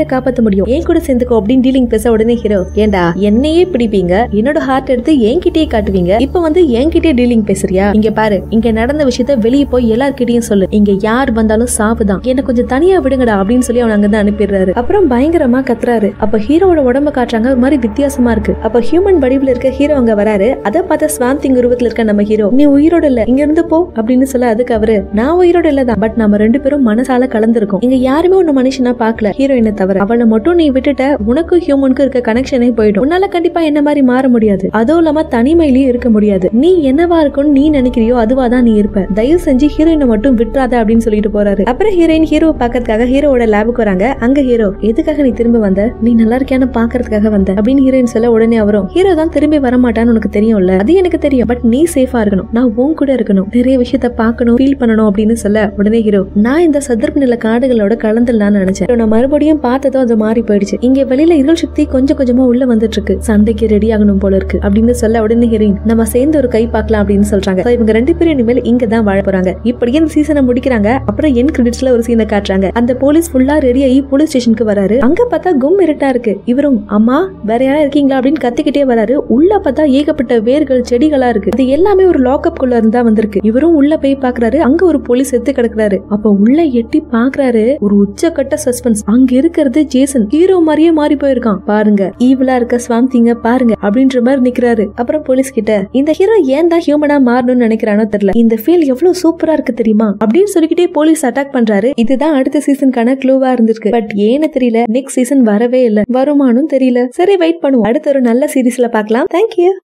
உயிரை காப்பாத்த முடியும் என் கூட சேர்ந்துக்கோ அப்படின்னு டீலிங் பேச உடனே ஹீரோ ஏண்டா என்னையே பிடிப்பீங்க என்னோட ஹார்ட் எடுத்து என்கிட்டயே காட்டுவீங்க இப்ப வந்து என்கிட்டயே டீலிங் பேசுறியா இங்க பாரு இங்க நடந்த விஷயத்த வெளியே போய் எல்லார்கிட்டயும் சொல்லு இங்க யார் வந்தாலும் சாவுதான் என்ன கொஞ்சம் தனியா விடுங்கடா அப்படின்னு சொல்லி அவன் அங்கிருந்து அனுப்பிடுறாரு அப்புறம் பயங்கரமா கத்துறாரு அப்ப ஹீரோவோட உடம்ப காட்டுறாங்க ஒரு மாதிரி வித்தியாசமா இருக்கு அப்ப ஹியூமன் வடிவுல இருக்க ஹீரோ அங்க வராரு அதை பார்த்த ஸ்வாம் திங் உருவத்துல இருக்க நம்ம ஹீரோ நீ உயிரோட இல்ல இங்க இருந்து போ அப்படின்னு சொல்ல அதுக்கு அவரு நான் உயிரோட இல்லதான் பட் நம்ம ரெண்டு பேரும் மனசால கலந்துருக்கோம் இங்க யாருமே உன்ன மனுஷனா பாக்கல ஹீரோயினை தவிர அவளை மட்டும் நீ விட்டுட்ட உனக்கும் ஹியூமனுக்கும் இருக்க கனெக்ஷனே போயிடும் உன்னால கண்டிப்பா என்ன மாதிரி மாற முடியாது அதுவும் இல்லாம தனிமையிலயும் இருக்க முடியாது நீ என்னவா இருக்கும்னு நீ நினைக்கிறியோ அதுவா தான் நீ இருப்ப தயவு செஞ்சு ஹீரோயினை மட்டும் விட்டுறாத அப்படின்னு சொல்லிட்டு போறாரு அப்புறம் ஹீரோயின் ஹீரோ பாக்கிறதுக்காக ஹீரோவோட லேபுக்கு வராங்க அங்க ஹீரோ எதுக்காக நீ திரும்ப வந்த நீ நல்லா இருக்கியான்னு பாக்குறதுக்காக வந்த அப்படின்னு ஹீரோயின் சொல்ல உடனே அவரும் ஹீரோ தான் திரும்பி வர மாட்டான்னு உனக்கு தெரியும்ல அது எனக்கு தெரியும் பட் நீ சேஃபா இருக்கணும் நான் உன் கூட இருக்கணும் நிறைய விஷயத்த பார்க்கணும் ஃபீல் பண்ணணும் அப்படின்னு சொல்ல உடனே ஹீரோ நான் இந்த சதுர்ப்பு நில காடுகளோட கலந்துடலாம்னு நினைச்சேன் இப்ப நான் மறுபடியும் பார்த்ததும் அது மாறி போயிடுச்சு இங்க வெளியில இருள் சக்தி கொஞ்சம் கொஞ்சமா உள்ள வந்துட்டு இருக்கு சண்டைக்கு ரெடி ஆகணும் போல இருக்கு அப்படின்னு சொல்ல உடனே ஹீரோயின் நம்ம சேர்ந்து ஒரு கை பார்க்கலாம் அப்படின்னு சொல்றாங்க So, இவங்க ரெண்டு பேரும் இனிமேல் இங்க தான் வாழ போறாங்க இப்படியே இந்த சீசனை முடிக்கிறாங்க அப்புறம் என் கிரெடிட்ஸ்ல ஒரு சீனை காட்டுறாங்க அந்த போலீஸ் ஃபுல்லா ரெடி ஆகி போலீஸ் ஸ்டேஷனுக்கு வராரு அங்க பார்த்தா கும் இருட்டா இருக்கு இவரும் அம்மா வேற யாரா இருக்கீங்களா அப்படின்னு கத்திக்கிட்டே வராரு உள்ள பார்த்தா ஏகப்பட்ட வேர்கள் செடிகளா இருக்கு இது எல்லாமே ஒரு லாக்அப் குள்ள இருந்தா வந்திருக்கு இவரும் உள்ள போய் பாக்குறாரு அங்க ஒரு போலீஸ் செத்து கிடக்குறாரு அப்ப உள்ள எட்டி பாக்குறாரு ஒரு உச்சக்கட்ட சஸ்பென்ஸ் அங்க இருக்கிறது ஜேசன் ஹீரோ மாதிரியே மாறி போயிருக்கான் பாருங்க ஈவிலா இருக்க ஸ்வாம் திங்க பாருங்க அப்படின்ற மாதிரி நிக்கிறாரு அப்புறம் போலீஸ் கிட்ட இந்த ஹீரோ ஏன் தான் ஹியூமனா மாறணும்னு நினைக்கிறானோ தெரியல இந்த ஃபீல் எவ்வளவு சூப்பரா இருக்கு தெரியுமா அப்படின்னு சொல்லிக்கிட்டே போலீஸ் அட்டாக் பண்றாரு இதுதான் அடுத்த சீசனுக்கான க்ளூவா இருந்திருக்கு பட் ஏன்னு தெரியல நெக்ஸ்ட் சீசன் வரவே இல்ல வருமானும் தெரியல சரி வெயிட் பண்ணுவோம் அடுத்த ஒரு நல்ல சீரீஸ்ல பார்க்கலாம் தேங்க்யூ